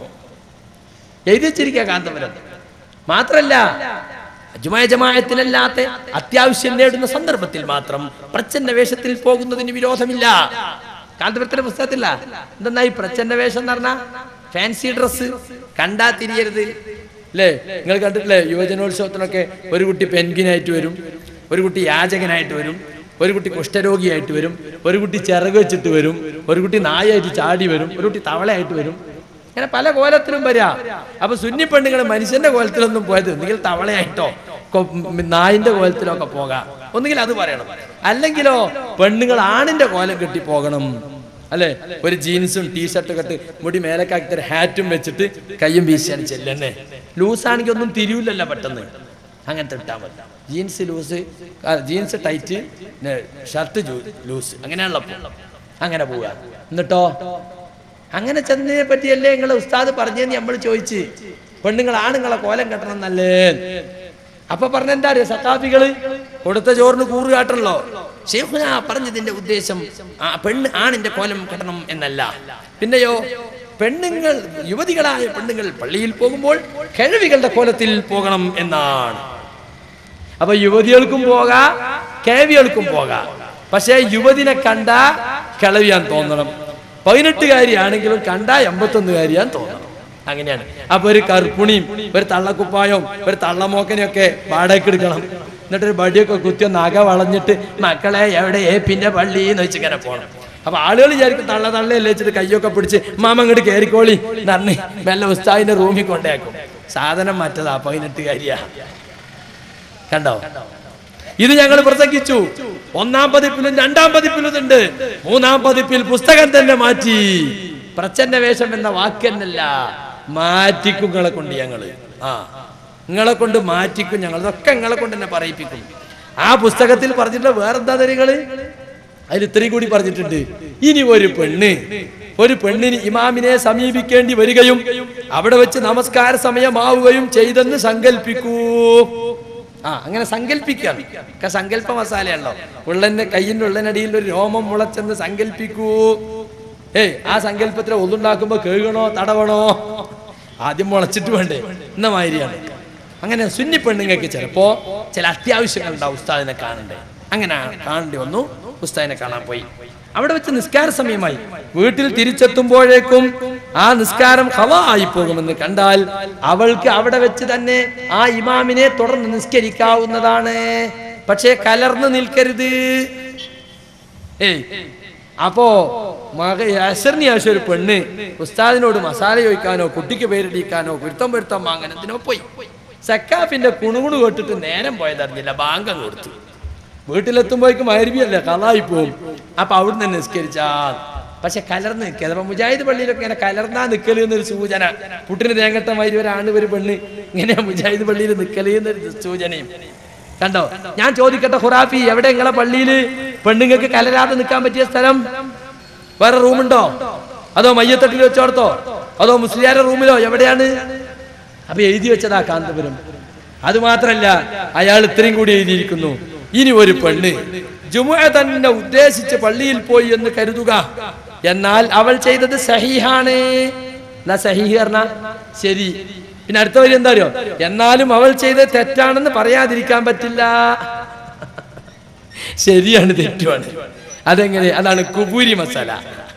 എഴുതി വെച്ചിരിക്കുക കാന്തപുരം മാത്രല്ല അജുമായ ജമായത്തിലല്ലാത്ത അത്യാവശ്യം നേടുന്ന സന്ദർഭത്തിൽ മാത്രം പ്രച്ഛന്ന വേഷത്തിൽ പോകുന്നതിന് വിരോധമില്ല കാന്തപുരത്തിന്റെ പുസ്തകത്തില്ല എന്തെന്നാ ഈ പ്രച്ഛന്ന വേഷം എന്ന് പറഞ്ഞാ ഫാൻസി ഡ്രസ് കണ്ടാ തിരിയരുത് അല്ലേ നിങ്ങൾ കണ്ടിട്ടില്ലേ യുവജനോത്സവത്തിനൊക്കെ ഒരു കുട്ടി പെൻഗിനായിട്ട് വരും ഒരു കുട്ടി യാചകനായിട്ട് വരും ഒരു കുട്ടി കുഷ്ഠരോഗിയായിട്ട് വരും ഒരു കുട്ടി ചിറക് വെച്ചിട്ട് വരും ഒരു കുട്ടി നായായിട്ട് ചാടി വരും ഒരു കുട്ടി തവളയായിട്ട് വരും ഇങ്ങനെ പല കോലത്തിലും വരാം അപ്പൊ സുന്നി പെണ്ണുങ്ങൾ മനുഷ്യന്റെ കോലത്തിലൊന്നും പോയത് ഒന്നുകിൽ തവളയായിട്ടോ കൊ- ഉം, നായിന്റെ കോലത്തിലോ ഒക്കെ പോകാം ഒന്നുകിൽ അത് പറയണം അല്ലെങ്കിലോ പെണ്ണുങ്ങൾ ആണിന്റെ കോലം കെട്ടി പോകണം അല്ലെ ഒരു ജീൻസും ടീഷർട്ടും കെട്ട് മുടി മേലക്കാക്കി ഒരു ഹാറ്റും വെച്ചിട്ട് കയ്യും വീശിയാണ് ചെല്ലന്നെ ലൂസാണെങ്കിൽ ഒന്നും തിരിയില്ലല്ലോ പെട്ടെന്ന് അങ്ങനത്തെ ഇട്ടാൽ മതി jeans loose jeans tight shirt loose അങ്ങനെയാണല്ലോ ഇപ്പൊ. അങ്ങനെ പോവുക എന്നിട്ടോ അങ്ങനെ ചെന്നതിനെ പറ്റിയല്ലേ നിങ്ങളെ ഉസ്താദ് പറഞ്ഞെന്ന് നമ്മൾ ചോദിച്ച് പെണ്ണുങ്ങൾ ആണുങ്ങളെ കോലം കെട്ടണം നല്ലേ അപ്പൊ പറഞ്ഞ എന്താ അറിയോ സത്താഫികള് കൊടുത്ത ചോറിന് കൂറ് കാട്ടണല്ലോ ഷെയ്ഖുന പറഞ്ഞതിന്റെ ഉദ്ദേശം ആ പെണ്ണ് ആണിന്റെ കോലം കെട്ടണം എന്നല്ല പിന്നെയോ പെണ്ണുങ്ങൾ യുവതികളായ പെണ്ണുങ്ങൾ പള്ളിയിൽ പോകുമ്പോൾ കിഴവികളുടെ കോലത്തിൽ പോകണം എന്നാണ് അപ്പൊ യുവതികൾക്കും പോകാ കേവികൾക്കും പോകാം പക്ഷേ യുവതിനെ കണ്ട കിളവിയാൻ തോന്നണം പതിനെട്ടുകാരിയാണെങ്കിലും കണ്ട എൺപത്തൊന്നുകാരിയാൻ തോന്നണം അങ്ങനെയാണ് അപ്പൊ ഒരു കറുപ്പുണിയും ഒരു തള്ളക്കുപ്പായവും ഒരു തള്ളമോക്കനെയൊക്കെ വാടകയ്ക്ക് എടുക്കണം എന്നിട്ട് ഒരു ബടിയൊക്കെ കുത്തി ഒന്ന് അക വളഞ്ഞിട്ട് മക്കളെ എവിടെ ഏപ്പിന്റെ പള്ളി എന്ന് വെച്ച് ഇങ്ങനെ പോകണം അപ്പൊ ആളുകൾ വിചാരിക്കും തള്ള തള്ളയല്ലേ വെച്ചിട്ട് കയ്യൊക്കെ പിടിച്ച് മാമ അങ്ങോട്ട് കയറിക്കോളി നന്ദി മെല്ലെ ഉസ്താദിന്റെ റൂമിൽ കൊണ്ടേക്കും സാധനം മറ്റതാ പതിനെട്ടുകാരിയാ കണ്ടോ ഇത് ഞങ്ങൾ പ്രസംഗിച്ചു ഒന്നാം പതിപ്പിലും രണ്ടാം പതിപ്പിലും ഇതുണ്ട് മൂന്നാം പതിപ്പിൽ പുസ്തകം തന്നെ മാറ്റി പ്രച്ഛന്ന വേഷം എന്ന വാക്കന്നല്ല മാറ്റിക്കും നിങ്ങളെ കൊണ്ട് ഞങ്ങള് ആ നിങ്ങളെ കൊണ്ട് മാറ്റിക്കും ഞങ്ങൾ ഇതൊക്കെ നിങ്ങളെ കൊണ്ട് തന്നെ പറയിപ്പിക്കും ആ പുസ്തകത്തിൽ പറഞ്ഞിട്ടുള്ള വേറെന്താ നിങ്ങള് അതിൽ ഇത്രയും കൂടി പറഞ്ഞിട്ടുണ്ട് ഇനി ഒരു പെണ്ണ് ഒരു പെണ്ണിന് ഇമാമിനെ സമീപിക്കേണ്ടി വരികയും അവിടെ വെച്ച് നമസ്കാര സമയമാവുകയും ചെയ്തെന്ന് സങ്കല്പിക്കൂ ആ അങ്ങനെ സങ്കല്പിക്കാണ് ഒക്കെ സങ്കല്പ മസാലയാണല്ലോ ഉള്ളന്റെ കയ്യിന്റെ ഉള്ളനടിയിൽ ഒരു രോമം മുളച്ചെന്ന് സങ്കല്പിക്കൂ ഏയ് ആ സങ്കല്പത്തിൽ ഒന്നുണ്ടാക്കുമ്പോ കേൾക്കണോ തടവണോ ആദ്യം മുളച്ചിട്ട് വേണ്ടേ എന്ന മാതിരിയാണ് അങ്ങനെ സുന്നി പെണ്ണുങ്ങൾക്ക് ചിലപ്പോ ചില അത്യാവശ്യങ്ങൾ ഉണ്ടാവും ഉസ്താദിനെ കാണണ്ടേ അങ്ങനെ കാണേണ്ടി വന്നു ഉസ്താദിനെ കാണാൻ പോയി അവിടെ വെച്ച് നിസ്കാര സമയമായി വീട്ടിൽ തിരിച്ചെത്തുമ്പോഴേക്കും ആ നിസ്കാരം ഹവ ആയി പോകുമെന്ന് കണ്ടാൽ അവൾക്ക് അവിടെ വെച്ച് തന്നെ ആ ഇമാമിനെ തുടർന്ന് നിസ്കരിക്കാവുന്നതാണ് പക്ഷേ കലർന്ന് നിൽക്കരുത് ഏയ് അപ്പോ മക അസറിന് ശേഷം ഒരു പെണ്ണ് ഉസ്താദിനോട് മസാല ചോദിക്കാനോ കുട്ടിക്ക് പേരിടിക്കാനോ കുരുത്തം പൊരുത്തം വാങ്ങാൻ എന്തിനോ പോയി സക്കാഫിന്റെ കുണുകുണു കേട്ടിട്ട് നേരം പോയതറിഞ്ഞില്ല ബാങ്കം കൊടുത്തു വീട്ടിലെത്തുമ്പോഴേക്കും മരുവിയല്ലേ കളായി പോവും അപ്പൊ അവിടുന്ന് തന്നെ നിസ്കരിച്ചാ പക്ഷെ കലർന്ന് നിൽക്കുക അപ്പൊ മുജാഹിദ് പള്ളിയിലൊക്കെ ഇങ്ങനെ കലർന്നാ നിക്കല് എന്നൊരു സൂചന പുട്ടിന് തേങ്ങട്ട മാതിരി ഒരാണ് ഒരു പെണ്ണ് ഇങ്ങനെയാ മുജാഹിദ് പള്ളിയിൽ നിക്കല് എന്നൊരു സൂചനയും കണ്ടോ ഞാൻ ചോദിക്കട്ടെ ഖുറാഫി എവിടെ നിങ്ങളെ പള്ളിയിൽ പെണ്ണുങ്ങൾക്ക് കലരാതെ നിൽക്കാൻ പറ്റിയ സ്ഥലം വേറെ റൂമുണ്ടോ അതോ മയ്യത്തട്ടിൽ വെച്ചോടത്തോ അതോ മുസ്ലിയാരുടെ റൂമിലോ എവിടെയാണ് അപ്പൊ എഴുതി വെച്ചതാ കാന്തപുരം അത് മാത്രല്ല അയാൾ ഇത്രയും കൂടി എഴുതിയിരിക്കുന്നു ഇനി ഒരു പെണ്ണ് ജുമുഅ തന്നെ ഉദ്ദേശിച്ച് പള്ളിയിൽ പോയി എന്ന് കരുതുക എന്നാൽ അവൾ ചെയ്തത് സഹീഹാണ് എന്നാ സഹീഹ് പറഞ്ഞ ശരി പിന്നെ അടുത്ത വരി എന്താ അറിയോ എന്നാലും അവൾ ചെയ്തത് തെറ്റാണെന്ന് പറയാതിരിക്കാൻ പറ്റില്ല ശരിയാണ് തെറ്റുമാണ് അതെങ്ങനെ അതാണ് കുബൂരി മസാല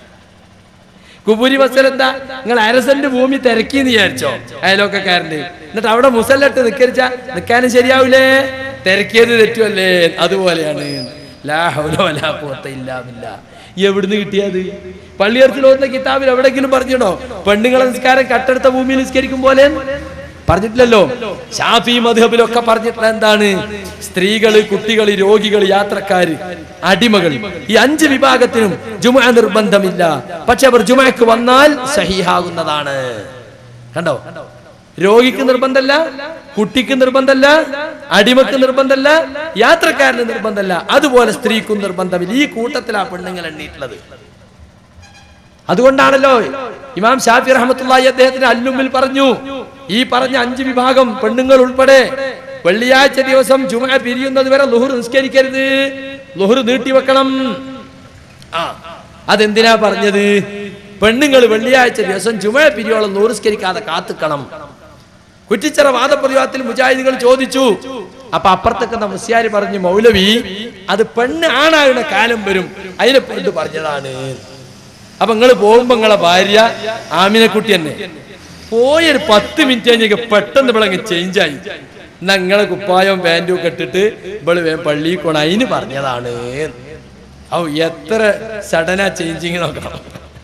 കുബൂരി മസാല എന്താ നിങ്ങൾ അരസന്റെ ഭൂമി തിരക്കിന്ന് വിചാരിച്ചോ അയലോക്കക്കാരന്റെ എന്നിട്ട് അവിടെ മുസല്ലിട്ട് നിക്കരിച്ച നിക്കാനും ശരിയാവൂലേ തിരക്കിയത് തെറ്റുമല്ലേ അതുപോലെയാണ് ലാ ഹൗല വലാ ഖുവത്ത ഇല്ലാ ബില്ലാ. എവിടുന്ന് കിട്ടിയത് പള്ളിയർത്തിൽ ഓതുന്ന കിതാബിൽ എവിടെങ്കിലും പറഞ്ഞിടോ പെണ്ണുങ്ങളെ നിസ്കാരം കട്ടെടുത്ത ഭൂമിയിൽ നിസ്കരിക്കും പോലെ പറഞ്ഞിട്ടില്ലല്ലോ ഷാഫി മധുഹബിലൊക്കെ പറഞ്ഞിട്ടുള്ള എന്താണ് സ്ത്രീകള് കുട്ടികള് രോഗികള് യാത്രക്കാര് അടിമകൾ ഈ അഞ്ച് വിഭാഗത്തിനും ജുമ നിർബന്ധമില്ല പക്ഷെ അവർ ജുമക്ക് വന്നാൽ സഹിഹാകുന്നതാണ് കണ്ടോ രോഗിക്ക് നിർബന്ധമല്ല കുട്ടിക്ക് നിർബന്ധമല്ല അടിമക്ക് നിർബന്ധമല്ല യാത്രക്കാരന് നിർബന്ധമല്ല അതുപോലെ സ്ത്രീക്കും നിർബന്ധമില്ല ഈ കൂട്ടത്തിലാ പെണ്ണുങ്ങൾ എണ്ണീട്ടുള്ളത് അതുകൊണ്ടാണല്ലോ ഇമാം ഷാഫി റഹ്മത്തുള്ളാഹി അദ്ദേഹത്തിന് അല്ലുമ്മിൽ പറഞ്ഞു ഈ പറഞ്ഞ അഞ്ച് വിഭാഗം പെണ്ണുങ്ങൾ ഉൾപ്പെടെ വെള്ളിയാഴ്ച ദിവസം ജുമ പിരിയുന്നത് വരെ ലുഹുർ നിസ്കരിക്കരുത് ലുഹുർ നീട്ടിവെക്കണം ആ അതെന്തിനാ പറഞ്ഞത് പെണ്ണുങ്ങൾ വെള്ളിയാഴ്ച ദിവസം ജുമ പിരിയോളം ലുഹുർ നിസ്കരിക്കാതെ കാത്തുക്കണം കുറ്റിച്ചിറ വാദപ്രതിവാദത്തിൽ മുജാഹിദുകൾ ചോദിച്ചു അപ്പൊ അപ്പുറത്തേക്കുന്ന മുസ്യാരി പറഞ്ഞു മൗലവി അത് പെണ്ണ് ആണാകുന്ന കാലം വരും അതിനെ കൊണ്ട് പറഞ്ഞതാണ് അപ്പൊ നിങ്ങൾ പോകുമ്പോ നിങ്ങളെ ഭാര്യ ആമിനക്കുട്ടി തന്നെ പോയൊരു പത്ത് മിനിറ്റ് കഴിഞ്ഞ് പെട്ടെന്ന് ഇവളങ്ങ് ചേഞ്ച് ആയി എന്നാ നിങ്ങളെ കുപ്പായവും പാൻറ്റും ഒക്കെ ഇട്ടിട്ട് ഇവള് വേഗം പള്ളിയിൽ കൊണ അതിന് പറഞ്ഞതാണ് ഔ എത്ര സഡനാ ചേഞ്ചിങ് നോക്കണം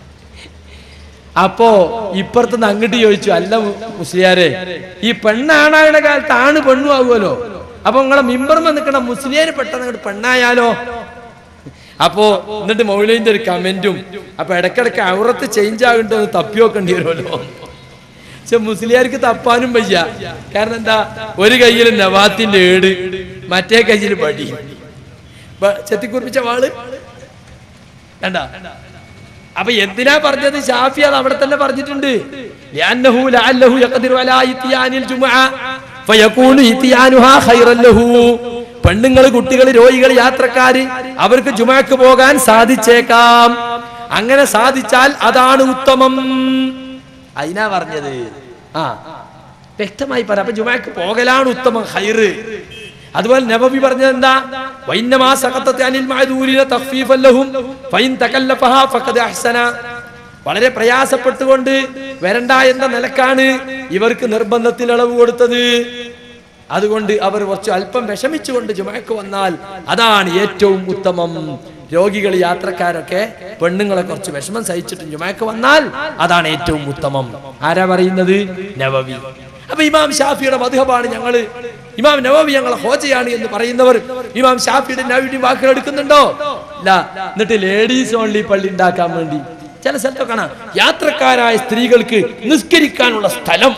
അപ്പോ ഇപ്പുറത്തുനിന്ന് അങ്ങോട്ട് ചോദിച്ചു അല്ല മു- മുസ്ലിയാരെ ഈ പെണ്ണാണാകുന്ന കാലത്ത് ആണ് പെണ്ണും ആകുമല്ലോ അപ്പൊ നിങ്ങളെ മിമ്പർമ നിൽക്കണ മുസ്ലിയാര് പെട്ടെന്ന് അങ്ങോട്ട് പെണ്ണായാലോ അപ്പോ എന്നിട്ട് മൗലിന്റെ ഒരു കമന്റും അപ്പൊ ഇടക്കിടക്ക് ഔറത്ത് ചേഞ്ച് ആകണ്ടെന്ന് തപ്പി നോക്കേണ്ടി വരുമല്ലോ പക്ഷെ മുസ്ലിയാർക്ക് തപ്പാനും വയ്യ കാരണം എന്താ ഒരു കയ്യിൽ നവാത്തിന്റെ ഏട് മറ്റേ കയ്യിൽ പടി ബ- ചെത്തിക്കുറിപ്പിച്ച വാള് കണ്ട അപ്പൊ എന്തിനാ പറഞ്ഞത് ഷാഫി അത് അവിടെ തന്നെ പറഞ്ഞിട്ടുണ്ട് لأنه لعله يقدر على إتيان الجمعة فيكون إتيانها خيرا له. പെണ്ണുങ്ങൾ കുട്ടികൾ രോഗികൾ യാത്രക്കാര് അവർക്ക് ജുമാക്ക് പോകാൻ സാധിച്ചേക്കാം അങ്ങനെ സാധിച്ചാൽ അതാണ് ഉത്തമം അതിനാ പറഞ്ഞത് ആ വ്യക്തമായി പറ അപ്പൊ ജുമാക്ക് പോകലാണ് ഉത്തമം ഹൈറ് അതുപോലെ നബവി പറഞ്ഞത് എന്താ വൈന്നമാ സഖത്തത്ത് അനിൽ മഅദൂരിന തഖ്ഫീഫൻ ലഹും ഫൈൻ തകല്ലഫഹാ ഫഖദ് അഹ്സന വളരെ പ്രയാസപ്പെട്ടുകൊണ്ട് വരണ്ട എന്ന നിലക്കാണ് ഇവർക്ക് നിർബന്ധത്തിൽ ഇളവ് കൊടുത്തത് അതുകൊണ്ട് അവർ കുറച്ച് അല്പം വിഷമിച്ചുകൊണ്ട് ജുമക്ക് വന്നാൽ അതാണ് ഏറ്റവും ഉത്തമം രോഗികൾ യാത്രക്കാരൊക്കെ പെണ്ണുങ്ങളെ കുറച്ച് വിഷമം സഹിച്ചിട്ട് ജുമക്ക് വന്നാൽ അതാണ് ഏറ്റവും ഉത്തമം ആരാ പറയുന്നത് നവവി അപ്പൊ ഇമാം ഷാഫിയുടെ മധുഹബാണ് ഞങ്ങള് ഇമാം നവവി ഞങ്ങളെ ഹോജയാണ് എന്ന് പറയുന്നവർ ഇമാം ഷാഫിയുടെ നവിയുടെ വാക്കുകൾ എടുക്കുന്നുണ്ടോ ഇല്ല എന്നിട്ട് ലേഡീസ് ഓൺലി പള്ളി ഉണ്ടാക്കാൻ വേണ്ടി ചില സ്ഥലത്തൊക്കെ കാണാം യാത്രക്കാരായ സ്ത്രീകൾക്ക് നിസ്കരിക്കാനുള്ള സ്ഥലം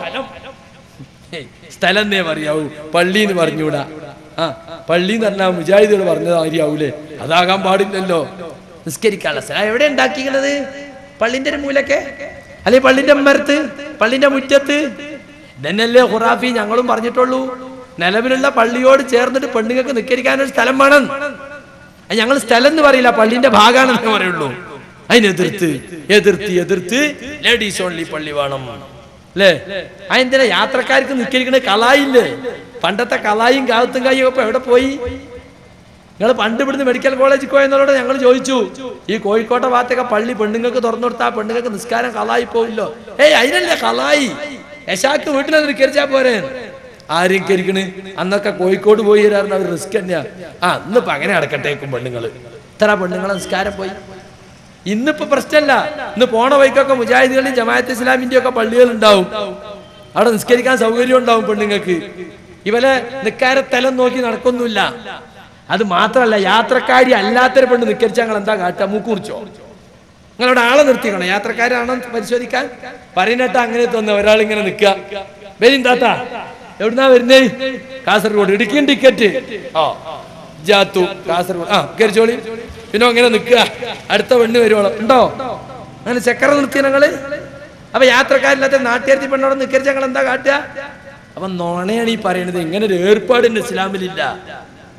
ഏയ്, സ്ഥലം എന്നേ പറയാവൂ പള്ളി എന്ന് പറഞ്ഞൂടാ ആ പള്ളി എന്ന് പറഞ്ഞാൽ മുജാഹിദുകൾ പറഞ്ഞത് ആര്യാവൂലേ അതാകാൻ പാടില്ലല്ലോ നിസ്കരിക്കാനുള്ള സ്ഥലം എവിടെ ഉണ്ടാക്കിക്കുന്നത് പള്ളിന്റെ ഒരു മൂലക്കെ അല്ലെ പള്ളിന്റെ മരത്ത് പള്ളിന്റെ മുറ്റത്ത് ഇതന്നെയല്ലേ ഖുറാഫി ഞങ്ങളും പറഞ്ഞിട്ടുള്ളൂ നിലവിലുള്ള പള്ളിയോട് ചേർന്നിട്ട് പെണ്ണുങ്ങൾക്ക് നിസ്കരിക്കാനൊരു സ്ഥലം വേണം അത് ഞങ്ങൾ സ്ഥലം എന്ന് പറയില്ല പള്ളിന്റെ ഭാഗമാണെന്ന് പറയുള്ളൂ അതിനെതിർത്ത് എതിർത്ത് എതിർത്ത് ലേഡീസ് ഓൺലി പള്ളി വേണം അല്ലേ അതെന്തിനാ യാത്രക്കാർക്ക് നിൽക്കിരിക്കണ കലായില്ലേ പണ്ടത്തെ കലായും കാലത്തും കായും ഒക്കെ എവിടെ പോയി നിങ്ങൾ പണ്ട് ഇവിടുന്ന് മെഡിക്കൽ കോളേജിൽ പോയെന്നോട് ഞങ്ങൾ ചോദിച്ചു ഈ കോഴിക്കോട്ടെ ഭാഗത്തൊക്കെ പള്ളി പെണ്ണുങ്ങൾക്ക് തുറന്നു കൊടുത്താൽ പെണ്ണുങ്ങൾക്ക് നിസ്കാരം കലായി പോവില്ലോ ഏയ് അതിനല്ലേ കലായി യശാക്ക് വീട്ടിൽ നിൽക്കരിച്ചാ പോരെ ആരും കരിക്കണ് അന്നൊക്കെ കോഴിക്കോട് പോയി തരാറുണ്ട് അവർ റിസ്ക് തന്നെയാ ആ ഇന്നിപ്പോ അങ്ങനെ അടക്കട്ടേക്കും പെണ്ണുങ്ങള് ഇത്ര പെണ്ണുങ്ങളെ നിസ്കാരം പോയി ഇന്നിപ്പോ പ്രശ്നമല്ല ഇന്ന് പോണ വഴിക്കൊക്കെ മുജാഹിദുകളുടെയും ജമാഅത്ത് ഇസ്ലാമിന്റെ ഒക്കെ പള്ളികൾ ഉണ്ടാവും അവിടെ നിസ്കരിക്കാൻ സൗകര്യം ഉണ്ടാവും പെണ്ണുങ്ങൾക്ക് ഇവലെ നിക്കാരെ തലം നോക്കി നടക്കൊന്നുമില്ല അത് മാത്രമല്ല യാത്രക്കാരി അല്ലാത്തൊരു പെണ്ണ് നിക്കരിച്ചാൽ ഞങ്ങൾ എന്താ കാട്ടുക മൂക്കുറിച്ചോ നിങ്ങളുടെ ആളെ നിർത്തിക്കണം യാത്രക്കാരാണോ എന്ന് പരിശോധിക്കാൻ പറയുന്നിട്ട് അങ്ങനെ തോന്നുന്ന ഒരാൾ ഇങ്ങനെ നിൽക്കുക വരും താത്ത എവിടുന്നാ വരുന്നേ കാസർഗോഡ് ഇടുക്കിയും ടിക്കറ്റ് ആ ജാത്തു കാസർഗോഡ് ആ കരിച്ചോളി പിന്നെ അങ്ങനെ നിൽക്കുക അടുത്ത പെണ്ണ് വരുവോളം ഉണ്ടോ അങ്ങനെ ചക്കര നിർത്തിയ ഞങ്ങള് അപ്പൊ യാത്രക്കാരില്ലാത്ത നാട്ടുകാരി പെണ്ണോടെ നിക്കരിച്ച ഞങ്ങൾ എന്താ കാട്ടുക അപ്പൊ നോണയാണ് ഈ പറയുന്നത് ഇങ്ങനെ ഒരു ഏർപ്പാടിന്റെ ഇസ്ലാമിലില്ല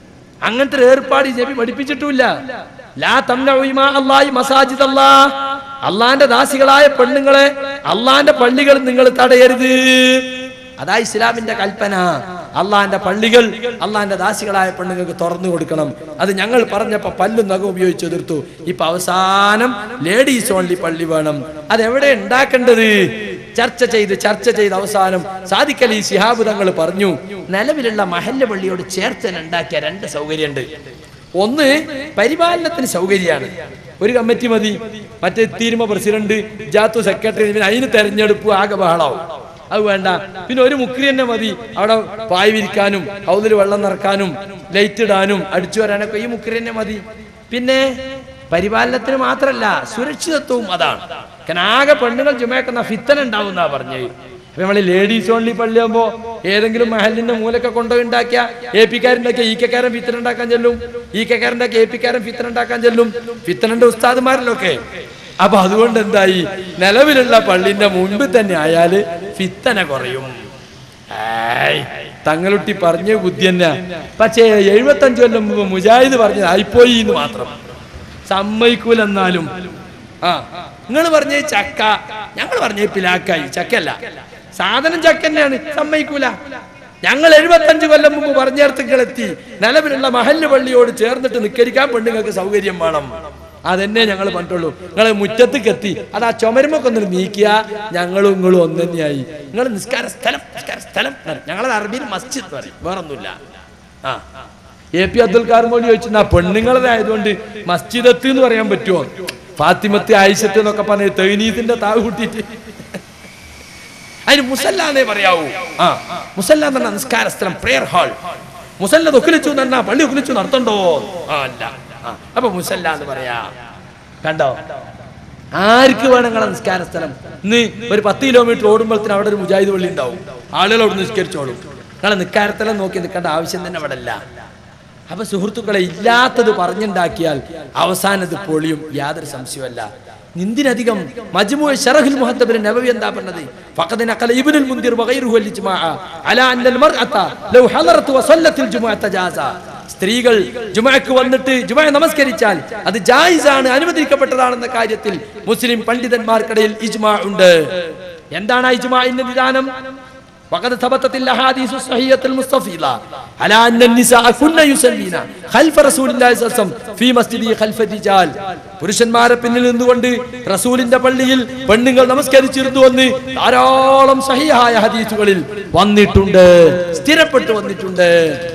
അങ്ങനത്തെ ഒരു ഏർപ്പാട് ഈ നബി പഠിപ്പിച്ചിട്ടുമില്ല ലാ തംനഉ ഇമാ അല്ലാഹി മസാജിദ് അല്ലാ അള്ളാന്റെ ദാസികളായ പെണ്ണുങ്ങളെ അള്ളാന്റെ പള്ളികൾ നിങ്ങൾ തടയരുത് അതാ ഇസ്ലാമിന്റെ കൽപ്പന അള്ളാന്റെ പള്ളികൾ അള്ളാന്റെ ദാസികളായ പെണ്ണുങ്ങൾക്ക് തുറന്നു കൊടുക്കണം അത് ഞങ്ങൾ പറഞ്ഞപ്പോ പല്ലും നഖം ഉപയോഗിച്ച് എതിർത്തു ഇപ്പൊ അവസാനം ലേഡീസ് ഓൺലി പള്ളി വേണം അതെവിടെ ഉണ്ടാക്കേണ്ടത് ചർച്ച ചെയ്ത് ചർച്ച ചെയ്ത് അവസാനം സാദിഖലി ശിഹാബ് തങ്ങൾ പറഞ്ഞു നിലവിലുള്ള മഹല്ല പള്ളിയോട് ചേർത്ത് തന്നെ ഉണ്ടാക്കിയ രണ്ട് സൗകര്യമുണ്ട് ഒന്ന് പരിപാലനത്തിന് സൗകര്യമാണ് ഒരു കമ്മിറ്റി മതി മറ്റേ തീരുമ പ്രസിഡന്റ് ജാത്തു സെക്രട്ടറി പിന്നെ അതിന് തെരഞ്ഞെടുപ്പ് ആകെ ബഹളാവും അത് വേണ്ട പിന്നെ ഒരു മുക്രി തന്നെ മതി അവിടെ പായ് വിരിക്കാനും ഹൗദിൽ വെള്ളം നിറക്കാനും ലൈറ്റ് ഇടാനും അടിച്ചു വരാനൊക്കെ ഈ മുക്രി തന്നെ മതി പിന്നെ പരിപാലനത്തിന് മാത്രല്ല സുരക്ഷിതത്വവും അതാണ് കാരണം ആകെ പെണ്ണുങ്ങൾ ചുമക്കുന്ന ഫിത്തന ഉണ്ടാവും എന്നാ പറഞ്ഞത് അപ്പൊ നമ്മള് ലേഡീസ് ഓൺലി പള്ളിയാകുമ്പോ ഏതെങ്കിലും മഹലിന്റെ മൂലൊക്കെ കൊണ്ടുപോയി ഉണ്ടാക്കിയ എ പിക്കാരുണ്ടാക്കിയ ഈ കക്കാരൻ ഫിത്തന ഉണ്ടാക്കാൻ ചെല്ലും ഈ കക്കാരണ്ടാക്കിയ എ പിക്കാരൻ ഫിത്തന ഉണ്ടാക്കാൻ ചെല്ലും ഫിത്തനന്റെ ഉസ്താദുമാരിലൊക്കെ അപ്പൊ അതുകൊണ്ട് എന്തായി നിലവിലുള്ള പള്ളിന്റെ മുൻപ് തന്നെ ആയാല് ഫിത്തന കുറയും ഏയ്, തങ്ങളുട്ടി പറഞ്ഞ ബുദ്ധി തന്നെ പക്ഷേ എഴുപത്തഞ്ചു കൊല്ലം മുമ്പ് മുജാഹിദ് പറഞ്ഞത് ആയിപ്പോയി എന്ന് മാത്രം സമ്മതിക്കൂലെന്നാലും ആ നിങ്ങൾ പറഞ്ഞ ചക്ക ഞങ്ങൾ പറഞ്ഞ പിലാക്കായി ചക്കല്ല സാധനം ചക്ക തന്നെയാണ് സമ്മതിക്കൂല ഞങ്ങൾ എഴുപത്തഞ്ച് കൊല്ലം മുമ്പ് പറഞ്ഞേർത്തുകളെത്തി നിലവിലുള്ള മഹല്ല് പള്ളിയോട് ചേർന്നിട്ട് നിക്കരിക്കാൻ പെണ്ണുങ്ങൾക്ക് സൗകര്യം വേണം അതെന്നെ ഞങ്ങൾ പറഞ്ഞിട്ടുള്ളൂ നിങ്ങൾ മുറ്റത്തേക്ക് എത്തി അത് ആ ചുമരുമൊക്കെ ഒന്ന് നീക്കിയ ഞങ്ങളും നിങ്ങളും ഒന്ന് തന്നെയായി നിങ്ങൾ നിസ്കാര സ്ഥലം നിസ്കാര സ്ഥലം ഞങ്ങളത് അറബിയിൽ മസ്ജിദ് എന്ന് പറയും വേറൊന്നുമില്ല ആ എ പി അബ്ദുൽ കാർമോടി ചോദിച്ചു ആ പെണ്ണുങ്ങളത് ആയതുകൊണ്ട് മസ്ജിദത്ത് എന്ന് പറയാൻ പറ്റുമോ ഫാത്തിമത്ത് ആയിഷത്ത് എന്നൊക്കെ പറഞ്ഞ് തൈനീസിന്റെ താവ് കൂട്ടിയിട്ട് അതിന് മുസല്ലാന്നേ പറയാവൂ ആ മുസല്ല എന്ന് പറഞ്ഞാൽ നിസ്കാര സ്ഥലം പ്രെയർ ഹാൾ മുസല്ല ഒക്കിലിച്ചു എന്ന് പറഞ്ഞാൽ പള്ളി ഒക്കിലിച്ചു നടത്തണ്ടോ ആ അല്ല ആ, അപ്പൊ മുസല്ല എന്ന് പറയാ കണ്ടോ ആർക്ക് വേണം നിങ്ങളെ നിസ്കാര സ്ഥലം ഇന്ന് ഒരു പത്ത് കിലോമീറ്റർ ഓടുമ്പോഴത്തേന് അവിടെ ഒരു മുജാഹിദ് പള്ളി ഉണ്ടാവും ആളുകൾ അവിടെ നിസ്കരിച്ചോളും നിങ്ങളെ നിസ്കാരസ്ഥലം നോക്കി നിൽക്കേണ്ട ആവശ്യം തന്നെ അവിടെ അല്ല അപ്പൊ സുഹൃത്തുക്കളെ ഇല്ലാത്തത് പറഞ്ഞുണ്ടാക്കിയാൽ അവസാനത് പൊളിയും യാതൊരു സംശയമല്ല എന്തിനധികം മജ്മു ശറഹുൽ മുഹദ്ദബിന് നബവി എന്താ പറഞ്ഞത് ഫഖദ് നഖല ഇബ്നുൽ മുൻദിർ വഗൈറുഹു അൽ ഇജ്മാഅ അലാ അന്നൽ മർഅത ലൗ ഹദറത് വസല്ലത്തിൽ ജുമുഅത ജാസ സ്ത്രീകൾ ജുമഅക്ക് വന്നിട്ട് ജുമഅ നമസ്കരിച്ചാൽ അത് ജായിസാണ് അനുവദിക്കപ്പെട്ടതാണെന്ന കാര്യത്തിൽ മുസ്ലിം പണ്ഡിതന്മാർക്കിടയിൽ ഇജ്മാ ഉണ്ട് എന്താണ് ആ ഇജ്മാഇന്റെ വിധാനം وقد ثبتت الاحاديث الصحيحه المستفيضه على ان النساء كن يصلين خلف رسول الله صلى الله عليه وسلم في مسجده خلف الرجال പുരുഷന്മാരെ പിന്നിൽ നിന്നുകൊണ്ട് റസൂലിന്റെ പള്ളിയിൽ പെണ്ണുങ്ങൾ നമസ്കരിച്ചിരുന്നു എന്ന് ധാരാളം സഹിയായ ഹദീസുകളിൽ വന്നിട്ടുണ്ട് സ്ഥിരപ്പെട്ടു വന്നിട്ടുണ്ട്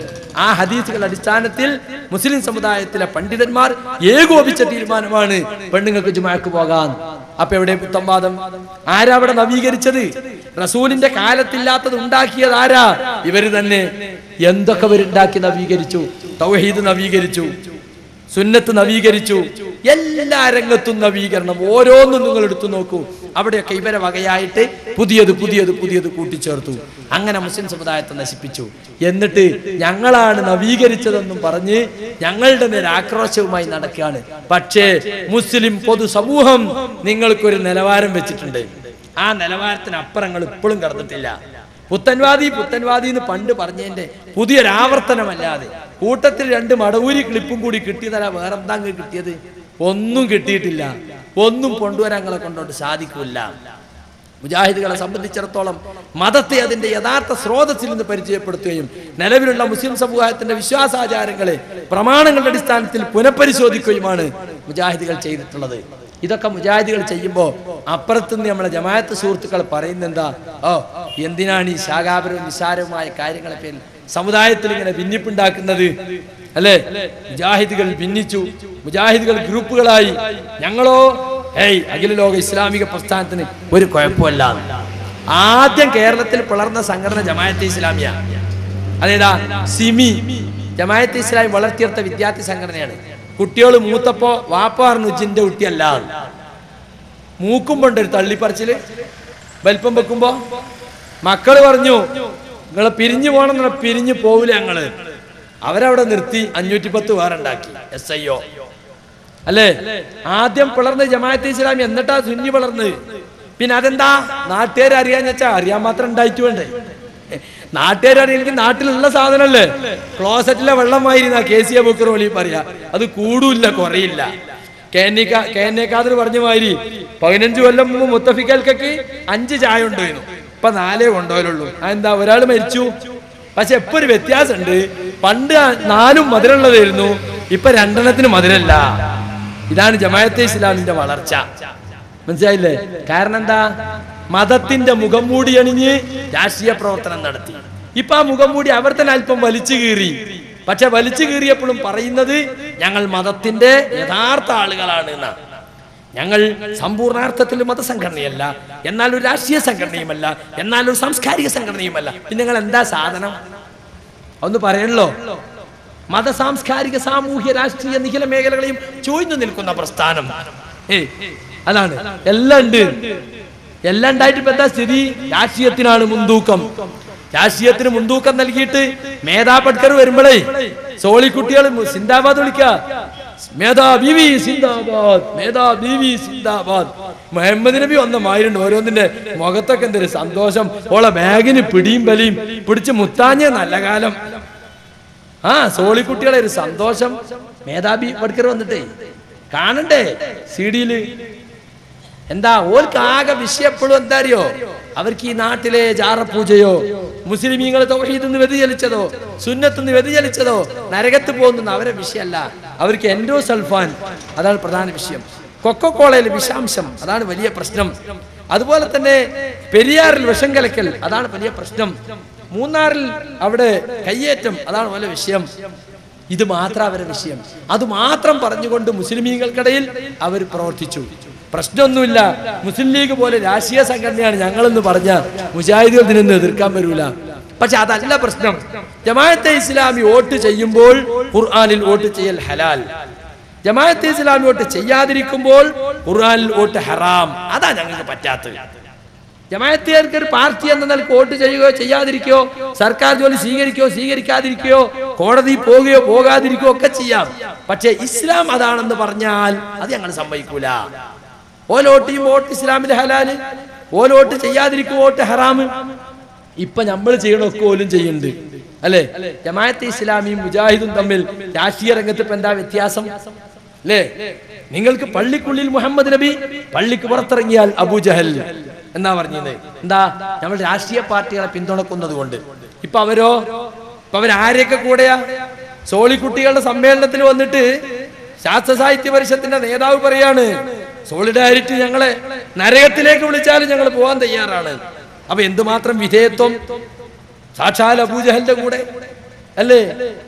ആ ഹദീസുകളുടെ അടിസ്ഥാനത്തിൽ മുസ്ലിം സമുദായത്തിലെ പണ്ഡിതന്മാർ ഏകോപിച്ച തീരുമാനമാണ് പെണ്ണുങ്ങൾക്ക് ജുമാക്ക് പോകാൻ അപ്പൊ എവിടെ പുത്തംവാദം ആരാ അവിടെ നവീകരിച്ചത് റസൂലിന്റെ കാലത്തില്ലാത്തത് ഉണ്ടാക്കിയത് ആരാ ഇവര് തന്നെ എന്തൊക്കെ ഇവരുണ്ടാക്കി നവീകരിച്ചു തൗഹീദ് നവീകരിച്ചു സുന്നത്ത് നവീകരിച്ചു എല്ലാ രംഗത്തും നവീകരണം ഓരോന്നും നിങ്ങൾ എടുത്തു നോക്കൂ അവിടെയൊക്കെ ഇവരെ വകയായിട്ട് പുതിയത് പുതിയത് പുതിയത് കൂട്ടിച്ചേർത്തു അങ്ങനെ മുസ്ലിം സമുദായത്തെ നശിപ്പിച്ചു എന്നിട്ട് ഞങ്ങളാണ് നവീകരിച്ചതെന്നും പറഞ്ഞ് ഞങ്ങളുടെ നേരെ ആക്രോശവുമായി നടക്കുകയാണ് പക്ഷേ മുസ്ലിം പൊതുസമൂഹം നിങ്ങൾക്കൊരു നിലവാരം വെച്ചിട്ടുണ്ട് ആ നിലവാരത്തിന് അപ്പുറങ്ങൾ ഇപ്പോഴും കടന്നിട്ടില്ല പുത്തൻവാദി പുത്തൻവാദി എന്ന് പണ്ട് പറഞ്ഞതിന്റെ പുതിയൊരു ആവർത്തനമല്ലാതെ കൂട്ടത്തിൽ രണ്ട് മടവൂരി ക്ലിപ്പും കൂടി കിട്ടിയതല്ല വേറെ എന്താ അങ്ങ് കിട്ടിയത് ഒന്നും കിട്ടിയിട്ടില്ല ഒന്നും കൊണ്ടുവരാൻ ഞങ്ങളെ കൊണ്ടോട്ട് സാധിക്കില്ല മുജാഹിദുകളെ സംബന്ധിച്ചിടത്തോളം മതത്തെ അതിന്റെ യഥാർത്ഥ സ്രോതസ്സിൽ നിന്ന് പരിചയപ്പെടുത്തുകയും നിലവിലുള്ള മുസ്ലിം സമൂഹത്തിന്റെ വിശ്വാസാചാരങ്ങളെ പ്രമാണങ്ങളുടെ അടിസ്ഥാനത്തിൽ പുനഃപരിശോധിക്കുകയുമാണ് മുജാഹിദുകൾ ചെയ്തിട്ടുള്ളത് ഇതൊക്കെ മുജാഹിദുകൾ ചെയ്യുമ്പോൾ അപ്പുറത്തുനിന്ന് നമ്മളെ ജമാഅത്ത് സുഹൃത്തുക്കൾ പറയുന്നെന്താ ഓ എന്തിനാണ് ഈ ശാഖാപരവും നിസാരവുമായ കാര്യങ്ങളെ പേരിൽ സമുദായത്തിൽ ഇങ്ങനെ ഭിന്നിപ്പുണ്ടാക്കുന്നത് അല്ലേ മുജാഹിദുകൾ ഭിന്നിച്ചു മുജാഹിദുകൾ ഗ്രൂപ്പുകളായി ഞങ്ങളോ ഏയ് അഖില ലോക ഇസ്ലാമിക പ്രസ്ഥാനത്തിന് ഒരു കുഴപ്പമല്ല ആദ്യം കേരളത്തിൽ പിളർന്ന സംഘടന ജമാഅത്തെ ഇസ്ലാമിയ അതേതാ സിമി ജമാഅത്തെ ഇസ്ലാമി വളർത്തിയെടുത്ത വിദ്യാർത്ഥി സംഘടനയാണ് കുട്ടികൾ മൂത്തപ്പോ വാപ്പ പറഞ്ഞു ഉജ്ജിന്റെ കുട്ടിയല്ല മൂക്കുമ്പോണ്ട് ഒരു തള്ളിപ്പറിച്ചില് വലിപ്പം വെക്കുമ്പോ മക്കള് പറഞ്ഞു നിങ്ങളെ പിരിഞ്ഞു പോകണം എന്നുള്ള പിരിഞ്ഞു പോവില്ല ഞങ്ങള് അവരവിടെ നിർത്തി അഞ്ഞൂറ്റി പത്ത് വേറെ ഉണ്ടാക്കി എസ് ഐ ഒ അല്ലേ ആദ്യം പിളർന്ന് ജമാഅത്ത് ഇസ്ലാമി എന്നിട്ടാ സുന്നി പിളർന്ന് പിന്നെ അതെന്താ നാട്ടുകാർ അറിയാന്ന് വെച്ചാ അറിയാൻ മാത്രം ഉണ്ടായിട്ട് വേണ്ടേ നാട്ടുകാരാണ് എനിക്ക് നാട്ടിലുള്ള സാധനമല്ലേ ക്ലോസറ്റിലെ വെള്ളമായിരുന്ന കെ സി ബുക്കർ ഒളി പറയാ അത് കൂടില്ല കുറയില്ല കേന്നേക്കാതിർ പറഞ്ഞ മാതിരി പതിനഞ്ച് കൊല്ലം മുമ്പ് മുത്തഫിക്കൽക്കൊക്കെ അഞ്ച് ചായ ഉണ്ടായിരുന്നു ഇപ്പൊ നാലേ കൊണ്ടുപോലുള്ളൂ അതെന്താ ഒരാൾ മരിച്ചു പക്ഷെ എപ്പോ ഒരു വ്യത്യാസമുണ്ട് പണ്ട് ആ നാലും മധുരമുള്ളതായിരുന്നു ഇപ്പൊ രണ്ടെണ്ണത്തിന് മധുരല്ല ഇതാണ് ജമാഅത്തെ ഇസ്ലാമിന്റെ വളർച്ച മനസ്സിലായില്ലേ കാരണം എന്താ മതത്തിന്റെ മുഖം മൂടി അണിഞ്ഞ് രാഷ്ട്രീയ പ്രവർത്തനം നടത്തി ഇപ്പൊ ആ മുഖം മൂടി അവർ തന്നെ അല്പം വലിച്ചു കീറി പക്ഷെ വലിച്ചു കീറിയപ്പോഴും പറയുന്നത് ഞങ്ങൾ മതത്തിന്റെ യഥാർത്ഥ ആളുകളാണ് എന്നാണ് ഞങ്ങൾ സമ്പൂർണ്ണാർത്ഥത്തിൽ മതസംഘടനയല്ല എന്നാൽ ഒരു രാഷ്ട്രീയ സംഘടനയുമല്ല എന്നാൽ ഒരു സാംസ്കാരിക സംഘടനയുമല്ല പിന്നെ നിങ്ങൾ എന്താ സാധനം ഒന്ന് പറയണല്ലോ മത സാംസ്കാരിക സാമൂഹ്യ രാഷ്ട്രീയ നിഖില മേഖലകളെയും ചോയ്ന്നു നിൽക്കുന്ന പ്രസ്ഥാനം ഏ അതാണ് എല്ലാം ഉണ്ട് എല്ലാം ഉണ്ടായിട്ട് ഇപ്പൊ എന്താ സ്ഥിതി രാഷ്ട്രീയത്തിനാണ് മുൻതൂക്കം രാഷ്ട്രീയത്തിന് മുൻതൂക്കം നൽകിയിട്ട് മേധാ പട്കർ വരുമ്പോഴേ സോളിക്കുട്ടികൾ സിന്ദാബാദ് വിളിക്ക മേധാ ബീവി സിന്ദാബാദ് മേധാ ബീവി സിന്ദാബാദ് മുഹമ്മദ് നബി വന്ന മായിരുണ്ട് ഓരോന്നിന്റെ മുഖത്തൊക്കെ എന്തൊരു സന്തോഷം ഓളെ ബാഗിന് പിടിയും ബലിയും പിടിച്ച് മുത്താഞ്ഞ നല്ല കാലം ആ സോളിക്കുട്ടികളെ ഒരു സന്തോഷം മേധാബി പട്കർ വന്നിട്ടേ കാണണ്ടേ സി ഡിയില് എന്താ ഓർക്ക് ആകെ വിഷയം എപ്പോഴും എന്താ അറിയോ അവർക്ക് ഈ നാട്ടിലെ ജാറപൂജയോ മുസ്ലിമീങ്ങൾ തൗഹീദ് നിന്ന് വ്യതിചലിച്ചതോ സുന്നത്ത് നിന്ന് വ്യതിചലിച്ചതോ നരകത്ത് പോകുന്ന അവരെ വിഷയമല്ല അവർക്ക് എൻഡോ സൾഫാൻ അതാണ് പ്രധാന വിഷയം കൊക്കോക്കോളയിൽ വിഷാംശം അതാണ് വലിയ പ്രശ്നം അതുപോലെ തന്നെ പെരിയാറിൽ വിഷം കലക്കൽ അതാണ് വലിയ പ്രശ്നം മൂന്നാറിൽ അവിടെ കയ്യേറ്റം അതാണ് വലിയ വിഷയം ഇത് മാത്രം അവരുടെ വിഷയം അത് മാത്രം പറഞ്ഞുകൊണ്ട് മുസ്ലിമീങ്ങൾക്കിടയിൽ അവർ പ്രവർത്തിച്ചു പ്രശ്നമൊന്നുമില്ല മുസ്ലിം ലീഗ് പോലെ രാഷ്ട്രീയ സംഘടനയാണ് ഞങ്ങളെന്ന് പറഞ്ഞ മുജാഹിദുകൾ ഇതിനൊന്നും എതിർക്കാൻ വരൂല പക്ഷെ അതല്ല പ്രശ്നം ജമാഅത്തെ ഇസ്ലാമി വോട്ട് ചെയ്യുമ്പോൾ ഖുർആനിൽ വോട്ട് ചെയ്യൽ ഹലാൽ ജമാഅത്തെ ഇസ്ലാമി വോട്ട് ചെയ്യാതിരിക്കുമ്പോൾ ഖുർആനിൽ വോട്ട് ഹറാം അതാ ഞങ്ങൾക്ക് പറ്റാത്തത് ജമാഅത്തുകാർക്ക് ഒരു പാർട്ടി എന്ന നിലക്ക് വോട്ട് ചെയ്യുകയോ ചെയ്യാതിരിക്കുകയോ സർക്കാർ ജോലി സ്വീകരിക്കുകയോ സ്വീകരിക്കാതിരിക്കുകയോ കോടതി പോവുകയോ പോകാതിരിക്കുകയോ ഒക്കെ ചെയ്യാം പക്ഷേ ഇസ്ലാം അതാണെന്ന് പറഞ്ഞാൽ അത് ഞങ്ങൾ സമ്മതിക്കൂല ഓലോട്ട് ചെയ്യും വോട്ട് ഇസ്ലാമിന്റെ ഹലാല് ഓലോട്ട് ചെയ്യാതിരിക്കും വോട്ട് ഹറാമ് ഇപ്പൊ നമ്മൾ ചെയ്യണൊക്കെ പോലും ചെയ്യുന്നുണ്ട് അല്ലെ ജമാഅത്തെ ഇസ്ലാമിയും മുജാഹിദും തമ്മിൽ രാഷ്ട്രീയ രംഗത്ത് ഇപ്പൊ എന്താ വ്യത്യാസം അല്ലേ നിങ്ങൾക്ക് പള്ളിക്കുള്ളിൽ മുഹമ്മദ് നബി പള്ളിക്ക് പുറത്തിറങ്ങിയാൽ അബൂജഹൽ എന്നാ പറഞ്ഞത് എന്താ നമ്മൾ രാഷ്ട്രീയ പാർട്ടികളെ പിന്തുണക്കുന്നത് കൊണ്ട് ഇപ്പൊ അവരോ ഇപ്പൊ അവരാരെയൊക്കെ കൂടെയാ സോളിക്കുട്ടികളുടെ സമ്മേളനത്തിൽ വന്നിട്ട് ശാസ്ത്ര സാഹിത്യ പരിഷത്തിന്റെ നേതാവ് പറയാണ് സോളിഡാരിറ്റി ഞങ്ങളെ നരകത്തിലേക്ക് വിളിച്ചാലും ഞങ്ങൾ പോകാൻ തയ്യാറാണ് അപ്പൊ എന്തുമാത്രം വിധേയത്വം സാക്ഷാൽ അബൂജഹലിന്റെ കൂടെ അല്ലേ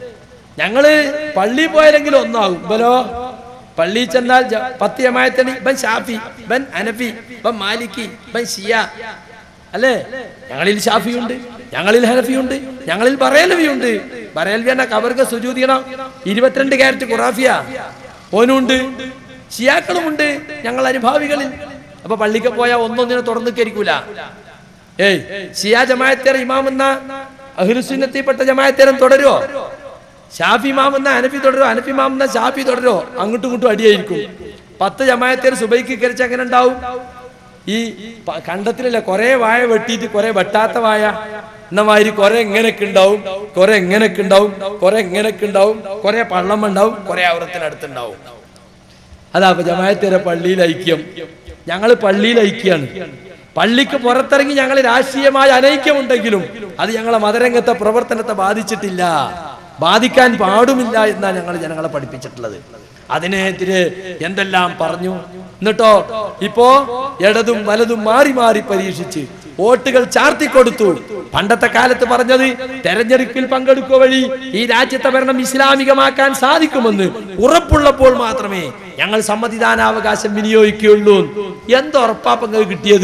ഞങ്ങള് പള്ളി പോയാലെങ്കിലും ഒന്നാകും ഇവലോ പള്ളിയിൽ ചെന്നാൽ ജ- പത്ത് ജമായത്തണി ബൻ ഷാഫി ബൻ അനഫി ബൻ മാലിക്കി ബൻ ഷിയ അല്ലേ ഞങ്ങളിൽ ഷാഫിയുണ്ട് ഞങ്ങളിൽ ഹനഫിയുണ്ട് ഞങ്ങളിൽ ബറേലവിയുണ്ട് ബറേൽവി എന്ന കബർക്ക് സുജൂതിയണം ഇരുപത്തിരണ്ട് ക്യാരറ്റ് ഖുറാഫിയ ഓനുണ്ട് ഷിയാക്കളുമുണ്ട് ഞങ്ങൾ അനുഭാവികളിൽ അപ്പൊ പള്ളിക്ക് പോയാൽ ഒന്നൊന്നിനെ തുറന്നു കരിക്കൂല ഏയ് ഷിയ ജമായത്തേറെ ഇമാം എന്ന അഹ്ലുസുന്നത്തിൽപ്പെട്ട ജമായത്തേരം തുടരുമോ ഷാഫി ഇമാം എന്ന അനഫി തുടരുമോ അനഫി ഇമാം എന്ന ഷാഫി തുടരുമോ അങ്ങോട്ടും ഇങ്ങോട്ടും അടിയായിരിക്കും പത്ത് ജമായത്തേർ സുബൈക്ക് കരിച്ച് എങ്ങനെ ഉണ്ടാവും ഈ പ- കണ്ടത്തിലല്ല കുറെ വായ വെട്ടിയിട്ട് കുറെ വെട്ടാത്ത വായ എന്ന മാതിരി കുറെ എങ്ങനെയൊക്കെ ഉണ്ടാവും കുറെ എങ്ങനെയൊക്കെ ഉണ്ടാവും കുറെ എങ്ങനെയൊക്കെ ഉണ്ടാവും കുറെ പള്ളം ഉണ്ടാവും കുറെ അവറത്തിനടുത്തുണ്ടാവും അതാ അപ്പൊ ജമായത്തേരെ പള്ളിയിൽ ഐക്യം ഞങ്ങൾ പള്ളിയിൽ ഐക്യാണ് പള്ളിക്ക് പുറത്തിറങ്ങി ഞങ്ങൾ രാഷ്ട്രീയമായ അനൈക്യമുണ്ടെങ്കിലും അത് ഞങ്ങളെ മതരംഗത്തെ പ്രവർത്തനത്തെ ബാധിച്ചിട്ടില്ല ബാധിക്കാൻ പാടുമില്ല എന്നാണ് ഞങ്ങൾ ജനങ്ങളെ പഠിപ്പിച്ചിട്ടുള്ളത് അതിനെതിരെ എന്തെല്ലാം പറഞ്ഞു എന്നിട്ടോ ഇപ്പോ ഇടതും വലതും മാറി മാറി പരീക്ഷിച്ച് വോട്ടുകൾ ചാർത്തിക്കൊടുത്തു പണ്ടത്തെ കാലത്ത് പറഞ്ഞത് തെരഞ്ഞെടുപ്പിൽ പങ്കെടുക്കുക വഴി ഈ രാജ്യത്തെ ഭരണം ഇസ്ലാമികമാക്കാൻ സാധിക്കുമെന്ന് ഉറപ്പുള്ളപ്പോൾ മാത്രമേ ഞങ്ങൾ സമ്മതിദാനാവകാശം വിനിയോഗിക്കുകയുള്ളൂ എന്തുറപ്പാ പങ്ക് കിട്ടിയത്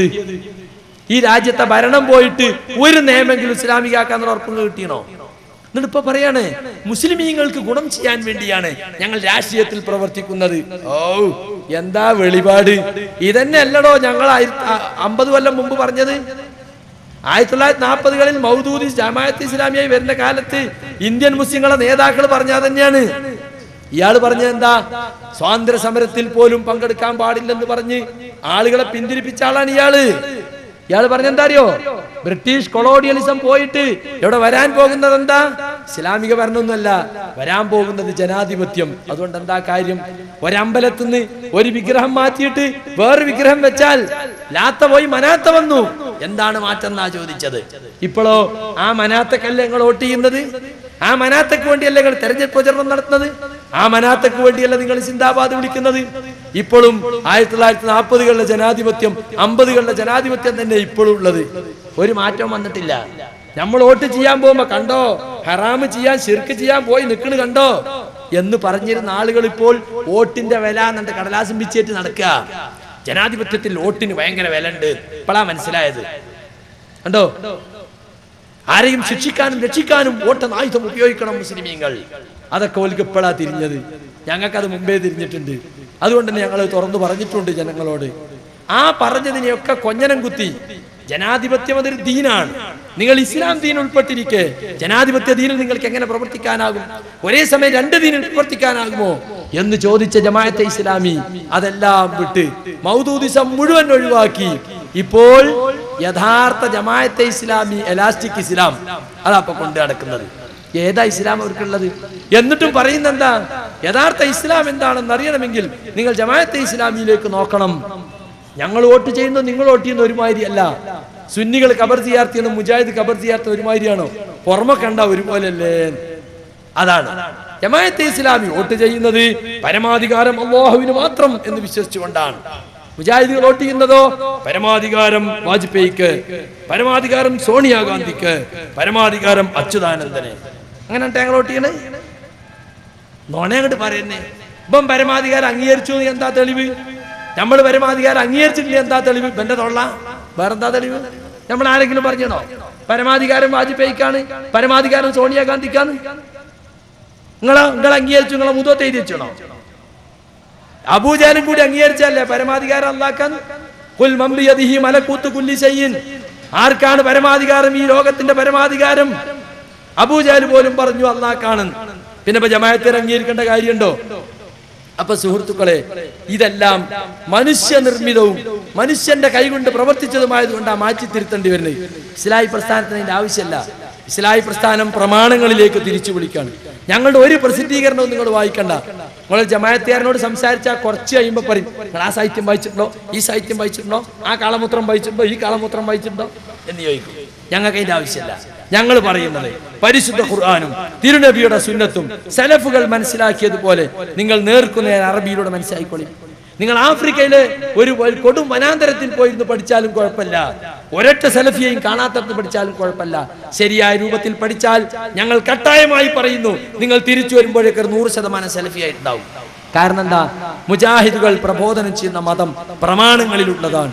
ഈ രാജ്യത്തെ ഭരണം പോയിട്ട് ഒരു നിയമെങ്കിലും ഇസ്ലാമികാക്കാന്നുള്ള ഉറപ്പുകൾ കിട്ടിയണോ എന്നിട്ട് ഇപ്പൊ പറയാണ് മുസ്ലിമീങ്ങൾക്ക് ഗുണം ചെയ്യാൻ വേണ്ടിയാണ് ഞങ്ങൾ രാഷ്ട്രീയത്തിൽ പ്രവർത്തിക്കുന്നത് ഓ എന്താ വെളിപാട് ഇതന്നെ അല്ലടോ ഞങ്ങൾ ആയിരത്തി അമ്പത് കൊല്ലം മുമ്പ് പറഞ്ഞത് ആയിരത്തി തൊള്ളായിരത്തി നാൽപ്പതുകളിൽ മൗദൂദി ജമാഅത്ത് ഇസ്ലാമിയായി വരുന്ന കാലത്ത് ഇന്ത്യൻ മുസ്ലിങ്ങളെ നേതാക്കൾ പറഞ്ഞത് തന്നെയാണ് ഇയാൾ പറഞ്ഞത് എന്താ സ്വാതന്ത്ര്യ സമരത്തിൽ പോലും പങ്കെടുക്കാൻ പാടില്ലെന്ന് പറഞ്ഞ് ആളുകളെ പിന്തിരിപ്പിച്ച ആളാണ് ഇയാള് ഇയാൾ പറഞ്ഞെന്താ അറിയോ ബ്രിട്ടീഷ് കൊളോണിയലിസം പോയിട്ട് ഇവിടെ വരാൻ പോകുന്നത് എന്താ ഇസ്ലാമിക ഭരണമൊന്നുമല്ല വരാൻ പോകുന്നത് ജനാധിപത്യം അതുകൊണ്ട് എന്താ കാര്യം ഒരമ്പലത്തിൽ നിന്ന് ഒരു വിഗ്രഹം മാറ്റിയിട്ട് വേറെ വിഗ്രഹം വെച്ചാൽ ലാത്ത പോയി മനാത്ത വന്നു എന്താണ് മാറ്റം എന്നാ ചോദിച്ചത് ഇപ്പോഴോ ആ മനാത്തക്കല്ലേ നിങ്ങൾ വോട്ട് ചെയ്യുന്നത് ആ മനാത്തക്ക് വേണ്ടിയല്ലേ നിങ്ങൾ തെരഞ്ഞെടുപ്പ് പ്രചരണം നടത്തുന്നത് ആ മനാത്തക്ക് വേണ്ടിയല്ല നിങ്ങൾ സിന്ദാബാദ് വിളിക്കുന്നത് ഇപ്പോഴും ആയിരത്തി തൊള്ളായിരത്തി നാൽപ്പതുകളിലെ ജനാധിപത്യം അമ്പതുകളിലെ ജനാധിപത്യം തന്നെ ഇപ്പോഴും ഉള്ളത് ഒരു മാറ്റവും വന്നിട്ടില്ല നമ്മൾ വോട്ട് ചെയ്യാൻ പോകുമ്പോ കണ്ടോ ഹറാമ് ചെയ്യാൻ ശിർക്ക് ചെയ്യാൻ പോയി നിൽക്കണ് കണ്ടോ എന്ന് പറഞ്ഞിരുന്ന ആളുകൾ ഇപ്പോൾ വോട്ടിന്റെ വില എന്നിട്ട് കടലാസം പിച്ചേറ്റ് നടക്കുക ജനാധിപത്യത്തിൽ വോട്ടിന് ഭയങ്കര വില ഉണ്ട് ഇപ്പോഴാ മനസ്സിലായത് കണ്ടോ ആരെയും ശിക്ഷിക്കാനും രക്ഷിക്കാനും വോട്ടെന്ന ആയുധം ഉപയോഗിക്കണം മുസ്ലിമീങ്ങൾ അതൊക്കെ ഓൽക്ക് ഇപ്പോഴാ തിരിഞ്ഞത് ഞങ്ങൾക്കത് മുമ്പേ തിരിഞ്ഞിട്ടുണ്ട് അതുകൊണ്ട് തന്നെ ഞങ്ങൾ തുറന്നു പറഞ്ഞിട്ടുണ്ട് ജനങ്ങളോട് ആ പറഞ്ഞതിനെയൊക്കെ കൊഞ്ഞനം കുത്തി ജനാധിപത്യം അതൊരു ദീനാണ് നിങ്ങൾ ഇസ്ലാം ദീൻ ഉൾപ്പെട്ടിരിക്കെ ജനാധിപത്യ ദീനിൽ നിങ്ങൾക്ക് എങ്ങനെ പ്രവർത്തിക്കാനാകും ഒരേ സമയം രണ്ട് ദീനിൽ പ്രവർത്തിക്കാനാകുമോ എന്ന് ചോദിച്ച ജമാഅത്തെ ഇസ്ലാമി അതെല്ലാം വിട്ട് മൗദൂദിസം മുഴുവൻ ഒഴിവാക്കി ഇപ്പോൾ യഥാർത്ഥ ജമാഅത്തെ ഇസ്ലാമി എലാസ്റ്റിക് ഇസ്ലാം അതാ ഇപ്പൊ കൊണ്ട് നടക്കുന്നത് ഏതാ ഇസ്ലാം അവർക്കുള്ളത് എന്നിട്ടും പറയുന്ന എന്താ യഥാർത്ഥ ഇസ്ലാം എന്താണെന്ന് അറിയണമെങ്കിൽ നിങ്ങൾ ജമാഅത്തെ ഇസ്ലാമിയിലേക്ക് നോക്കണം ഞങ്ങൾ വോട്ട് ചെയ്യുന്നത് നിങ്ങൾ വോട്ട് ചെയ്യുന്ന ഒരുമാതിരി അല്ല സുന്നികൾ കബർ ചെയ്യാർത്തിയാണ് മുജാഹിദ് കബർ ചെയ്യാത്ത ഒരുമാതിരിയാണോ പുറമെ കണ്ട ഒരുപോലല്ലേ അതാണ് ജമാഅത്തെ ഇസ്ലാമി വോട്ട് ചെയ്യുന്നത് പരമാധികാരം അള്ളാഹുവിന് മാത്രം എന്ന് വിശ്വസിച്ചുകൊണ്ടാണ് മുജാഹിദുകൾ വോട്ട് ചെയ്യുന്നതോ പരമാധികാരം വാജ്പേയിക്ക് പരമാധികാരം സോണിയാഗാന്ധിക്ക് പരമാധികാരം അച്യുതാനന്ദന് അങ്ങനെ ഞങ്ങൾ വോട്ട് ചെയ്യണേ നോണയങ്ങോട്ട് പറയുന്നേ ഇപ്പം പരമാധികാരം അംഗീകരിച്ചു എന്ന് എന്താ തെളിവ് നമ്മൾ പരമാധികാരം അംഗീകരിച്ചിട്ടില്ല എന്താ തെളിവ് ഇവന്റെ തൊള്ള വേറെന്താ തെളിവ് നമ്മൾ ആരെങ്കിലും പറഞ്ഞോ പരമാധികാരം വാജ്പേയിക്കാണ് പരമാധികാരം സോണിയാഗാന്ധിക്കാണ് നിങ്ങളെ നിങ്ങൾ അംഗീകരിച്ചു നിങ്ങളെ മുതത്തെ എഴുതി വെച്ചണോ അബൂജാലും കൂടി അംഗീകരിച്ചല്ലേ പരമാധികാരം അല്ലാക്കാൻ കുൽ മമ്പിയതിഹി മലക്കൂത്ത് കുല്ലി ചെയ്യിൻ ആർക്കാണ് പരമാധികാരം ഈ ലോകത്തിന്റെ പരമാധികാരം അബൂജാൽ പോലും പറഞ്ഞു അള്ളാക്കാണ് പിന്നെ ഇപ്പൊ ജമായത്തിൽ അംഗീകരിക്കേണ്ട കാര്യമുണ്ടോ അപ്പൊ സുഹൃത്തുക്കളെ ഇതെല്ലാം മനുഷ്യനിർമ്മിതവും മനുഷ്യന്റെ കൈകൊണ്ട് പ്രവർത്തിച്ചതുമായതുകൊണ്ടാണ് മാറ്റി തിരുത്തേണ്ടി വരുന്നത് ഇസ്ലാഹി പ്രസ്ഥാനത്തിന് അതിന്റെ ആവശ്യമല്ല ഇസ്ലാഹി പ്രസ്ഥാനം പ്രമാണങ്ങളിലേക്ക് തിരിച്ചു വിളിക്കാണ് ഞങ്ങളുടെ ഒരു പ്രസിദ്ധീകരണവും നിങ്ങൾ വായിക്കണ്ട നിങ്ങൾ ജമായത്തുകാരനോട് സംസാരിച്ചാൽ കുറച്ച് കഴിയുമ്പോൾ പറയും നിങ്ങൾ ആ സാഹിത്യം വായിച്ചിട്ടുണ്ടോ ഈ സാഹിത്യം വായിച്ചിട്ടുണ്ടോ ആ കാളമൂത്രം വായിച്ചിട്ടുണ്ടോ ഈ കാളമൂത്രം വായിച്ചിട്ടുണ്ടോ എന്ന് ചോദിക്കും ഞങ്ങൾക്ക് അതിന്റെ ആവശ്യമില്ല ഞങ്ങൾ പറയുന്നത് പരിശുദ്ധ ഖുർആാനും തിരുനബിയുടെ സുന്നത്തും സലഫുകൾ മനസ്സിലാക്കിയതുപോലെ നിങ്ങൾ നേർക്കുന്നേർ അറബിയിലൂടെ മനസ്സിലാക്കിക്കൊള്ളി നിങ്ങൾ ആഫ്രിക്കയിലെ ഒരു ഒരു കൊടും വനാന്തരത്തിൽ പോയിരുന്നു പഠിച്ചാലും കുഴപ്പമില്ല ഒരൊറ്റ സലഫിയെയും കാണാത്തടത്ത് പഠിച്ചാലും കുഴപ്പമില്ല ശരിയായ രൂപത്തിൽ പഠിച്ചാൽ ഞങ്ങൾ കട്ടായമായി പറയുന്നു നിങ്ങൾ തിരിച്ചു വരുമ്പോഴേക്ക് ഒരു നൂറ് ശതമാനം സലഫിയായിട്ടുണ്ടാവും കാരണം എന്താ മുജാഹിദുകൾ പ്രബോധനം ചെയ്യുന്ന മതം പ്രമാണങ്ങളിലുള്ളതാണ്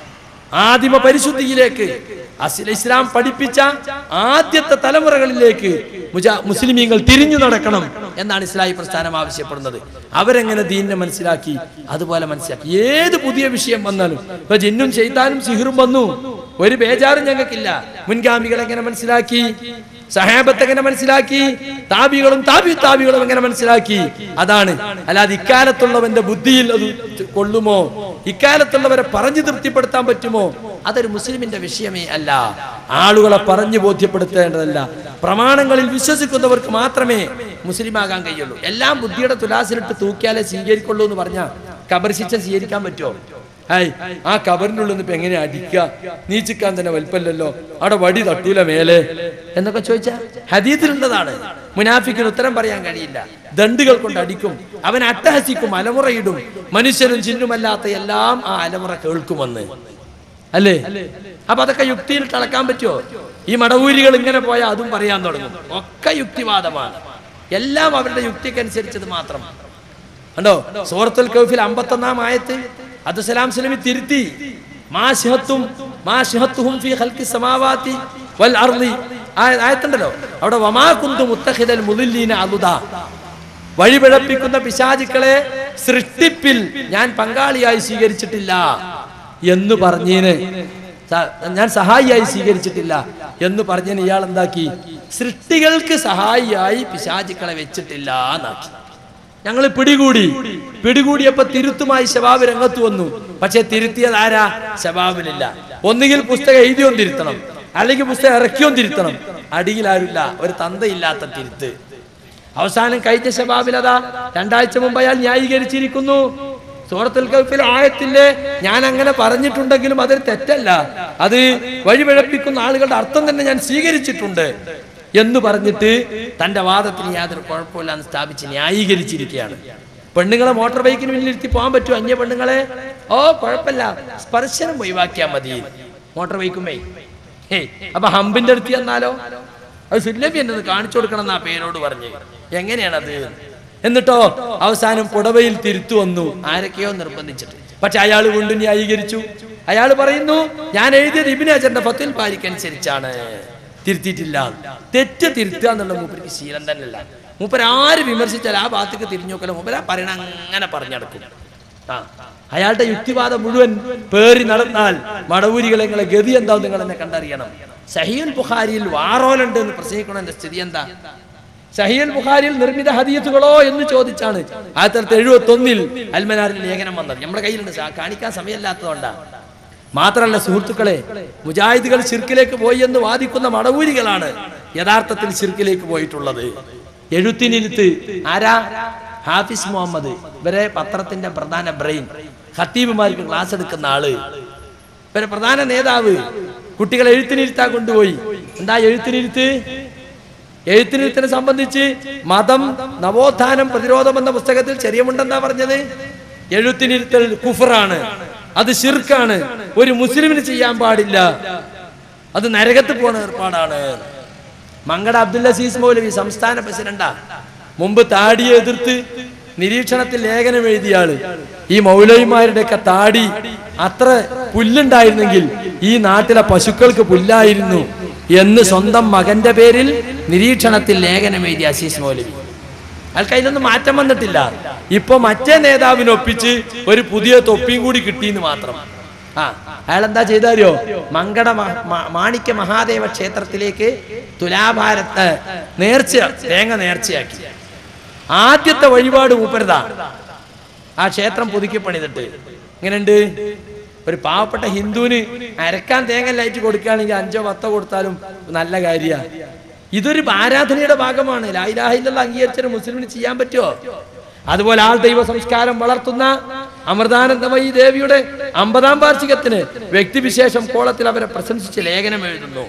ആദിമ പരിശുദ്ധിയിലേക്ക് അസിൽ ഇസ്ലാം പഠിപ്പിച്ച ആദ്യത്തെ തലമുറകളിലേക്ക് മുജാ മുസ്ലിമീങ്ങൾ തിരിഞ്ഞു നടക്കണം എന്നാണ് ഇസ്ലാഹി പ്രസ്ഥാനം ആവശ്യപ്പെടുന്നത് അവരെങ്ങനെ ദീനിനെ മനസ്സിലാക്കി അതുപോലെ മനസ്സിലാക്കി ഏത് പുതിയ വിഷയം വന്നാലും ഇപ്പൊ ജിന്നും ചെയ്താനും സിഹിറും വന്നു ഒരു ബേജാറും ഞങ്ങൾക്കില്ല മുൻഗാമികൾ എങ്ങനെ മനസ്സിലാക്കി സഹാബത്ത് എങ്ങനെ മനസ്സിലാക്കി താബികളും താബി താബികളും എങ്ങനെ മനസ്സിലാക്കി അതാണ് അല്ലാതെ ഇക്കാലത്തുള്ളവന്റെ ബുദ്ധിയിൽ അത് കൊള്ളുമോ ഇക്കാലത്തുള്ളവരെ പറഞ്ഞു തൃപ്തിപ്പെടുത്താൻ പറ്റുമോ അതൊരു മുസ്ലിമിന്റെ വിഷയമേ അല്ല ആളുകളെ പറഞ്ഞു ബോധ്യപ്പെടുത്തേണ്ടതല്ല പ്രമാണങ്ങളിൽ വിശ്വസിക്കുന്നവർക്ക് മാത്രമേ മുസ്ലിമാകാൻ കഴിയുള്ളൂ എല്ലാം ബുദ്ധിയുടെ തുലാസിലിട്ട് തൂക്കിയാലേ സ്വീകരിക്കുള്ളൂ എന്ന് പറഞ്ഞാൽ കബർ ശിക്ഷ സ്വീകരിക്കാൻ പറ്റുമോ ഹായ് ആ കബറിന്റെ ഉള്ളിൽ നിന്ന് ഇപ്പൊ എങ്ങനെ അടിക്കുക നീച്ചിക്കാൻ തന്നെ വലിപ്പല്ലല്ലോ അവിടെ വടി തട്ടൂല മേലെ എന്നൊക്കെ ചോദിച്ചാ ഹദീത്തിലുള്ളതാണ് മുനാഫിക്കിന് ഉത്തരം പറയാൻ കഴിയില്ല ദണ്ടുകൾ കൊണ്ട് അടിക്കും അവൻ അട്ടഹസിക്കും അലമുറയിടും മനുഷ്യരും ചിഹ്നുമല്ലാത്ത എല്ലാം ആ അലമുറ കേൾക്കുമെന്ന് അല്ലേ അപ്പൊ അതൊക്കെ യുക്തിയിൽ കളക്കാൻ പറ്റുമോ ഈ മടവൂരികൾ ഇങ്ങനെ പോയാൽ അതും പറയാൻ തുടങ്ങും ഒക്കെ യുക്തിവാദമാണ് എല്ലാം അവരുടെ യുക്തിക്കനുസരിച്ചത് മാത്രം കണ്ടോ സൂറത്തുൽ കൗഫിൽ അമ്പത്തൊന്നാം ആയത്ത് അത് സലാം സ്വലമി തിരുത്തി മാ ശിഹത്തും മാ ശിഹത്തുഹും ഫീ ഖൽഖി സമാവാതി വൽ അർളി ആയ- ആയത്തുണ്ടല്ലോ അവിടെ വമാ കുന്തു മുത്തഖിദൽ മുദില്ലീന അലുദാ വഴിപിഴപ്പിക്കുന്ന പിശാചുക്കളെ സൃഷ്ടിപ്പിൽ ഞാൻ പങ്കാളിയായി സ്വീകരിച്ചിട്ടില്ല എന്ന് പറഞ്ഞതിന് സ- ഞാൻ സഹായിയായി സ്വീകരിച്ചിട്ടില്ല എന്ന് പറഞ്ഞതിന് ഇയാൾ എന്താക്കി സൃഷ്ടികൾക്ക് സഹായിയായി പിശാചുക്കളെ വെച്ചിട്ടില്ല എന്നാക്കി ഞങ്ങൾ പിടികൂടി പിടികൂടിയപ്പോ തിരുത്തുമായി ശബാബ് രംഗത്ത് വന്നു പക്ഷെ തിരുത്തിയത് ആരാ ശബാബിലില്ല ഒന്നുകിൽ പുസ്തകം എഴുതിയും തിരുത്തണം അല്ലെങ്കിൽ പുസ്തകം ഇറക്കിയും തിരുത്തണം അടിയിൽ ആരുമില്ല ഒരു തന്തയില്ലാത്ത തിരുത്ത് അവസാനം കഴിഞ്ഞ ശബാബിൽ അതാ രണ്ടാഴ്ച മുമ്പ് അയാൾ ന്യായീകരിച്ചിരിക്കുന്നു സൂറത്തുൽ കൗഫിൽ ആയത്തിന്റെ ഞാൻ അങ്ങനെ പറഞ്ഞിട്ടുണ്ടെങ്കിലും അതൊരു തെറ്റല്ല അത് വഴിപിഴപ്പിക്കുന്ന ആളുകളുടെ അർത്ഥം തന്നെ ഞാൻ സ്വീകരിച്ചിട്ടുണ്ട് എന്ന് പറഞ്ഞിട്ട് തന്റെ വാദത്തിന് യാതൊരു കുഴപ്പമില്ലാന്ന് സ്ഥാപിച്ച് ന്യായീകരിച്ചിരിക്കുകയാണ് പെണ്ണുങ്ങളെ മോട്ടോർ ബൈക്കിന് മുന്നിലിരുത്തി പോകാൻ പറ്റുമോ അന്യ പെണ്ണുങ്ങളെ ഓ കുഴപ്പമില്ല സ്പർശനം ഒഴിവാക്കിയാൽ മതി മോട്ടോർ ബൈക്കുമേ ഹേ അപ്പൊ ഹമ്പിന്റെ അടുത്ത് ചെന്നാലോ അത് സുല്ലഭി എന്നത് കാണിച്ചു കൊടുക്കണം എന്നാ പേരോട് പറഞ്ഞ് എങ്ങനെയാണത് എന്നിട്ടോ അവസാനം പുടവയിൽ തിരുത്തു വന്നു ആരൊക്കെയോ നിർബന്ധിച്ചിട്ട് പക്ഷെ അയാൾ വീണ്ടും ന്യായീകരിച്ചു അയാൾ പറയുന്നു ഞാൻ എഴുതിയത് ഇബിന് അജന്റെ ഫത്തിൽ പാലിക്കനുസരിച്ചാണ് തിരുത്തിയിട്ടില്ല തെറ്റ് തിരുത്തുക എന്നുള്ള മൂപ്പർക്ക് ശീലം തന്നെയല്ല മൂപ്പർ ആര് വിമർശിച്ചാൽ ആ ഭാഗത്തേക്ക് തിരിഞ്ഞു നോക്കല മൂപ്പര പറയണ അങ്ങനെ പറഞ്ഞെടുക്കും ആ അയാളുടെ യുക്തിവാദം മുഴുവൻ പേറി നടന്നാൽ മടവൂരികളെ നിങ്ങളെ ഗതി എന്താവും നിങ്ങൾ എന്നെ കണ്ടറിയണം സഹീൽ ബുഖാരിയിൽ വാറോലുണ്ട് എന്ന് പ്രസംഗിക്കണതിന്റെ സ്ഥിതി എന്താ സഹീൽ ബുഖാരിയിൽ നിർമ്മിത ഹദീത്തുകളോ എന്ന് ചോദിച്ചാണ് ആയിരത്തി തൊള്ളായിരത്തി എഴുപത്തി ഒന്നിൽ അൽമനാരിൽ ലേഖനം വന്നത് നമ്മുടെ കയ്യിലുണ്ട് സാ- കാണിക്കാൻ സമയമില്ലാത്തതുകൊണ്ടാ മാത്രമല്ല സുഹൃത്തുക്കളെ മുജാഹിദുകൾ ശിർക്കിലേക്ക് പോയി എന്ന് വാദിക്കുന്ന മടവൂരികളാണ് യഥാർത്ഥത്തിൽ ശിർക്കിലേക്ക് പോയിട്ടുള്ളത് എഴുത്തിനിരുത്ത് ആരാ ഹാഫിസ് മുഹമ്മദ് ഇവരെ പത്രത്തിന്റെ പ്രധാന ബ്രെയിൻ ഖത്തീബുമാർക്ക് ക്ലാസ് എടുക്കുന്ന ആള് ഇവരെ പ്രധാന നേതാവ് കുട്ടികളെ എഴുത്തിനിരുത്താൻ കൊണ്ടുപോയി എന്താ എഴുത്തിനിരുത്ത് എഴുത്തിനിരുത്തിനെ സംബന്ധിച്ച് മതം നവോത്ഥാനം പ്രതിരോധം എന്ന പുസ്തകത്തിൽ ചെറിയമുണ്ടെന്നാ പറഞ്ഞത് എഴുത്തിനിരുത്തൽ കുഫറാണ് അത് ഷിർക്കാണ് ഒരു മുസ്ലിമിന് ചെയ്യാൻ പാടില്ല അത് നരകത്ത് പോണ ഏർപ്പാടാണ് മങ്കട അബ്ദുൽ അസീസ് മൗലവി സംസ്ഥാന പ്രസിഡന്റാ മുമ്പ് താടിയെ എതിർത്ത് നിരീക്ഷണത്തിൽ ലേഖനം എഴുതിയ ആള് ഈ മൗലവിമാരുടെയൊക്കെ താടി അത്ര പുല്ലുണ്ടായിരുന്നെങ്കിൽ ഈ നാട്ടിലെ പശുക്കൾക്ക് പുല്ലായിരുന്നു എന്ന് സ്വന്തം മകന്റെ പേരിൽ നിരീക്ഷണത്തിൽ ലേഖനം എഴുതിയ അസീസ് മൗലവി അയാൾക്ക് അതിലൊന്നും മാറ്റം വന്നിട്ടില്ല ഇപ്പൊ മറ്റേ നേതാവിനൊപ്പിച്ച് ഒരു പുതിയ തൊപ്പിയും കൂടി കിട്ടിയെന്ന് മാത്രം ആ അയാൾ എന്താ ചെയ്താരോ മങ്കട മ- മ- മാണിക്യ മഹാദേവ ക്ഷേത്രത്തിലേക്ക് തുലാഭാരത്ത് നേർച്ച തേങ്ങ നേർച്ചയാക്കി ആദ്യത്തെ വഴിപാട് മൂപ്പരതാ ആ ക്ഷേത്രം പുതുക്കി പണിതിട്ട് ഇങ്ങനെയുണ്ട് ഒരു പാവപ്പെട്ട ഹിന്ദുവിന് അരക്കാൻ തേങ്ങ ലൈറ്റ് കൊടുക്കുകയാണെങ്കിൽ അഞ്ചോ പത്തോ കൊടുത്താലും നല്ല കാര്യ ഇതൊരു ആരാധനയുടെ ഭാഗമാണ് ലായിലാഹില്ല അംഗീകരിച്ചൊരു മുസ്ലിമിന് ചെയ്യാൻ പറ്റുമോ അതുപോലെ ആൾ ദൈവ സംസ്കാരം വളർത്തുന്ന അമൃതാനന്ദമയി ദേവിയുടെ അമ്പതാം വാർഷികത്തിന് വ്യക്തിവിശേഷം കോളത്തിൽ അവരെ പ്രശംസിച്ച് ലേഖനം എഴുതുന്നു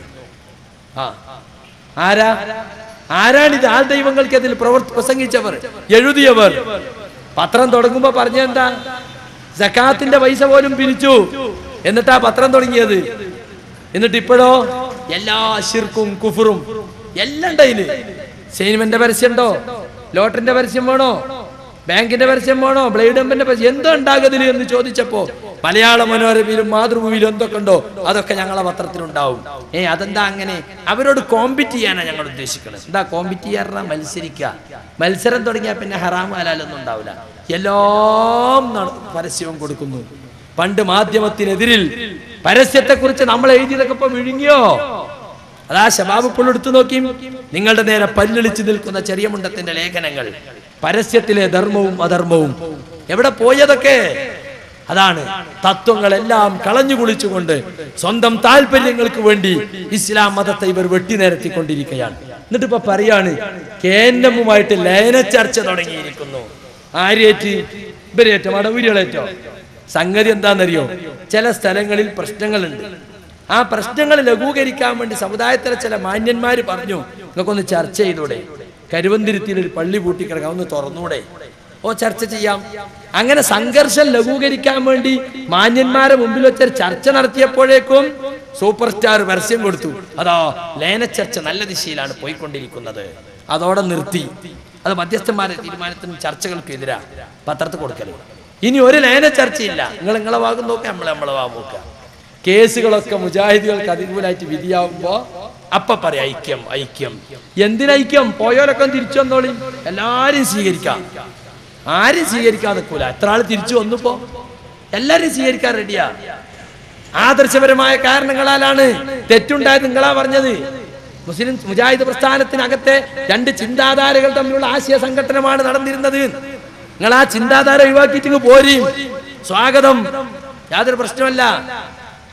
ആ ആരാ ആരാണിത് ആൾ ദൈവങ്ങൾക്ക് അതിൽ പ്രവർത്തി പ്രസംഗിച്ചവർ എഴുതിയവർ പത്രം തുടങ്ങുമ്പോ പറഞ്ഞെന്താ സക്കാത്തിന്റെ പൈസ പോലും പിരിച്ചു എന്നിട്ടാ പത്രം തുടങ്ങിയത് എന്നിട്ട് ഇപ്പോഴോ എല്ലാ ശിർക്കും കുഫറും എല്ലാം ഉണ്ടതില് സിനിമന്റെ പരസ്യം ഉണ്ടോ ലോട്ടറിന്റെ പരസ്യം വേണോ ബാങ്കിന്റെ പരസ്യം വേണോ ബ്ലേഡ് എമ്പിന്റെ പരസ്യം എന്തോ ഉണ്ടാകതില് എന്ന് ചോദിച്ചപ്പോ മലയാള മനോരമയിലും മാതൃഭൂമിയിലും എന്തൊക്കെ ഉണ്ടോ അതൊക്കെ ഞങ്ങളെ പത്രത്തിലുണ്ടാവും ഏ അതെന്താ അങ്ങനെ അവരോട് കോമ്പറ്റ് ചെയ്യാനാണ് ഞങ്ങൾ ഉദ്ദേശിക്കുന്നത് എന്താ കോമ്പറ്റ് ചെയ്യാറ മത്സരിക്കുക മത്സരം തുടങ്ങിയാൽ പിന്നെ ഹറാം ഹലാലൊന്നും ഉണ്ടാവില്ല എല്ലാം നട- പരസ്യവും കൊടുക്കുന്നു പണ്ട് മാധ്യമത്തിനെതിരിൽ പരസ്യത്തെക്കുറിച്ച് നമ്മൾ എഴുതിയതൊക്കെ ഇപ്പൊ വിഴുങ്ങിയോ അതാ ശബാബ് ഇപ്പോൾ എടുത്തു നോക്കി നിങ്ങളുടെ നേരെ പല്ലൊളിച്ചു നിൽക്കുന്ന ചെറിയ മുണ്ടത്തിന്റെ ലേഖനങ്ങൾ പരസ്യത്തിലെ ധർമ്മവും അധർമ്മവും എവിടെ പോയതൊക്കെ അതാണ് തത്വങ്ങളെല്ലാം കളഞ്ഞു കുളിച്ചുകൊണ്ട് സ്വന്തം താല്പര്യങ്ങൾക്ക് വേണ്ടി ഇസ്ലാം മതത്തെ ഇവർ വെട്ടിനിരത്തിക്കൊണ്ടിരിക്കുകയാണ് എന്നിട്ട് ഇപ്പൊ പറയാണ് കേന്ദ്രവുമായിട്ട് ലയന ചർച്ച തുടങ്ങിയിരിക്കുന്നു ആരേറ്റ് ഇവരേറ്റോ മടവൂരികളേറ്റോ സംഗതി എന്താണെന്നറിയോ ചില സ്ഥലങ്ങളിൽ പ്രശ്നങ്ങളുണ്ട് ആ പ്രശ്നങ്ങൾ ലഘൂകരിക്കാൻ വേണ്ടി സമുദായത്തിലെ ചില മാന്യന്മാര് പറഞ്ഞു നിങ്ങൾക്കൊന്ന് ചർച്ച ചെയ്തൂടെ കരുവന്തിരുത്തിയിൽ ഒരു പള്ളി പൂട്ടിക്കിടക്കാം ഒന്ന് തുറന്നൂടെ ഓ ചർച്ച ചെയ്യാം അങ്ങനെ സംഘർഷം ലഘൂകരിക്കാൻ വേണ്ടി മാന്യന്മാരെ മുമ്പിൽ വെച്ചൊരു ചർച്ച നടത്തിയപ്പോഴേക്കും സൂപ്പർ സ്റ്റാർ പരസ്യം കൊടുത്തു അതാ ലയന ചർച്ച നല്ല ദിശയിലാണ് പോയിക്കൊണ്ടിരിക്കുന്നത് അതോടെ നിർത്തി അത് മധ്യസ്ഥന്മാരെ തീരുമാനത്തിനും ചർച്ചകൾക്കും എതിരാ പത്രത്തിൽ കൊടുക്കല് ഇനി ഒരു ലയന ചർച്ചയില്ല നിങ്ങൾ നിങ്ങളെ ഭാഗം നോക്കുക നമ്മളെ നമ്മളെ ഭാഗം നോക്കുക കേസുകളൊക്കെ മുജാഹിദുകൾക്ക് അനുകൂലമായിട്ട് വിധിയാവുമ്പോ അപ്പൊ പറയാം ഐക്യം ഐക്യം എന്തിനൈക്യം പോയോലൊക്കെ തിരിച്ചു വന്നോളി എല്ലാരും സ്വീകരിക്കാം ആരും സ്വീകരിക്കാൻ നിൽക്കൂല എത്ര ആള് തിരിച്ചു വന്നുപ്പോ എല്ലാരും സ്വീകരിക്കാൻ റെഡിയാ ആദർശപരമായ കാരണങ്ങളാലാണ് തെറ്റുണ്ടായത് നിങ്ങളാ പറഞ്ഞത് മുസ്ലിം മുജാഹിദ് പ്രസ്ഥാനത്തിനകത്തെ രണ്ട് ചിന്താധാരകൾ തമ്മിലുള്ള ആശയ സംഘടനമാണ് നടന്നിരുന്നത് നിങ്ങൾ ആ ചിന്താധാര ഒഴിവാക്കിയിട്ട് ഇങ്ങ് പോരി സ്വാഗതം യാതൊരു പ്രശ്നമല്ല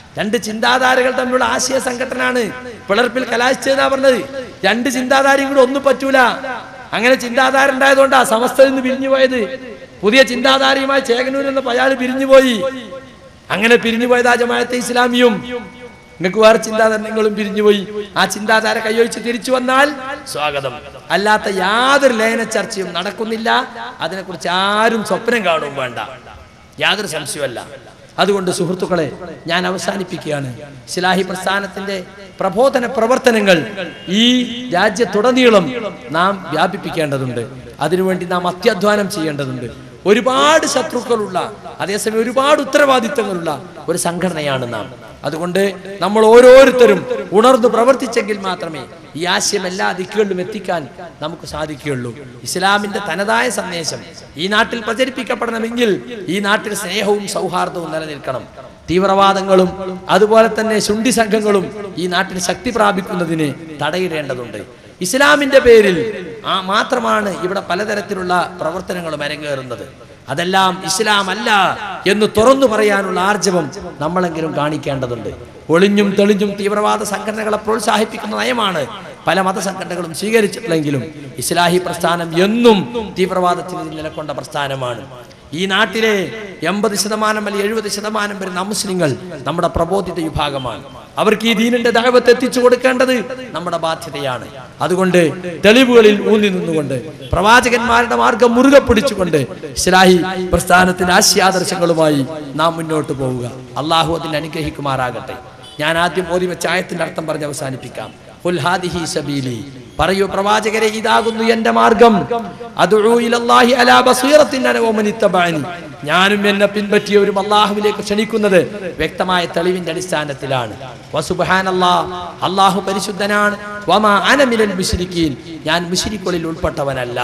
രണ്ട് ചിന്താധാരകൾ തമ്മിലുള്ള ആശയ സംഘടനാണ് പിളർപ്പിൽ കലാശിച്ചതെന്നാ പറഞ്ഞത് രണ്ട് ചിന്താധാരയും കൂടെ ഒന്നും പറ്റൂല അങ്ങനെ ചിന്താധാര ഉണ്ടായതുകൊണ്ടാ സമസ്തയിൽ നിന്ന് പിരിഞ്ഞു പോയത് പുതിയ ചിന്താധാരയുമായി ചേകനൂരിൽ നിന്ന് അയാൾ പിരിഞ്ഞുപോയി അങ്ങനെ പിരിഞ്ഞുപോയത് ആ ജമാഅത്തെ ഇസ്ലാമിയും നിങ്ങൾക്ക് വേറെ ചിന്താധാര നിങ്ങളും പിരിഞ്ഞുപോയി ആ ചിന്താധാര കൈയൊഴിച്ച് തിരിച്ചു വന്നാൽ സ്വാഗതം അല്ലാത്ത യാതൊരു ലയന ചർച്ചയും നടക്കുന്നില്ല അതിനെക്കുറിച്ച് ആരും സ്വപ്നം കാണും വേണ്ട യാതൊരു സംശയമല്ല അതുകൊണ്ട് സുഹൃത്തുക്കളെ ഞാൻ അവസാനിപ്പിക്കുകയാണ് ശിലാഹി പ്രസ്ഥാനത്തിന്റെ പ്രബോധന പ്രവർത്തനങ്ങൾ ഈ രാജ്യത്തുടനീളം നാം വ്യാപിപ്പിക്കേണ്ടതുണ്ട് അതിനുവേണ്ടി നാം അത്യാധ്വാനം ചെയ്യേണ്ടതുണ്ട് ഒരുപാട് ശത്രുക്കളുള്ള അതേസമയം ഒരുപാട് ഉത്തരവാദിത്തങ്ങളുള്ള ഒരു സംഘടനയാണ് നാം അതുകൊണ്ട് നമ്മൾ ഓരോരുത്തരും ഉണർന്നു പ്രവർത്തിച്ചെങ്കിൽ മാത്രമേ ഈ ആശയം എല്ലാ ദിക്കുകളിലും എത്തിക്കാൻ നമുക്ക് സാധിക്കുകയുള്ളൂ ഇസ്ലാമിന്റെ തനതായ സന്ദേശം ഈ നാട്ടിൽ പ്രചരിപ്പിക്കപ്പെടണമെങ്കിൽ ഈ നാട്ടിൽ സ്നേഹവും സൗഹാർദ്ദവും നിലനിൽക്കണം തീവ്രവാദങ്ങളും അതുപോലെ തന്നെ ശുണ്ഠി സംഘങ്ങളും ഈ നാട്ടിൽ ശക്തി പ്രാപിക്കുന്നതിന് തടയിടേണ്ടതുണ്ട് ഇസ്ലാമിന്റെ പേരിൽ ആ മാത്രമാണ് ഇവിടെ പലതരത്തിലുള്ള പ്രവർത്തനങ്ങളും അരങ്ങേറുന്നത് അതെല്ലാം ഇസ്ലാം അല്ല എന്ന് തുറന്നു പറയാനുള്ള ആർജവം നമ്മളെങ്കിലും കാണിക്കേണ്ടതുണ്ട് ഒളിഞ്ഞും തെളിഞ്ഞും തീവ്രവാദ സംഘടനകളെ പ്രോത്സാഹിപ്പിക്കുന്ന നയമാണ് പല മതസംഘടനകളും സ്വീകരിച്ചിട്ടില്ലെങ്കിലും ഇസ്ലാഹി പ്രസ്ഥാനം എന്നും തീവ്രവാദത്തിൽ നിലകൊണ്ട പ്രസ്ഥാനമാണ് ഈ നാട്ടിലെ എൺപത് ശതമാനം അല്ലെങ്കിൽ എഴുപത് ശതമാനം വരുന്ന മുസ്ലിങ്ങൾ നമ്മുടെ പ്രബോധിത വിഭാഗമാണ് അവർക്ക് ഈ ദീനിന്റെ ദാവത്ത് എത്തിച്ചു കൊടുക്കേണ്ടത് നമ്മുടെ ബാധ്യതയാണ് അതുകൊണ്ട് തെളിവുകളിൽ ഊന്നി നിന്നുകൊണ്ട് പ്രവാചകന്മാരുടെ മാർഗം മുറുകെ പിടിച്ചുകൊണ്ട് ഇസ്ലാഹി പ്രസ്ഥാനത്തിന്റെ ആശയാദർശങ്ങളുമായി നാം മുന്നോട്ട് പോവുക അള്ളാഹു അതിനെ അനുഗ്രഹിക്കുമാറാകട്ടെ ഞാൻ ആദ്യം ഓതി വെച്ച ആയത്തിന്റെ അർത്ഥം പറഞ്ഞ് അവസാനിപ്പിക്കാം ഖുൽ ഹാദിഹി സബീലി പറയൂ പ്രവാചകരെ ഇതാകുന്നു എന്റെ മാർഗം അദ്ഉ ഇലല്ലാഹി അലാ ബസീറത്തിൻ അന വമൻ ഇത്തബഅനി ഞാനും എന്നെ പിൻപറ്റിയവരും അള്ളാഹുവിലേക്ക് ക്ഷണിക്കുന്നത് വ്യക്തമായ തെളിവിന്റെ അടിസ്ഥാനത്തിലാണ് വസുബ്ഹാനല്ലാ അള്ളാഹു പരിശുദ്ധനാണ് വമാ അന മിനൽ മുശ്രിക്കീൻ ഞാൻ മുശ്രിക്കുകളിൽ ഉൾപ്പെട്ടവനല്ല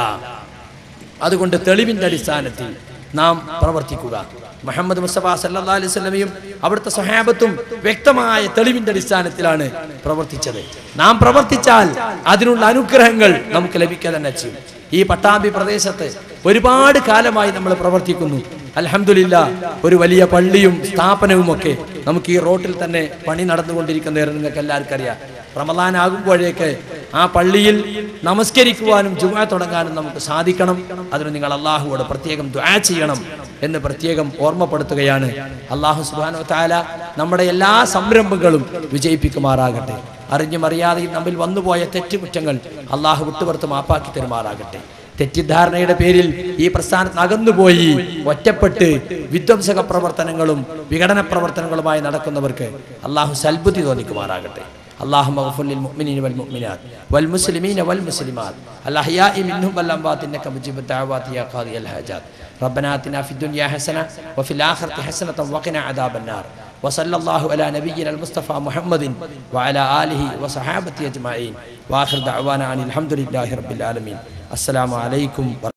അതുകൊണ്ട് തെളിവിന്റെ അടിസ്ഥാനത്തിൽ നാം പ്രവർത്തിക്കുക മുഹമ്മദ് മുസ്തഫ സല്ലാ അലൈഹി സ്വലമയും അവിടുത്തെ സഹാബത്തും വ്യക്തമായ തെളിവിന്റെ അടിസ്ഥാനത്തിലാണ് പ്രവർത്തിച്ചത് നാം പ്രവർത്തിച്ചാൽ അതിനുള്ള അനുഗ്രഹങ്ങൾ നമുക്ക് ലഭിക്കുക തന്നെ ചെയ്യും ഈ പട്ടാമ്പി പ്രദേശത്ത് ഒരുപാട് കാലമായി നമ്മൾ പ്രവർത്തിക്കുന്നു അലഹമില്ല ഒരു വലിയ പള്ളിയും സ്ഥാപനവും ഒക്കെ നമുക്ക് ഈ റോട്ടിൽ തന്നെ പണി നടന്നുകൊണ്ടിരിക്കുന്ന നിങ്ങൾക്ക് എല്ലാവർക്കും അറിയാം റമദാൻ ആകുമ്പോഴേക്ക് ആ പള്ളിയിൽ നമസ്കരിക്കുവാനും ജുമാ തുടങ്ങാനും നമുക്ക് സാധിക്കണം അതിന് നിങ്ങൾ അള്ളാഹുവോട് പ്രത്യേകം ദ്വാ ചെയ്യണം എന്ന് പ്രത്യേകം ഓർമ്മപ്പെടുത്തുകയാണ് അള്ളാഹു സുബാനോ താല നമ്മുടെ എല്ലാ സംരംഭങ്ങളും വിജയിപ്പിക്കുമാറാകട്ടെ അറിഞ്ഞും അറിയാതെയും നമ്മിൽ വന്നുപോയ തെറ്റുകുറ്റങ്ങൾ അള്ളാഹു വിട്ടുപുറത്ത് മാപ്പാക്കി തരുമാറാകട്ടെ തെറ്റിദ്ധാരണയുടെ പേരിൽ ഈ പ്രസ്ഥാനത്ത് അകന്നുപോയി ഒറ്റപ്പെട്ട് വിധ്വംസക പ്രവർത്തനങ്ങളും വിഘടന പ്രവർത്തനങ്ങളുമായി നടക്കുന്നവർക്ക് അള്ളാഹു സൽബുദ്ധി തോന്നിക്കുമാറാകട്ടെ اللهم اغفر للمؤمنين والمؤمنات والمسلمين والمسلمات الأحياء منهم والأموات إنك مجيب الدعوات يا قاضي الحاجات ربنا آتنا في الدنيا حسنة وفي الآخرة حسنة وقنا عذاب النار وصلى الله على نبينا المصطفى محمد وعلى آله وصحابته أجمعين وآخر دعوانا أن الحمد لله رب العالمين السلام عليكم